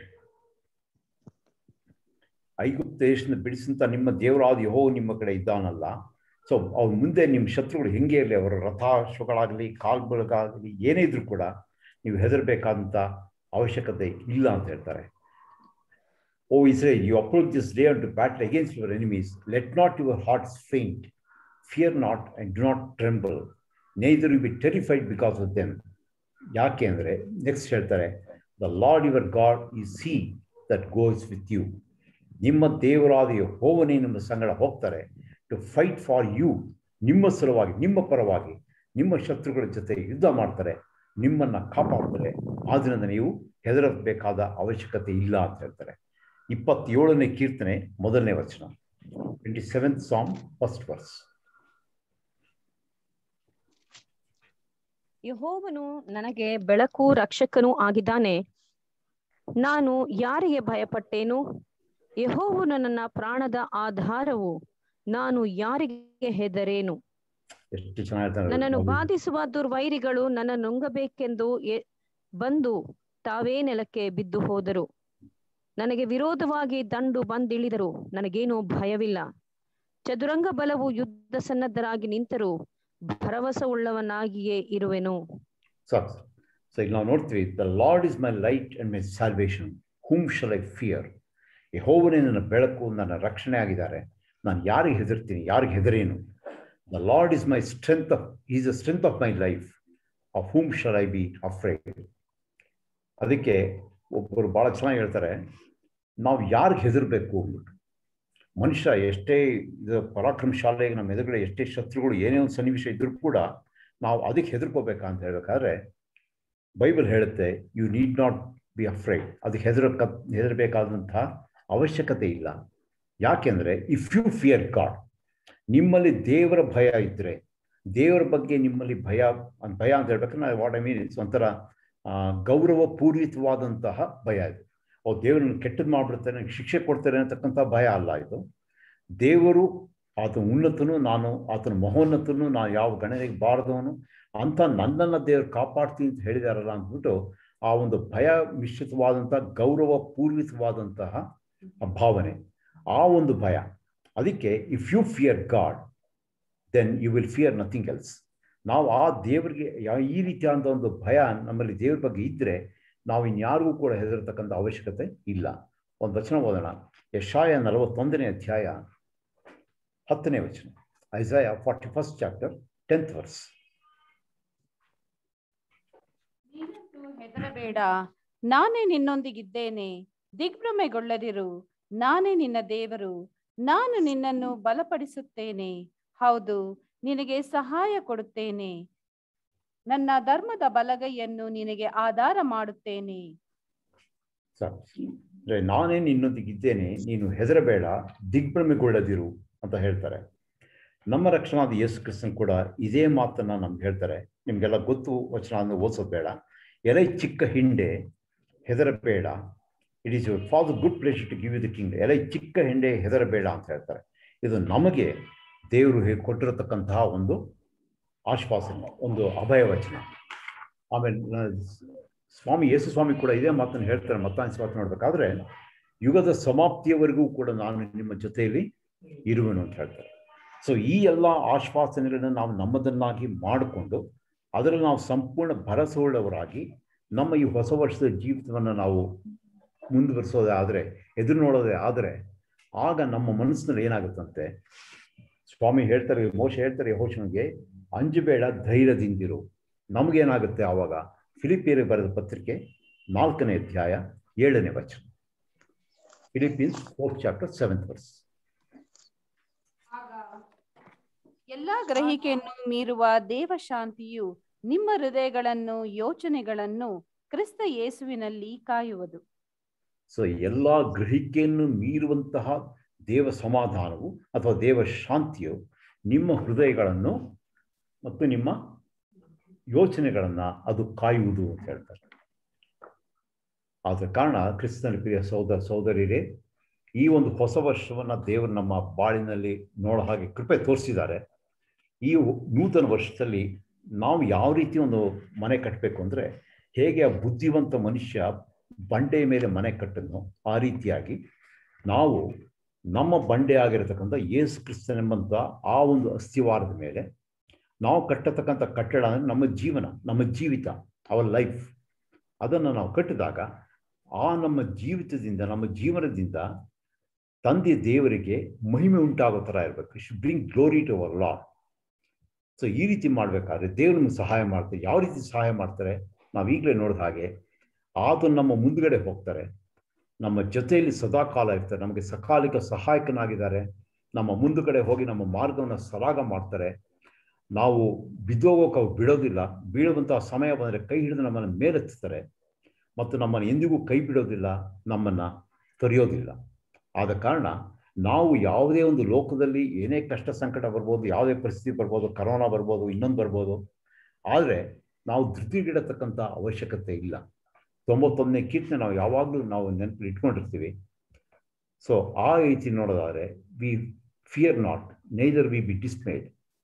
ಐಗುಪ್ತ ದೇಶದಿಂದ ಬಿಡಿಸಿದಂಥ ನಿಮ್ಮ ದೇವರಾದ ಯಹೋ ನಿಮ್ಮ ಕಡೆ ಇದ್ದಾನಲ್ಲ ಸೊ ಅವ್ರ ಮುಂದೆ ನಿಮ್ಮ ಶತ್ರುಗಳು ಹೆಂಗೆ ಇರಲಿ ಅವರ ರಥಾಶ್ವಗಳಾಗಲಿ ಕಾಲ್ಬಳಗಾಗಲಿ ಏನೇ ಇದ್ರೂ ಕೂಡ ನೀವು ಹೆದರಬೇಕಾದಂಥ ಅವಶ್ಯಕತೆ ಇಲ್ಲ ಅಂತ ಹೇಳ್ತಾರೆ O Israel you approach this day to battle against your enemies let not your hearts faint fear not and do not tremble neither you be terrified because of them ಯಾಕೆ ಅಂದರೆ ನೆಕ್ಸ್ಟ್ ಹೇಳ್ತಾರೆ the Lord your God is he that goes with you ನಿಮ್ಮ ದೇವರಾದ ಹೋವನೇ ನಿಮ್ಮ ಸಂಗಡ ಹೋಗ್ತಾರೆ ಟು ಫೈಟ್ ಫಾರ್ ಯು ನಿಮ್ಮ ಸಲುವಾಗಿ ನಿಮ್ಮ ಪರವಾಗಿ ನಿಮ್ಮ ಶತ್ರುಗಳ ಜೊತೆ ಯುದ್ಧ ಮಾಡ್ತಾರೆ ನಿಮ್ಮನ್ನು ಕಾಪಾಡ್ತಾರೆ ಆದ್ದರಿಂದ ನೀವು ಹೆದರಬೇಕಾದ ಅವಶ್ಯಕತೆ ಇಲ್ಲ ಅಂತ ಹೇಳ್ತಾರೆ ಇಪ್ಪತ್ತೇಳನೇ ಕೀರ್ತನೆ ಮೊದಲನೇ ವಚನ twenty seventh song first verse ಯಹೋವನು ನನಗೆ ಬೆಳಕು ರಕ್ಷಕನೂ ಆಗಿದ್ದಾನೆ ನಾನು ಯಾರಿಗೆ ಭಯಪಟ್ಟೇನು ಯಹೋವನು ನನ್ನ ಪ್ರಾಣದ ಆಧಾರವು ನಾನು ಯಾರಿಗೆ ಹೆದರೇನು ಎಷ್ಟು ಚೆನ್ನಾಗಿರ್ತಾರೆ ನನ್ನನ್ನು ಬಾಧಿಸುವ ದುರ್ವೈರಿಗಳು ನನ್ನ ನುಂಗಬೇಕೆಂದು ಎ- ಬಂದು ತಾವೇ ನೆಲಕ್ಕೆ ಬಿದ್ದು ಹೋದರು ನನಗೆ ವಿರೋಧವಾಗಿ ದಂಡು ಬಂದಿಳಿದರು ನನಗೇನು ಭಯವಿಲ್ಲ ಚದುರಂಗ ಬಲವು ಯುದ್ಧ ಸನ್ನದ್ಧರಾಗಿ ನಿಂತರೂ ಭರವಸವುಳ್ಳವನಾಗಿಯೇ ಇರುವೆನು ಸಾಕು ಸೊ ಈಗ ನಾವು ನೋಡ್ತೀವಿ the Lord is my light and my salvation whom shall I fear ಯಹೋವನೇ ನನ್ನ ಬೆಳಕು ನನ್ನ ರಕ್ಷಣೆ ಆಗಿದ್ದಾರೆ ನಾನು ಯಾರಿಗೆ ಹೆದರ್ತೀನಿ ಯಾರಿಗೆ ಹೆದರೇನು the Lord is my strength of is the strength of my life of whom shall I be afraid ಅದಕ್ಕೆ ಒಬ್ಬರು ಭಾಳ ಚೆನ್ನಾಗಿ ಹೇಳ್ತಾರೆ ನಾವು ಯಾರಿಗೆ ಹೆದರಬೇಕು ಅಂದ್ಬಿಟ್ಟು ಮನುಷ್ಯ ಎಷ್ಟೇ ಇದು ಪರಾಕ್ರಮಶಾಲೆಗೆ ನಮ್ಮ ಎದುರುಗಡೆ ಎಷ್ಟೇ ಶತ್ರುಗಳು ಏನೇ ಒಂದು ಸನ್ನಿವೇಶ ಇದ್ರೂ ಕೂಡ ನಾವು ಅದಕ್ಕೆ ಹೆದರ್ಕೋಬೇಕಾ ಅಂತ ಹೇಳ್ಬೇಕಾದ್ರೆ ಬೈಬಲ್ ಹೇಳುತ್ತೆ you need not be afraid ಅದಕ್ಕೆ ಹೆದರಕ ಹೆದರಬೇಕಾದಂತಹ ಅವಶ್ಯಕತೆ ಇಲ್ಲ ಯಾಕೆಂದರೆ ಇಫ್ ಯು ಫಿಯರ್ ಗಾಡ್ ನಿಮ್ಮಲ್ಲಿ ದೇವರ ಭಯ ಇದ್ದರೆ ದೇವರ ಬಗ್ಗೆ ನಿಮ್ಮಲ್ಲಿ ಭಯ ಭಯ ಅಂತ ಹೇಳ್ಬೇಕಂದ್ರೆ ವಾಟ್ ಐ ಮೀನ್ ಇಟ್ಸ್ ಒಂಥರ ಆ, ಗೌರವಪೂರಿತವಾದಂತಹ ಭಯ ಇದು ಓ ದೇವರನ್ನು ಕೆಟ್ಟದ್ದು ಮಾಡ್ಬಿಡ್ತಾರೆ ನನಗೆ ಶಿಕ್ಷೆ ಕೊಡ್ತಾರೆ ಅಂತಕ್ಕಂಥ ಭಯ ಅಲ್ಲ ಇದು ದೇವರು ಆತನ ಉನ್ನತನು ನಾನು ಆತನ ಮಹೋನ್ನತನು ನಾನು ಯಾವ ಗಣನೆಗೆ ಬಾರದವನು ಅಂತ ನನ್ನನ್ನು ದೇವರು ಕಾಪಾಡ್ತೀನಿ ಅಂತ ಹೇಳಿದಾರಲ್ಲ ಅಂದ್ಬಿಟ್ಟು ಆ ಒಂದು ಭಯ ಮಿಶ್ರಿತವಾದಂಥ ಗೌರವ ಪೂರ್ವಿತವಾದಂತಹ ಆ ಭಾವನೆ ಆ ಒಂದು ಭಯ ಅದಕ್ಕೆ if you fear God then you will fear nothing else ನಾವು ಆ ದೇವರಿಗೆ ಯಾ- ಈ ರೀತಿಯಾದ ಒಂದು ಭಯ ನಮ್ಮಲ್ಲಿ ದೇವ್ರ ಬಗ್ಗೆ ಇದ್ದರೆ ನಾವು ಇನ್ಯಾರಿಗೂ ಕೂಡ ಹೆದರತಕ್ಕಂಥ ಅವಶ್ಯಕತೆ ಇಲ್ಲ ಒಂದು ವಚನ ಓದೋಣ ಯಶಾಯ ನಲವತ್ತೊಂದನೇ ಅಧ್ಯಾಯ ಹತ್ತನೇ ವಚನ Isaiah forty first chapter tenth verse ನೀನಂತೂ ಹೆದರಬೇಡ ನಾನೇ ನಿನ್ನೊಂದಿಗಿದ್ದೇನೆ ದಿಗ್ಭ್ರಮೆಗೊಳ್ಳದಿರು ನಾನೇ ನಿನ್ನ ದೇವರು ನಾನು ನಿನ್ನನ್ನು ಬಲಪಡಿಸುತ್ತೇನೆ ಹೌದು ನಿನಗೆ ಸಹಾಯ ಕೊಡುತ್ತೇನೆ ನನ್ನ ಧರ್ಮದ ಬಲಗೈಯನ್ನು ನಿನಗೆ ಆಧಾರ ಮಾಡುತ್ತೇನೆ ಸಾಕು ಅಂದರೆ ನಾನೇ ನಿನ್ನೊಂದಿಗಿದ್ದೇನೆ ನೀನು ಹೆದರಬೇಡ ದಿಗ್ಭ್ರಮೆಗೊಳ್ಳದಿರು ಅಂತ ಹೇಳ್ತಾರೆ ನಮ್ಮ ರಕ್ಷಣಾದ ಯೇಸು ಕ್ರಿಸ್ತನ್ ಕೂಡ ಇದೇ ಮಾತನ್ನ ನಮ್ಗೆ ಹೇಳ್ತಾರೆ ನಿಮಗೆಲ್ಲ ಗೊತ್ತು ವಚನ ಅಂದ್ರೆ ಓದಿಸೋದು ಬೇಡ ಎಲೆ ಚಿಕ್ಕ ಹಿಂಡೆ ಹೆದರಬೇಡ it is for the good place to give you the king ಎಲೆ ಚಿಕ್ಕ ಹಿಂಡೆ ಹೆದರಬೇಡ ಅಂತ ಹೇಳ್ತಾರೆ ಇದು ನಮಗೆ ದೇವರು ಹೇಗೆ ಕೊಟ್ಟಿರತಕ್ಕಂತಹ ಒಂದು ಆಶ್ವಾಸನೆ ಒಂದು ಅಭಯ ವಚನ ಆಮೇಲೆ ನ- ಸ್ವಾಮಿ ಯೇಸು ಸ್ವಾಮಿ ಕೂಡ ಇದೇ ಮಾತನ್ನು ಹೇಳ್ತಾರೆ ಮತ್ತಾಂಶ ಮಾತು ನೋಡ್ಬೇಕಾದ್ರೆ ಯುಗದ ಸಮಾಪ್ತಿಯವರೆಗೂ ಕೂಡ ನಾನು ನಿಮ್ಮ ಜೊತೆಯಲ್ಲಿ ಇರುವೆನು ಅಂತ ಹೇಳ್ತಾರೆ ಸೊ ಈ ಎಲ್ಲ ಆಶ್ವಾಸನೆಗಳನ್ನ ನಾವು ನಮ್ಮದನ್ನಾಗಿ ಮಾಡಿಕೊಂಡು ಅದರಲ್ಲಿ ನಾವು ಸಂಪೂರ್ಣ ಭರವಸೆಯುಳ್ಳವರಾಗಿ ನಮ್ಮ ಈ ಹೊಸ ವರ್ಷದ ಜೀವಿತವನ್ನು ನಾವು ಮುಂದುವರಿಸೋದೇ ಆದರೆ ಎದುರು ನೋಡೋದೇ ಆದರೆ ಆಗ ನಮ್ಮ ಮನಸ್ಸಿನಲ್ಲಿ ಏನಾಗುತ್ತಂತೆ ಸ್ವಾಮಿ ಹೇಳ್ತಾರೆ ಮೋಶ ಹೇಳ್ತಾರೆ ಯಹೋಶನಿಗೆ ಅಂಜಬೇಡ ಧೈರ್ಯದಿಂದಿರು ನಮಗೇನಾಗುತ್ತೆ ಆವಾಗ ಫಿಲಿಪಿಯರಿಗೆ ಬರೆದ ಪತ್ರಿಕೆ ನಾಲ್ಕನೇ ಅಧ್ಯಾಯ ಏಳನೇ ವಚನ Philippians fourth chapter seventh verse ಎಲ್ಲಾ ಗ್ರಹಿಕೆಯನ್ನು ಮೀರುವ ದೇವಶಾಂತಿಯು ನಿಮ್ಮ ಹೃದಯಗಳನ್ನು ಯೋಚನೆಗಳನ್ನು ಕ್ರಿಸ್ತ ಯೇಸುವಿನಲ್ಲಿ ಕಾಯುವುದು ಸೊ ಎಲ್ಲ ಗ್ರಹಿಕೆಯನ್ನು ಮೀರುವಂತಹ ದೇವ ಸಮಾಧಾನವು ಅಥವಾ ದೇವ ಶಾಂತಿಯು ನಿಮ್ಮ ಹೃದಯಗಳನ್ನು ಮತ್ತು ನಿಮ್ಮ ಯೋಚನೆಗಳನ್ನು ಅದು ಕಾಯುವುದು ಅಂತ ಹೇಳ್ತಾರೆ ಆದ ಕಾರಣ ಕ್ರಿಸ್ತನ ಪ್ರಿಯ ಸೋದರ ಸೋದರಿಯರೇ ಈ ಒಂದು ಹೊಸ ವರ್ಷವನ್ನು ದೇವರು ನಮ್ಮ ಬಾಳಿನಲ್ಲಿ ನೋಡೋ ಹಾಗೆ ಕೃಪೆ ತೋರಿಸಿದ್ದಾರೆ ಈ ನೂತನ ವರ್ಷದಲ್ಲಿ ನಾವು ಯಾವ ರೀತಿ ಒಂದು ಮನೆ ಕಟ್ಟಬೇಕು ಅಂದರೆ ಹೇಗೆ ಆ ಬುದ್ಧಿವಂತ ಮನುಷ್ಯ ಬಂಡೆಯ ಮೇಲೆ ಮನೆ ಕಟ್ಟದ್ನೋ ಆ ರೀತಿಯಾಗಿ ನಾವು ನಮ್ಮ ಬಂಡೆ ಆಗಿರತಕ್ಕಂಥ ಯೇಸು ಕ್ರಿಸ್ತನೆಂಬಂಥ ಆ ಒಂದು ಅಸ್ಥಿವಾರದ ಮೇಲೆ ನಾವು ಕಟ್ಟತಕ್ಕಂಥ ಕಟ್ಟಡ ಅಂದರೆ ನಮ್ಮ ಜೀವನ ನಮ್ಮ ಜೀವಿತ ಅವರ್ ಲೈಫ್ ಅದನ್ನು ನಾವು ಕಟ್ಟಿದಾಗ ಆ ನಮ್ಮ ಜೀವಿತದಿಂದ ನಮ್ಮ ಜೀವನದಿಂದ ತಂದೆ ದೇವರಿಗೆ ಮಹಿಮೆ ಉಂಟಾಗೋ ಥರ ಇರಬೇಕು should bring glory to our Lord so ಈ ರೀತಿ ಮಾಡಬೇಕಾದ್ರೆ ದೇವರು ನಮ್ಗೆ ಸಹಾಯ ಮಾಡ್ತಾರೆ ಯಾವ ರೀತಿ ಸಹಾಯ ಮಾಡ್ತಾರೆ ನಾವು ಈಗಲೇ ನೋಡಿದ ಹಾಗೆ ಆತ ನಮ್ಮ ಮುಂದುಗಡೆ ಹೋಗ್ತಾರೆ ನಮ್ಮ ಜೊತೆಯಲ್ಲಿ ಸದಾಕಾಲ ಇರ್ತಾರೆ ನಮಗೆ ಸಕಾಲಿಕ ಸಹಾಯಕನಾಗಿದ್ದಾರೆ ನಮ್ಮ ಮುಂದುಗಡೆ ಹೋಗಿ ನಮ್ಮ ಮಾರ್ಗವನ್ನು ಸರಾಗ ಮಾಡ್ತಾರೆ ನಾವು ಬಿದ್ದೋಗೋಕೆ ಅವ್ರು ಬಿಡೋದಿಲ್ಲ ಬೀಳುವಂತಹ ಸಮಯ ಬಂದರೆ ಕೈ ಹಿಡಿದು ನಮ್ಮನ್ನು ಮೇಲೆತ್ತಾರೆ ಮತ್ತು ನಮ್ಮನ್ನು ಎಂದಿಗೂ ಕೈ ಬಿಡೋದಿಲ್ಲ ನಮ್ಮನ್ನು ತೊರೆಯೋದಿಲ್ಲ ಆದ ಕಾರಣ ನಾವು ಯಾವುದೇ ಒಂದು ಲೋಕದಲ್ಲಿ ಏನೇ ಕಷ್ಟ ಸಂಕಟ ಬರ್ಬೋದು ಯಾವುದೇ ಪರಿಸ್ಥಿತಿ ಬರ್ಬೋದು ಕರೋನಾ ಬರ್ಬೋದು ಇನ್ನೊಂದು ಬರ್ಬೋದು ಆದರೆ ನಾವು ಧೃತಿಗಿಡತಕ್ಕಂಥ ಅವಶ್ಯಕತೆ ಇಲ್ಲ ತೊಂಬತ್ತೊಂದನೇ ಕೀರ್ತನೆ ನಾವು ಯಾವಾಗಲೂ ನಾವು ನೆನಪು ಇಟ್ಕೊಂಡಿರ್ತೀವಿ ಸೊ ಆ ರೀತಿ ನೋಡೋದಾದರೆ we fear not neither we be dismayed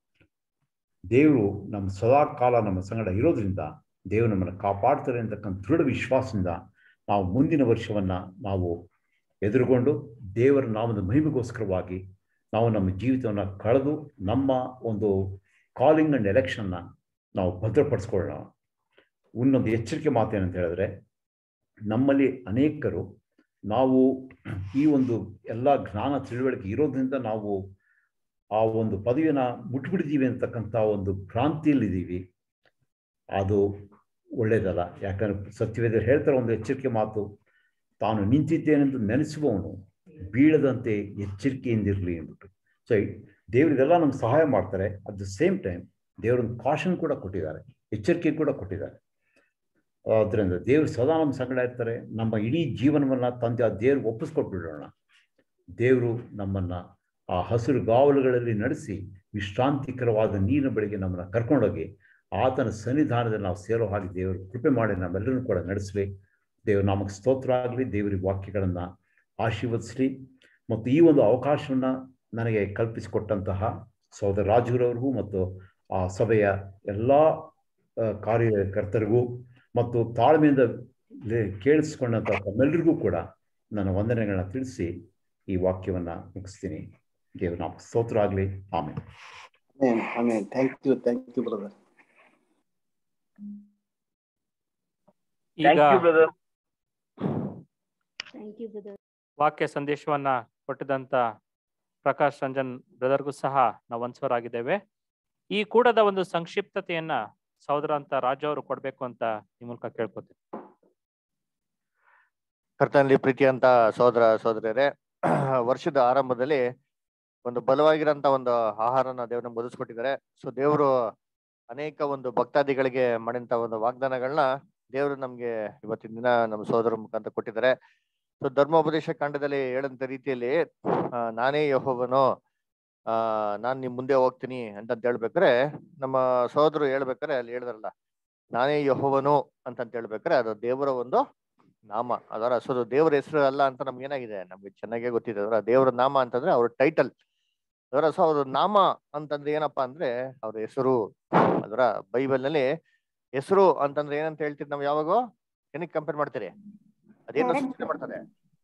ದೇವರು ನಮ್ಮ ಸದಾ ಕಾಲ ನಮ್ಮ ಸಂಗಡ ಇರೋದ್ರಿಂದ ದೇವರು ನಮ್ಮನ್ನು ಕಾಪಾಡ್ತಾರೆ ಅಂತಕ್ಕಂಥ ದೃಢ ವಿಶ್ವಾಸದಿಂದ ನಾವು ಮುಂದಿನ ವರ್ಷವನ್ನು ನಾವು ಎದುರುಗೊಂಡು ದೇವರ ನಾಮದ ಮಹಿಮೆಗೋಸ್ಕರವಾಗಿ ನಾವು ನಮ್ಮ ಜೀವಿತವನ್ನು ಕಳೆದು ನಮ್ಮ ಒಂದು ಕಾಲಿಂಗ್ ಆ್ಯಂಡ್ ಎಲೆಕ್ಷನ್ನ ನಾವು ಭದ್ರಪಡಿಸ್ಕೊಳ್ಳೋಣ ಇನ್ನೊಂದು ಎಚ್ಚರಿಕೆ ಮಾತೇನಂತ ಹೇಳಿದ್ರೆ ನಮ್ಮಲ್ಲಿ ಅನೇಕರು ನಾವು ಈ ಒಂದು ಎಲ್ಲ ಜ್ಞಾನ ತಿಳುವಳಿಕೆ ಇರೋದ್ರಿಂದ ನಾವು ಆ ಒಂದು ಪದವಿನ ಮುಟ್ಬಿಡಿದೀವಿ ಅಂತಕ್ಕಂಥ ಒಂದು ಭ್ರಾಂತಿಯಲ್ಲಿದ್ದೀವಿ ಅದು ಒಳ್ಳೆಯದಲ್ಲ ಯಾಕಂದ್ರೆ ಸತ್ಯವೇದರು ಹೇಳ್ತಾರೆ ಒಂದು ಎಚ್ಚರಿಕೆ ಮಾತು ತಾನು ನಿಂತಿದ್ದೇನೆಂದು ನೆನೆಸುವವನು ಬೀಳದಂತೆ ಎಚ್ಚರಿಕೆಯಿಂದಿರಲಿ ಅಂದ್ಬಿಟ್ಟು ಸೊ ದೇವರಿಗೆಲ್ಲ ನಮ್ಗೆ ಸಹಾಯ ಮಾಡ್ತಾರೆ ಅಟ್ ದ ಸೇಮ್ ಟೈಮ್ ದೇವರೊಂದು ಕಾಶನ್ ಕೂಡ ಕೊಟ್ಟಿದ್ದಾರೆ ಎಚ್ಚರಿಕೆ ಕೂಡ ಕೊಟ್ಟಿದ್ದಾರೆ ಅದರಿಂದ ದೇವರು ಸದಾ ನಮ್ಮ ಸಂಗಡ ಇರ್ತಾರೆ ನಮ್ಮ ಇಡೀ ಜೀವನವನ್ನು ತಂದೆ ಆ ದೇವ್ರಿಗೆ ಒಪ್ಪಿಸ್ಕೊಟ್ಬಿಡೋಣ ದೇವರು ನಮ್ಮನ್ನು ಆ ಹಸಿರು ಗಾವಲುಗಳಲ್ಲಿ ನಡೆಸಿ ವಿಶ್ರಾಂತಿಕರವಾದ ನೀರಿನ ಬಳಿಗೆ ನಮ್ಮನ್ನು ಕರ್ಕೊಂಡೋಗಿ ಆತನ ಸನ್ನಿಧಾನದಲ್ಲಿ ನಾವು ಸೇರೋ ಹಾಗೆ ದೇವರು ಕೃಪೆ ಮಾಡಿ ನಮ್ಮೆಲ್ಲರನ್ನು ಕೂಡ ನಡೆಸಲಿ ದೇವರು ನಮಗೆ ಸ್ತೋತ್ರ ಆಗಲಿ ದೇವರಿಗೆ ವಾಕ್ಯಗಳನ್ನು ಆಶೀರ್ವದಿಸಲಿ ಮತ್ತು ಈ ಒಂದು ಅವಕಾಶವನ್ನು ನನಗೆ ಕಲ್ಪಿಸಿಕೊಟ್ಟಂತಹ ಸಹೋದರ ರಾಜುರವ್ರಿಗೂ ಮತ್ತು ಆ ಸಭೆಯ ಎಲ್ಲ ಕಾರ್ಯಕರ್ತರಿಗೂ ಮತ್ತು ತಾಳ್ಮೆಯಿಂದ ಕೇಳಿಸ್ಕೊಂಡಂಥ ತಮ್ಮೆಲ್ಲರಿಗೂ ಕೂಡ ನನ್ನ ವಂದನೆಗಳನ್ನ ತಿಳಿಸಿ ಈ ವಾಕ್ಯವನ್ನು ಮುಗಿಸ್ತೀನಿ ದೇವರು ನಾವು ಸ್ತೋತ್ರ ಆಗಲಿ ಆಮೇಲೆ ಆಮೇಲೆ thank you thank you brother ಈಗ ಥ್ಯಾಂಕ್ ಯು ಬ್ರದರ್ ವಾಕ್ಯ ಸಂದೇಶವನ್ನ ಕೊಟ್ಟಿದಂತ ಪ್ರಕಾಶ್ ರಂಜನ್ ಬ್ರದರ್ಗೂ ಸಹ ನಾವು ವಂಚವರಾಗಿದ್ದೇವೆ ಈ ಕೂಡದ ಒಂದು ಸಂಕ್ಷಿಪ್ತತೆಯನ್ನ ಸಹೋದರ ಅಂತ ರಾಜು ಅವರು ಕೊಡ್ಬೇಕು ಅಂತ ಈ ಮೂಲಕ ಕೇಳ್ಕೊತೀನಿ ಕರ್ತನಲ್ಲಿ ಪ್ರೀತಿ ಅಂತ ಸಹೋದರ ಸಹೋದರಿಯರೇ ವರ್ಷದ ಆರಂಭದಲ್ಲಿ ಒಂದು ಬಲವಾಗಿರೋಂಥ ಒಂದು ಆಹಾರನ ದೇವ್ರ ನಮ್ಗೆ ಒದಗಿಸ್ಕೊಟ್ಟಿದ್ದಾರೆ ಸೊ ದೇವರು ಅನೇಕ ಒಂದು ಭಕ್ತಾದಿಗಳಿಗೆ ಮಾಡಿದಂತ ಒಂದು ವಾಗ್ದಾನಗಳನ್ನ ದೇವರು ನಮ್ಗೆ ಇವತ್ತಿನ ದಿನ ನಮ್ಮ ಸಹೋದರ ಮುಖಾಂತರ ಕೊಟ್ಟಿದ್ದಾರೆ ಸೊ ಧರ್ಮೋಪದೇಶ ಕಾಂಡದಲ್ಲಿ ಹೇಳಂತ ರೀತಿಯಲ್ಲಿ ಆ, ನಾನೇ ಯಹೋವನು ಆ ನಾನ್ ನಿಮ್ ಮುಂದೆ ಹೋಗ್ತೀನಿ ಅಂತ ಹೇಳ್ಬೇಕಾರೆ ನಮ್ಮ ಸಹೋದರು ಹೇಳ್ಬೇಕಾರೆ ಅಲ್ಲಿ ಹೇಳಿದ್ರಲ್ಲ ನಾನೇ ಯಹೋವನು ಅಂತಂತ ಹೇಳ್ಬೇಕಾರೆ ಅದು ದೇವರ ಒಂದು ನಾಮ ಅದರ ಸೊ ಅದು ದೇವರ ಹೆಸರು ಅಲ್ಲ ಅಂತ ನಮ್ಗೆ ಏನಾಗಿದೆ ನಮ್ಗೆ ಚೆನ್ನಾಗೇ ಗೊತ್ತಿದೆ ಅದರ ದೇವರ ನಾಮ ಅಂತಂದ್ರೆ ಅವ್ರ ಟೈಟಲ್ ಅದರ ಸೊ ಅವ್ರ ನಾಮ ಅಂತಂದ್ರೆ ಏನಪ್ಪಾ ಅಂದ್ರೆ ಅವ್ರ ಹೆಸರು ಅದರ ಬೈಬಲ್ ನಲ್ಲಿ ಹೆಸರು ಅಂತಂದ್ರೆ ಏನಂತ ಹೇಳ್ತೀರಿ ನಾವು ಯಾವಾಗ ಏನಕ್ಕೆ ಕಂಪೇರ್ ಮಾಡ್ತೀರಿ ಅದೇನು ಸೂಚನೆ ಮಾಡ್ತಾರೆ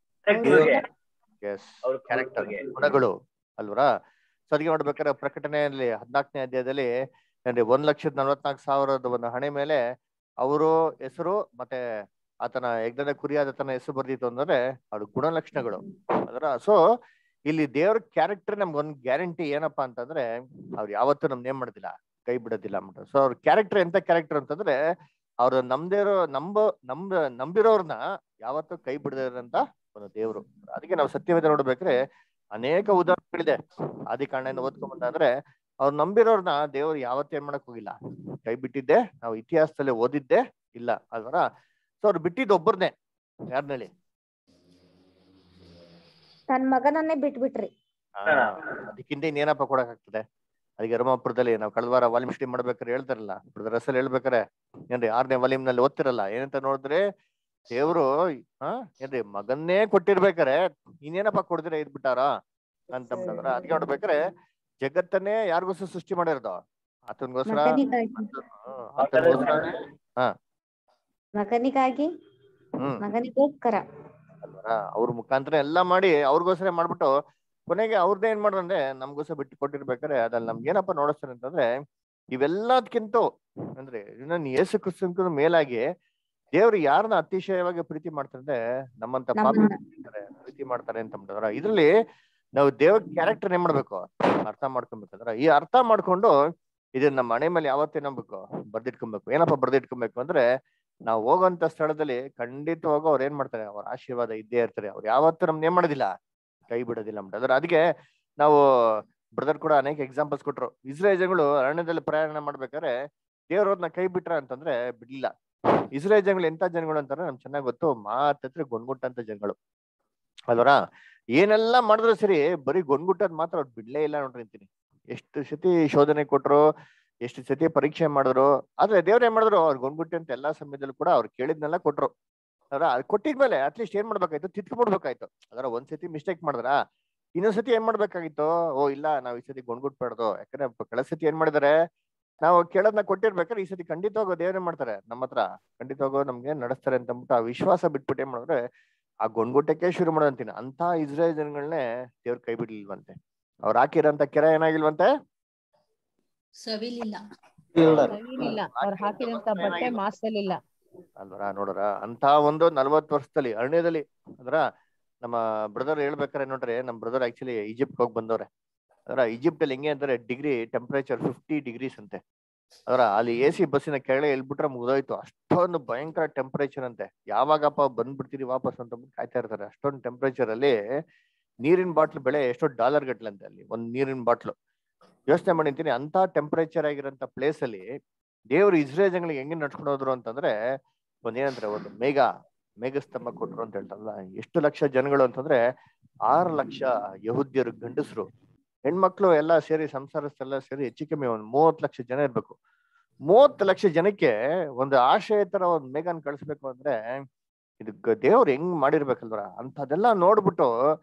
ಎಸ್ ಕ್ಯಾರೆಕ್ಟರ್ ಗುಣಗಳು ಅಲ್ವರಾ ಸೊ ಅದಕ್ಕೆ ನೋಡ್ಬೇಕಾದ್ರೆ ಪ್ರಕಟಣೆಯಲ್ಲಿ ಹದಿನಾಲ್ಕನೇ ಅಧ್ಯಾಯದಲ್ಲಿ ಏನ್ರಿ ಒಂದ್ ಲಕ್ಷದ ನಲ್ವತ್ನಾಲ್ಕು ಸಾವಿರದ ಒಂದು ಹಣೆ ಮೇಲೆ ಅವರು ಹೆಸರು ಮತ್ತೆ ಆತನ ಯಜ್ಞದ ಕುರಿಯಾದ ತನ್ನ ಹೆಸರು ಬರ್ದಿತ್ತು ಅಂದ್ರೆ ಅದು ಗುಣಲಕ್ಷಣಗಳು ಅದರ ಸೊ ಇಲ್ಲಿ ದೇವ್ರ ಕ್ಯಾರೆಕ್ಟರ್ ನಮ್ಗೆ ಒಂದ್ ಗ್ಯಾರಂಟಿ ಏನಪ್ಪಾ ಅಂತಂದ್ರೆ ಅವ್ರು ಯಾವತ್ತೂ ನಮ್ನ ಏನ್ ಮಾಡೋದಿಲ್ಲ ಕೈ ಬಿಡೋದಿಲ್ಲ ಅಂದ್ಬಿಟ್ಟು ಸೊ ಅವ್ರ ಕ್ಯಾರೆಕ್ಟರ್ ಎಂತ ಕ್ಯಾರೆಕ್ಟರ್ ಅಂತಂದ್ರೆ ಅವ್ರು ನಂಬದೇ ಇರೋ ನಂಬ ನಂಬ ನಂಬಿರೋರ್ನ ಯಾವತ್ತೂ ಕೈ ಬಿಡದಿರಂತ ಒಂದು ದೇವ್ರು ಅದಕ್ಕೆ ನಾವು ಸತ್ಯವೇದ ನೋಡ್ಬೇಕ್ರೆ ಅನೇಕ ಉದಾಹರಣೆಗಳಿದೆ ಆದಿ ಕಾರಣದಿಂದ ಓದ್ಕೊಂಡ್ ಬಂದಾದ್ರೆ ಅವ್ರು ನಂಬಿರೋರ್ನ ದೇವ್ರು ಯಾವತ್ತೂ ಏನ್ ಮಾಡಕ್ ಹೋಗಿಲ್ಲ ಕೈ ಬಿಟ್ಟಿದ್ದೆ ನಾವು ಇತಿಹಾಸದಲ್ಲಿ ಓದಿದ್ದೆ ಇಲ್ಲ ಅಲ್ವರ ಸೊ ಅವ್ರು ಬಿಟ್ಟಿದ್ದು ಒಬ್ಬರನ್ನೇ ಯಾರನಲ್ಲಿ ತನ್ ಮಗನನ್ನೇ ಬಿಟ್ಬಿಟ್ರಿ ಅದಕ್ಕಿಂತ ಇನ್ನೇನಪ್ಪ ಕೊಡಕ್ ಆಗ್ತದೆ ಅದಕ್ಕೆ ರಮಾಪುರದಲ್ಲಿ ನಾವು ಕಳೆದ ವಾರ ವಾಲ್ಯೂಮ್ ಸ್ಟಡಿ ಮಾಡ್ಬೇಕಾರೆ ಹೇಳ್ತಾರಲ್ಲ ಬ್ರದರ್ ರಸಲ್ ಹೇಳ್ಬೇಕಾರೆ ಏನ್ರಿ ಆರನೇ ವಾಲ್ಯೂಮ್ ನಲ್ಲಿ ಓದ್ತಿರಲ್ಲ ಏನಂತ ನೋಡಿದ್ರೆ ದೇವ್ರು ಹಾ ಏನ್ರಿ ಮಗನ್ನೇ ಕೊಟ್ಟಿರ್ಬೇಕಾರೆ ಇನ್ನೇನಪ್ಪ ಕೊಡ್ದಿರ ಇದ್ ಬಿಟ್ಟಾರ ಅಂತ ಅಂದ್ರ ಅದಕ್ಕೆ ನೋಡ್ಬೇಕಾರೆ ಜಗತ್ತನ್ನೇ ಯಾರಿಗೋಸ್ಕರ ಸೃಷ್ಟಿ ಮಾಡಿರೋದು ಆತನ್ಗೋಸ್ಕರ ಮಗನಿಗಾಗಿ ಹ್ಮ್, ಆತನ್ಗೋಸ್ಕರನೇ ಹಾ ಮಗನಿಗಾಗಿ ಹ್ಮ್ ಮಗನಿಗೋಸ್ಕರ ಅಲ್ವರ ಅವ್ರ ಮುಖಾಂತರ ಎಲ್ಲಾ ಮಾಡಿ ಅವ್ರಿಗೋಸ್ಕರ ಮಾಡ್ಬಿಟ್ಟು ಕೊನೆಗೆ ಅವ್ರದ್ದೇ ಏನ್ ಮಾಡ್ರಂದ್ರೆ ನಮ್ಗೋಸ್ಕರ ಬಿಟ್ಟು ಕೊಟ್ಟಿರ್ಬೇಕಾರೆ ಅದ್ರಲ್ಲಿ ನಮ್ಗೆ ಏನಪ್ಪ ನೋಡಿಸ್ತಾರೆ ಅಂತಂದ್ರೆ ಇವೆಲ್ಲದಕ್ಕಿಂತ ಅಂದ್ರೆ ಇನ್ನೊಂದು ಯೇಸು ಕ್ರಿಸ್ತನ್ಕಿಂತ ಮೇಲಾಗಿ ದೇವ್ರು ಯಾರನ್ನ ಅತಿಶಯವಾಗಿ ಪ್ರೀತಿ ಮಾಡ್ತಾರೆ ಅಂದ್ರೆ ನಮ್ಮಂತ ಪಾಪಿ ನಮ್ಮನ್ನ ಪ್ರೀತಿ ಮಾಡ್ತಾರೆ ಅಂತ ಅಂದ್ರ ಇದ್ರಲ್ಲಿ ನಾವು ದೇವ್ರ ಕ್ಯಾರೆಕ್ಟರ್ ಏನ್ ಮಾಡ್ಬೇಕು ಅರ್ಥ ಮಾಡ್ಕೊಬೇಕಂದ್ರ ಈ ಅರ್ಥ ಮಾಡ್ಕೊಂಡು ಇದನ್ನ ನಮ್ಮ ಮನೆ ಮೇಲೆ ಯಾವತ್ತೇ ನಂಬೇಕು ಬರ್ದಿಟ್ಕೊಬೇಕು ಏನಪ್ಪ ಬರ್ದಿಟ್ಕೊಬೇಕು ಅಂದ್ರೆ ನಾವು ಹೋಗುವಂತ ಸ್ಥಳದಲ್ಲಿ ಖಂಡಿತವಾಗೂ ಅವ್ರು ಏನ್ ಮಾಡ್ತಾರೆ ಅವ್ರ ಆಶೀರ್ವಾದ ಇದ್ದೇ ಇರ್ತಾರೆ ಅವ್ರು ಯಾವತ್ತೂ ನಮ್ನ ಏನ್ ಮಾಡೋದಿಲ್ಲ ಕೈ ಬಿಡೋದಿಲ್ಲ ಅಂದ್ಬಿಟ್ಟು ಅದ್ರ ಅದಕ್ಕೆ ನಾವು ಬ್ರದರ್ ಕೂಡ ಅನೇಕ ಎಕ್ಸಾಂಪಲ್ಸ್ ಕೊಟ್ರು ಇಸ್ರೇಲ್ ಜನಗಳು ಅರಣ್ಯದಲ್ಲಿ ಪ್ರಯಾಣ ಮಾಡ್ಬೇಕಾದ್ರೆ ದೇವ್ರವ್ರನ್ನ ಕೈ ಬಿಟ್ರ ಅಂತಂದ್ರೆ ಬಿಡ್ಲಿಲ್ಲ ಇಸ್ರೇಲ್ ಜನಗಳು ಎಂತ ಜನಗಳು ಅಂತಾರೆ ನಮ್ಗೆ ಚೆನ್ನಾಗ್ ಗೊತ್ತು ಮಾತತ್ರ ಗೊಣ್ಗುಟ್ಟಂತ ಜನಗಳು ಅಲ್ವರ ಏನೆಲ್ಲ ಮಾಡಿದ್ರು ಸರಿ ಬರೀ ಗೊಣ್ಗುಟ್ಟದ್ ಮಾತ್ರ ಅವ್ರು ಬಿಡ್ಲೇ ಇಲ್ಲ ನೋಡ್ರಿ ಅಂತೀನಿ ಎಷ್ಟು ಸತಿ ಶೋಧನೆ ಕೊಟ್ರು ಎಷ್ಟು ಸತಿ ಪರೀಕ್ಷೆ ಮಾಡಿದ್ರು ಆದ್ರೆ ದೇವ್ರ ಏನ್ ಮಾಡಿದ್ರು ಅವ್ರು ಗೊಣ್ಗುಟ್ಟೆ ಅಂತ ಎಲ್ಲಾ ಸಮಯದಲ್ಲೂ ಕೂಡ ಅವ್ರು ಕೇಳಿದ್ನೆಲ್ಲ ಕೊಟ್ರು ಅದರ ಅದ್ ಕೊಟ್ಟಿದ್ಮೇಲೆ ಅಟ್ಲೀಸ್ಟ್ ಏನ್ ಮಾಡ್ಬೇಕಾಯ್ತು ತಿದ್ಕೊಂಡ್ಬಿಡ್ಬೇಕಾಯ್ತು ಅದರ ಒಂದ್ ಸತಿ ಮಿಸ್ಟೇಕ್ ಮಾಡಿದ್ರ ಇನ್ನೊಂದ್ ಸತಿ ಏನ್ ಮಾಡ್ಬೇಕಾಗಿತ್ತು ಓ ಇಲ್ಲ ನಾವ್ ಈ ಸತಿ ಗೊಣ್ಗುಟ್ಬಾರ್ದು ಯಾಕಂದ್ರೆ ಕಳೆದ ಸತಿ ಏನ್ ಮಾಡಿದಾರೆ ನಾವು ಕೇಳೋದ್ನ ಕೊಟ್ಟಿರ್ಬೇಕಾದ್ರೆ ಈ ಸತಿ ಖಂಡಿತವಾಗೂ ದೇವ್ರೇನ್ ಮಾಡ್ತಾರೆ ನಮ್ಮ ಹತ್ರ ಖಂಡಿತವಾಗೂ ನಮ್ಗೆ ನಡೆಸ್ತಾರೆ ಅಂತ ಅಂದ್ಬಿಟ್ಟು ಆ ವಿಶ್ವಾಸ ಬಿಟ್ಬಿಟ್ಟು ಏನ್ ಮಾಡಿದ್ರೆ ಆ ಗೊಣ್ಗುಟ್ಟಕ್ಕೆ ಶುರು ಮಾಡೋದಂತೀನಿ ಅಂತ ಇಸ್ರೇಲ್ ಜನಗಳನ್ನೇ ದೇವ್ರ ಕೈ ಬಿಡ್ಲಿಲ್ವಂತೆ ಅವ್ರು ಹಾಕಿರೋಂತ ಕೆರೆ ಏನಾಗಿಲ್ವಂತೆ ಸವಿಲಿಲ್ಲ ಇಲ್ಲ ಸವಿಲಿಲ್ಲ ಅವ್ರು ಹಾಕಿದಂತ ಬಟ್ಟೆ ಮಾಸಲಿಲ್ಲ ಅಲ್ವರ ನೋಡ್ರ ಅಂತ ಒಂದು ನಲ್ವತ್ ವರ್ಷದಲ್ಲಿ ಅರಣ್ಯದಲ್ಲಿ ಅಂದ್ರ ನಮ್ಮ ಬ್ರದರ್ ಹೇಳ್ಬೇಕಾರೆ ನೋಡ್ರಿ ನಮ್ ಬ್ರದರ್ ಆಕ್ಚುಲಿ ಈಜಿಪ್ಟ್ ಹೋಗಿ ಬಂದವ್ರೆ ಅದರ ಈಜಿಪ್ಟ್ ಅಲ್ಲಿ ಹೆಂಗೆ ಅಂದ್ರೆ ಡಿಗ್ರಿ ಟೆಂಪರೇಚರ್ ಫಿಫ್ಟಿ ಡಿಗ್ರೀಸ್ ಅಂತೆ ಅದರ ಅಲ್ಲಿ ಎ ಸಿ ಬಸ್ಸಿನ ಕೆಳಗೆ ಎಲ್ಬಿಟ್ರೆ ಮುಗ್ದೋಯ್ತು ಅಷ್ಟೊಂದು ಭಯಂಕರ ಟೆಂಪರೇಚರ್ ಅಂತೆ ಯಾವಾಗಪ್ಪ ಬಂದ್ಬಿಡ್ತೀರಿ ವಾಪಸ್ ಅಂತ ಅಂದ್ಬಿಟ್ಟು ಕಾಯ್ತಾ ಇರ್ತಾರೆ ಅಷ್ಟೊಂದು ಟೆಂಪರೇಚರ್ ಅಲ್ಲಿ ನೀರಿನ ಬಾಟ್ಲ್ ಬೆಲೆ ಎಷ್ಟೋ ಡಾಲರ್ ಗಟ್ಲಂತೆ ಅಲ್ಲಿ ಒಂದ್ ನೀರಿನ ಬಾಟ್ಲು ಯೋಚನೆ ಮಾಡಿರ್ತೀನಿ ಅಂತ ಟೆಂಪರೇಚರ್ ಆಗಿರೋಂಥ ಪ್ಲೇಸ್ ಅಲ್ಲಿ ದೇವ್ರು ಇಸ್ರೇಲ್ ಜನಗಳಿಗೆ ಹೆಂಗೆ ನಡ್ಸ್ಕೊಂಡು ಹೋದ್ರು ಅಂತಂದ್ರೆ ಒಂದ್ ಏನಂತಾರೆ ಒಂದು ಮೇಘ ಮೇಘಸ್ತಂಭ ಕೊಟ್ರು ಅಂತ ಹೇಳ್ತಾರಲ್ಲ ಎಷ್ಟು ಲಕ್ಷ ಜನಗಳು ಅಂತಂದ್ರೆ ಆರು ಲಕ್ಷ ಯಹುದ್ಯರು ಗಂಡಸರು ಹೆಣ್ಮಕ್ಳು ಎಲ್ಲ ಸೇರಿ ಸಂಸಾರಸ್ಥೆಲ್ಲ ಸೇರಿ ಹೆಚ್ಚು ಕಮ್ಮಿ ಒಂದ್ ಮೂವತ್ ಲಕ್ಷ ಜನ ಇರ್ಬೇಕು ಮೂವತ್ತು ಲಕ್ಷ ಜನಕ್ಕೆ ಒಂದು ಆಶಯ ತರ ಒಂದ್ ಮೇಘನ್ ಕಳಿಸ್ಬೇಕು ಅಂದ್ರೆ ಇದು ಗ- ದೇವ್ರು ಹೆಂಗ್ ಮಾಡಿರ್ಬೇಕಲ್ವರ ಅಂತದೆಲ್ಲ ನೋಡ್ಬಿಟ್ಟು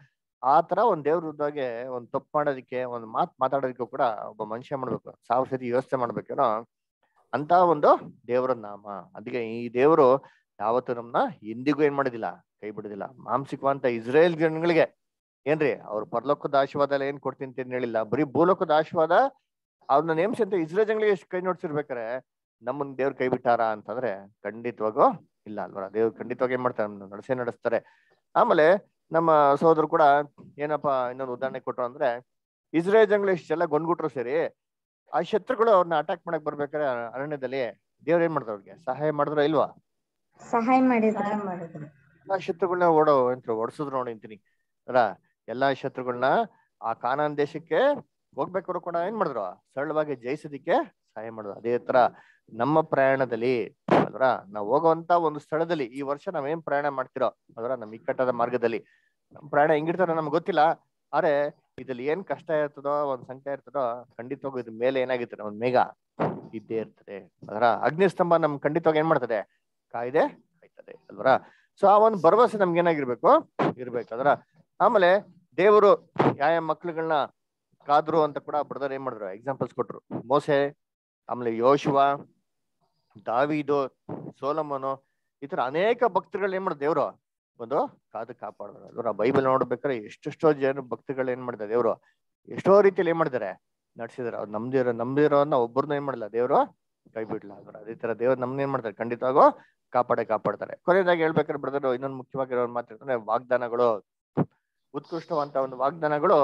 ಆ ತರ ಒಂದ್ ದೇವ್ರ ವಿರುದ್ಧವಾಗಿ ಒಂದ್ ತಪ್ಪು ಮಾಡೋದಕ್ಕೆ ಒಂದ್ ಮಾತ್ ಮಾತಾಡೋದಕ್ಕೂ ಕೂಡ ಒಬ್ಬ ಮನುಷ್ಯ ಮಾಡ್ಬೇಕು ಸಾವಿರ ಸತಿ ಯೋಚನೆ ಮಾಡ್ಬೇಕೇನೋ ಅಂತ ಒಂದು ದೇವರ ನಾಮ ಅದಕ್ಕೆ ಈ ದೇವರು ಯಾವತ್ತು ನಮ್ನ ಎಂದಿಗೂ ಏನ್ ಮಾಡೋದಿಲ್ಲ ಕೈ ಬಿಡೋದಿಲ್ಲ ಮಾಂಸಿಕವಂತ ಇಸ್ರೇಲ್ ಜನಗಳಿಗೆ ಏನ್ರಿ ಅವ್ರ ಪರಲೋಕದ ಆಶೀರ್ವಾದ ಎಲ್ಲ ಏನ್ ಕೊಡ್ತೀನಿ ಅಂತ ಏನ್ ಹೇಳಿಲ್ಲ ಬರೀ ಭೂಲೋಕದ ಆಶೀರ್ವಾದ ಅವ್ರನ್ನ ನೇಮಿಸಿ ಅಂತ ಇಸ್ರೇಲ್ ಜನಗಳಿಗೆ ಎಷ್ಟು ಕೈ ನೋಡ್ಸಿರ್ಬೇಕಾರೆ ನಮ್ಮನ್ ದೇವ್ರ ಕೈ ಬಿಟ್ಟಾರ ಅಂತಂದ್ರೆ ಖಂಡಿತವಾಗೂ ಇಲ್ಲ ಅಲ್ವರ ದೇವ್ರು ಖಂಡಿತವಾಗಿ ಏನ್ ಮಾಡ್ತಾರೆ ನಮ್ಮನ್ನ ನಡೆಸೇ ನಡೆಸ್ತಾರೆ ಆಮೇಲೆ ನಮ್ಮ ಸಹೋದರು ಕೂಡ ಏನಪ್ಪಾ ಇನ್ನೊಂದು ಉದಾಹರಣೆ ಕೊಟ್ರು ಅಂದ್ರೆ ಇಸ್ರೇಲ್ ಜನಗಳು ಇಷ್ಟೆಲ್ಲ ಗೊಂಡ್ಗುಟ್ರು ಸೇರಿ ಆ ಶತ್ರುಗಳು ಅವ್ರನ್ನ ಅಟ್ಯಾಕ್ ಮಾಡಕ್ ಬರ್ಬೇಕಾದ್ರೆ ಅ- ಅರಣ್ಯದಲ್ಲಿ ದೇವ್ರ ಏನ್ ಮಾಡ್ತಾರೆ ಅವ್ರಿಗೆ ಸಹಾಯ ಮಾಡಿದ್ರ ಇಲ್ವಾ ಸಹಾಯ ಮಾಡಿದ್ರ ಎಲ್ಲಾ ಶತ್ರುಗಳನ್ನ ಓಡೋ ಅಂತ ಓಡಿಸಿದ್ರು ನೋಡಿ ಅಂತೀನಿ ಅಲ್ಲ ಎಲ್ಲಾ ಶತ್ರುಗಳನ್ನ ಆ ಕಾನಾನ್ ದೇಶಕ್ಕೆ ಹೋಗ್ಬೇಕಾದ್ರು ಕೂಡ ಏನ್ ಮಾಡಿದ್ರು ಸರಳವಾಗಿ ಜಯಿಸೋದಿಕ್ಕೆ ಸಹಾಯ ಮಾಡಿದ್ರು ಅದೇ ತರ ನಮ್ಮ ಪ್ರಯಾಣದಲ್ಲಿ ಅಲ್ವರ ನಾವು ಹೋಗುವಂತ ಒಂದು ಸ್ಥಳದಲ್ಲಿ ಈ ವರ್ಷ ನಾವೇನ್ ಪ್ರಯಾಣ ಮಾಡ್ತಿರೋ ಅಲ್ವರ ನಮ್ ಇಕ್ಕಟ್ಟಾದ ಮಾರ್ಗದಲ್ಲಿ ನಮ್ ಪ್ರಯಾಣ ಹೆಂಗಿರ್ತಾರೋ ನಮ್ಗೆ ಗೊತ್ತಿಲ್ಲ ಆದ್ರೆ ಇದ್ರಲ್ಲಿ ಏನ್ ಕಷ್ಟ ಇರ್ತದೋ ಒಂದ್ ಸಂಕಟ ಇರ್ತದೋ ಖಂಡಿತವಾಗೂ ಇದ್ರ ಮೇಲೆ ಏನಾಗಿರ್ತದೆ ಒಂದ್ ಮೇಘ ಇದ್ದೇ ಇರ್ತದೆ ಅದರ ಅಗ್ನಿಸ್ತಂಭ ನಮ್ ಖಂಡಿತವಾಗಿ ಏನ್ ಮಾಡ್ತದೆ ಕಾಯ್ದೆ ಕಾಯ್ತದೆ ಅಲ್ವರ ಸೊ ಆ ಒಂದು ಭರವಸೆ ನಮ್ಗೆ ಏನಾಗಿರ್ಬೇಕು ಇರ್ಬೇಕು ಅದರ ಆಮೇಲೆ ದೇವರು ಯಾವ ಮಕ್ಳುಗಳನ್ನ ಕಾದ್ರು ಅಂತ ಕೂಡ ಬ್ರದರ್ ಏನ್ ಮಾಡಿದ್ರು ಎಕ್ಸಾಂಪಲ್ಸ್ ಕೊಟ್ರು ಮೋಸೆ ಆಮೇಲೆ ಯೋಶುವ ದಾವಿದು ಸೋಲಮನು ಈ ತರ ಅನೇಕ ಭಕ್ತರುಗಳು ಏನ್ ಮಾಡಿದ್ರು ದೇವ್ರು ಒಂದು ಕಾದು ಕಾಪಾಡಿದ್ರು ಅದರ ಬೈಬಲ್ ನೋಡ್ಬೇಕಾದ್ರೆ ಎಷ್ಟೆಷ್ಟೋ ಜನ ಭಕ್ತಗಳು ಏನ್ ಮಾಡಿದ್ದಾರೆ ದೇವ್ರು ಎಷ್ಟೋ ರೀತಿಯಲ್ಲಿ ಏನ್ ಮಾಡಿದ್ದಾರೆ ನಡ್ಸಿದಾರೆ ಅವ್ರು ನಮ್ದಿರೋ ನಂಬಿರೋನ್ನ ಒಬ್ಬರನ್ನ ಏನ್ ಮಾಡಲ್ಲ ದೇವ್ರು ಕೈ ಬಿಡ್ಲ ಅದರ ಅದೇ ತರ ದೇವ್ರು ನಮ್ನ ಏನ್ ಮಾಡ್ತಾರೆ ಖಂಡಿತವಾಗೂ ಕಾಪಾಡೇ ಕಾಪಾಡ್ತಾರೆ ಕೊನೆಯದಾಗಿ ಹೇಳ್ಬೇಕಾದ್ರೆ ಬ್ರದರ್ ಇನ್ನೊಂದು ಮುಖ್ಯವಾಗಿರೋ ಮಾತಾಡ್ತಾರೆ ವಾಗ್ದಾನಗಳು ಉತ್ಕೃಷ್ಟವಂತ ಒಂದು ವಾಗ್ದಾನಗಳು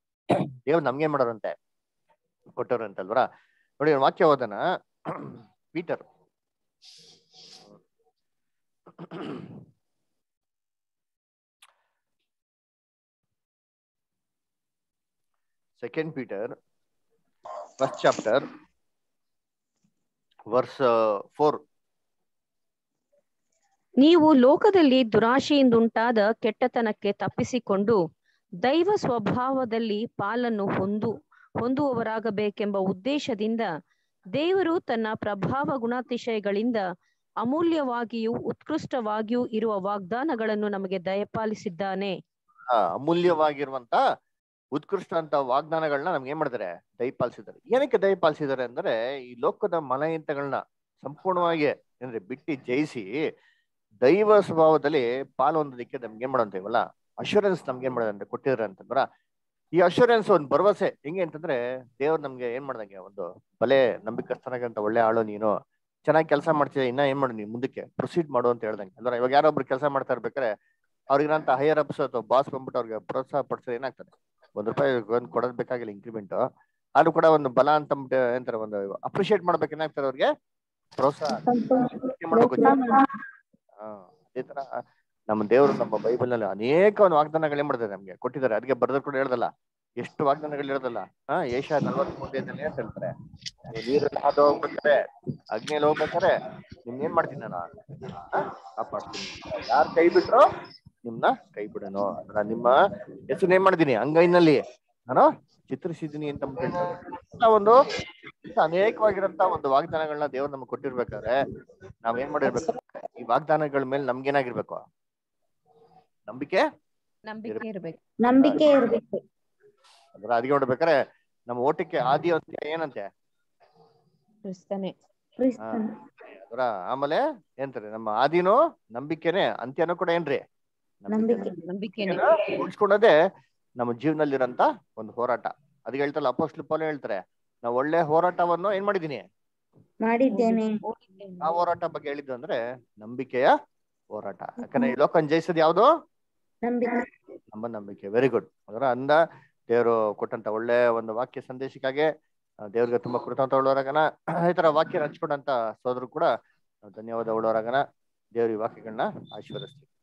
ದೇವ್ರು ನಮ್ಗೆ ಮಾಡೋರಂತೆ ಕೊಟ್ಟವ್ರಂತಲ್ವರ ನೋಡಿ ಒಂದ್ ವಾಕ್ಯ ಓದನ Peter second Peter first chapter verse four ನೀವು ಲೋಕದಲ್ಲಿ ದುರಾಶೆಯಿಂದುಂಟಾದ ಕೆಟ್ಟತನಕ್ಕೆ ತಪ್ಪಿಸಿಕೊಂಡು ದೈವ ಸ್ವಭಾವದಲ್ಲಿ ಪಾಲನ್ನು ಹೊಂದು ಹೊಂದುವವರಾಗಬೇಕೆಂಬ ಉದ್ದೇಶದಿಂದ ದೇವರು ತನ್ನ ಪ್ರಭಾವ ಗುಣಾತಿಶಯಗಳಿಂದ ಅಮೂಲ್ಯವಾಗಿಯೂ ಉತ್ಕೃಷ್ಟವಾಗಿಯೂ ಇರುವ ವಾಗ್ದಾನಗಳನ್ನು ನಮಗೆ ದಯಪಾಲಿಸಿದ್ದಾನೆ ಆ, ಅಮೂಲ್ಯವಾಗಿರುವಂತ ಉತ್ಕೃಷ್ಟ ಅಂತ ವಾಗ್ದಾನಗಳನ್ನ ನಮ್ಗೆ ಏನ್ ಮಾಡಿದ್ದಾರೆ ದಯಪಾಲಿಸಿದ್ದಾರೆ ಏನಕ್ಕೆ ದಯಪಾಲಿಸಿದ್ದಾರೆ ಅಂದ್ರೆ ಈ ಲೋಕದ ಮಲಹಿಂತಗಳನ್ನ ಸಂಪೂರ್ಣವಾಗಿ ಅಂದ್ರೆ ಬಿಟ್ಟು ಜಯಿಸಿ ದೈವ ಸ್ವಭಾವದಲ್ಲಿ ಪಾಲು ಹೊಂದೋದಕ್ಕೆ ನಮ್ಗೆ ಏನ್ ಮಾಡೋಂತೀವಲ್ಲ ಅಶೂರೆನ್ಸ್ ನಮ್ಗೆ ಏನ್ ಮಾಡೋದಂದ್ರೆ ಕೊಟ್ಟಿದ್ದಾರೆ ಅಂತಂದ್ರ ಈ ಅಶೂರೆನ್ಸ್ ಒಂದು ಭರವಸೆ ಹೆಂಗೆ ಅಂತಂದ್ರೆ ದೇವ್ರು ನಮ್ಗೆ ಏನ್ ಮಾಡ್ದಂಗೆ ಒಂದು ಬಲೆ ನಂಬಿಕಸ್ಥನಾಗಂತ ಒಳ್ಳೆ ಆಳು ನೀನು ಚೆನ್ನಾಗಿ ಕೆಲಸ ಮಾಡ್ತೀಯ ಇನ್ನ ಏನ್ ಮಾಡು ನೀನು ಮುಂದಕ್ಕೆ ಪ್ರೊಸೀಡ್ ಮಾಡು ಅಂತ ಹೇಳ್ದಂಗೆ ಅಂದ್ರೆ ಇವಾಗ ಯಾರೊಬ್ರು ಕೆಲಸ ಮಾಡ್ತಾ ಇರ್ಬೇಕಾದ್ರೆ ಅವ್ರಿಗಿರಂತ ಹೈಯರ್ ಅಪ್ಸ್ ಅಥವಾ ಬಾಸ್ ಬಂದ್ಬಿಟ್ಟು ಅವ್ರಿಗೆ ಪ್ರೋತ್ಸಾಹ ಪಡಿಸಿದ್ರೆ ಏನಾಗ್ತದೆ ಒಂದ್ ರೂಪಾಯಿ ಒಂದ್ ಕೊಡೋದ್ ಬೇಕಾಗಿಲ್ಲ ಇಂಕ್ರಿಮೆಂಟ್ ಆದ್ರೂ ಕೂಡ ಒಂದು ಬಲ ಅಂತ ಅಂದ್ಬಿಟ್ಟು ಏನಂತಾರೆ ಒಂದು ಅಪ್ರಿಶಿಯೇಟ್ ಮಾಡ್ಬೇಕು ಏನಾಗ್ತದೆ ಅವ್ರಿಗೆ ಪ್ರೋತ್ಸಾಹ ಏನ್ ಮಾಡ್ಬೇಕು ಹಾ ಅದೇ ತರ ನಮ್ಮ ದೇವರು ನಮ್ಮ ಬೈಬಲ್ ನಲ್ಲಿ ಅನೇಕ ಒಂದು ವಾಗ್ದಾನಗಳು ಏನ್ ಮಾಡಿದ್ದಾರೆ ನಮ್ಗೆ ಕೊಟ್ಟಿದ್ದಾರೆ ಅದಕ್ಕೆ ಬರ್ದ್ರು ಕೂಡ ಹೇಳ್ದಲ್ಲ ಎಷ್ಟು ವಾಗ್ದಾನಗಳು ಹೇಳ್ದಲ್ಲ ಹಾ ಏಷ ನಲ್ವತ್ ಮೂರನೇದಲ್ಲಿ ಅಂತ ಹೇಳ್ತಾರೆ ನೀವು ನೀರಲ್ಲಿ ಹಾದು ಹೋಗ್ಬೇಕಾರೆ ಅಗ್ನಿಯಲ್ಲಿ ಹೋಗ್ಬೇಕಾರೆ ನಿಮ್ನ ಏನ್ ಮಾಡ್ತೀನಿ ನಾನು ಆ, ಕಾಪಾಡ್ತೀನಿ ಯಾರ್ ಕೈ ಬಿಟ್ರು ನಿಮ್ನ ಕೈ ಬಿಡನು ಅಂದ್ರೆ ನಿಮ್ಮ ಹೆಸರು ಏನ್ ಮಾಡಿದೀನಿ ಅಂಗೈನಲ್ಲಿ ನಾನು ಚಿತ್ರಿಸಿದೀನಿ ಅಂತ ಅಂದ್ಬಿಟ್ಟು ಹೇಳ್ತಾರೆ. ಇಂಥ ಒಂದು ಇಂಥ ಅನೇಕವಾಗಿರಂತ ಒಂದು ವಾಗ್ದಾನಗಳನ್ನ ದೇವ್ರು ನಮ್ಗೆ ಕೊಟ್ಟಿರ್ಬೇಕಾದ್ರೆ ನಾವ್ ಏನ್ ಮಾಡಿರ್ಬೇಕು ಈ ವಾಗ್ದಾನಗಳ ಮೇಲೆ ನಮ್ಗೇನಾಗಿರ್ಬೇಕು ನಂಬಿಕೆ ನಂಬಿಕೆ ಇರ್ಬೇಕು ನಂಬಿಕೆ ಇರ್ಬೇಕು ಅಂದ್ರೆ ಅದಕ್ಕೆ ನೋಡ್ಬೇಕಾರೆ ನಮ್ಮ ಓಟಕ್ಕೆ ಆದಿ ಅಂತ ಏನಂತೆ ಕ್ರಿಸ್ತನೇ ಕ್ರಿಸ್ತನ ಅದರ ಆಮೇಲೆ ಏನಂತಾರೆ ನಮ್ಮ ಆದಿನೂ ನಂಬಿಕೆನೆ ಅಂತ್ಯನೂ ಕೂಡ ಏನ್ರಿ ನಂಬಿಕೆ ನಂಬಿಕೆನೆ ಉಳಿಸ್ಕೊಳ್ಳೋದೇ ನಮ್ಮ ಜೀವನದಲ್ಲಿರಂತ ಒಂದು ಹೋರಾಟ ಅದಕ್ಕೆ ಹೇಳ್ತಾರಲ್ಲ ಅಪೋಸ್ಟ್ಲು ಪೌಲ್ ಹೇಳ್ತಾರೆ ನಾವು ಒಳ್ಳೆ ಹೋರಾಟವನ್ನು ಏನ್ ಮಾಡಿದೀನಿ ಮಾಡಿದ್ದೇನೆ ಆ ಹೋರಾಟ ಬಗ್ಗೆ ಹೇಳಿದ್ದು ಅಂದ್ರೆ ನಂಬಿಕೆಯ ಹೋರಾಟ ಯಾಕಂದ್ರೆ ಈ ಲೋಕನ್ ಜಯಿಸೋದು ಯಾವ್ದು ನಂಬಿಕೆ ನಮ್ಮ ನಂಬಿಕೆ ವೆರಿ ಗುಡ್ ಅದರ ಅಂದ ದೇವರು ಕೊಟ್ಟಂತ ಒಳ್ಳೆ ಒಂದು ವಾಕ್ಯ ಸಂದೇಶಕ್ಕಾಗಿ ಆ, ದೇವ್ರಿಗೆ ತುಂಬಾ ಕೃತಜ್ಞತ ಉಳ್ಳವರಾಗನ ಈ ತರ ವಾಕ್ಯ ಹಂಚ್ಕೊಂಡಂತ ಸೋದರು ಕೂಡ ನಾವು ಧನ್ಯವಾದ ಉಳ್ಳವರಾಗನ ದೇವ್ರ ಈ ವಾಕ್ಯಗಳನ್ನ ಆಶೀರ್ವದಿಸ್ತೀವಿ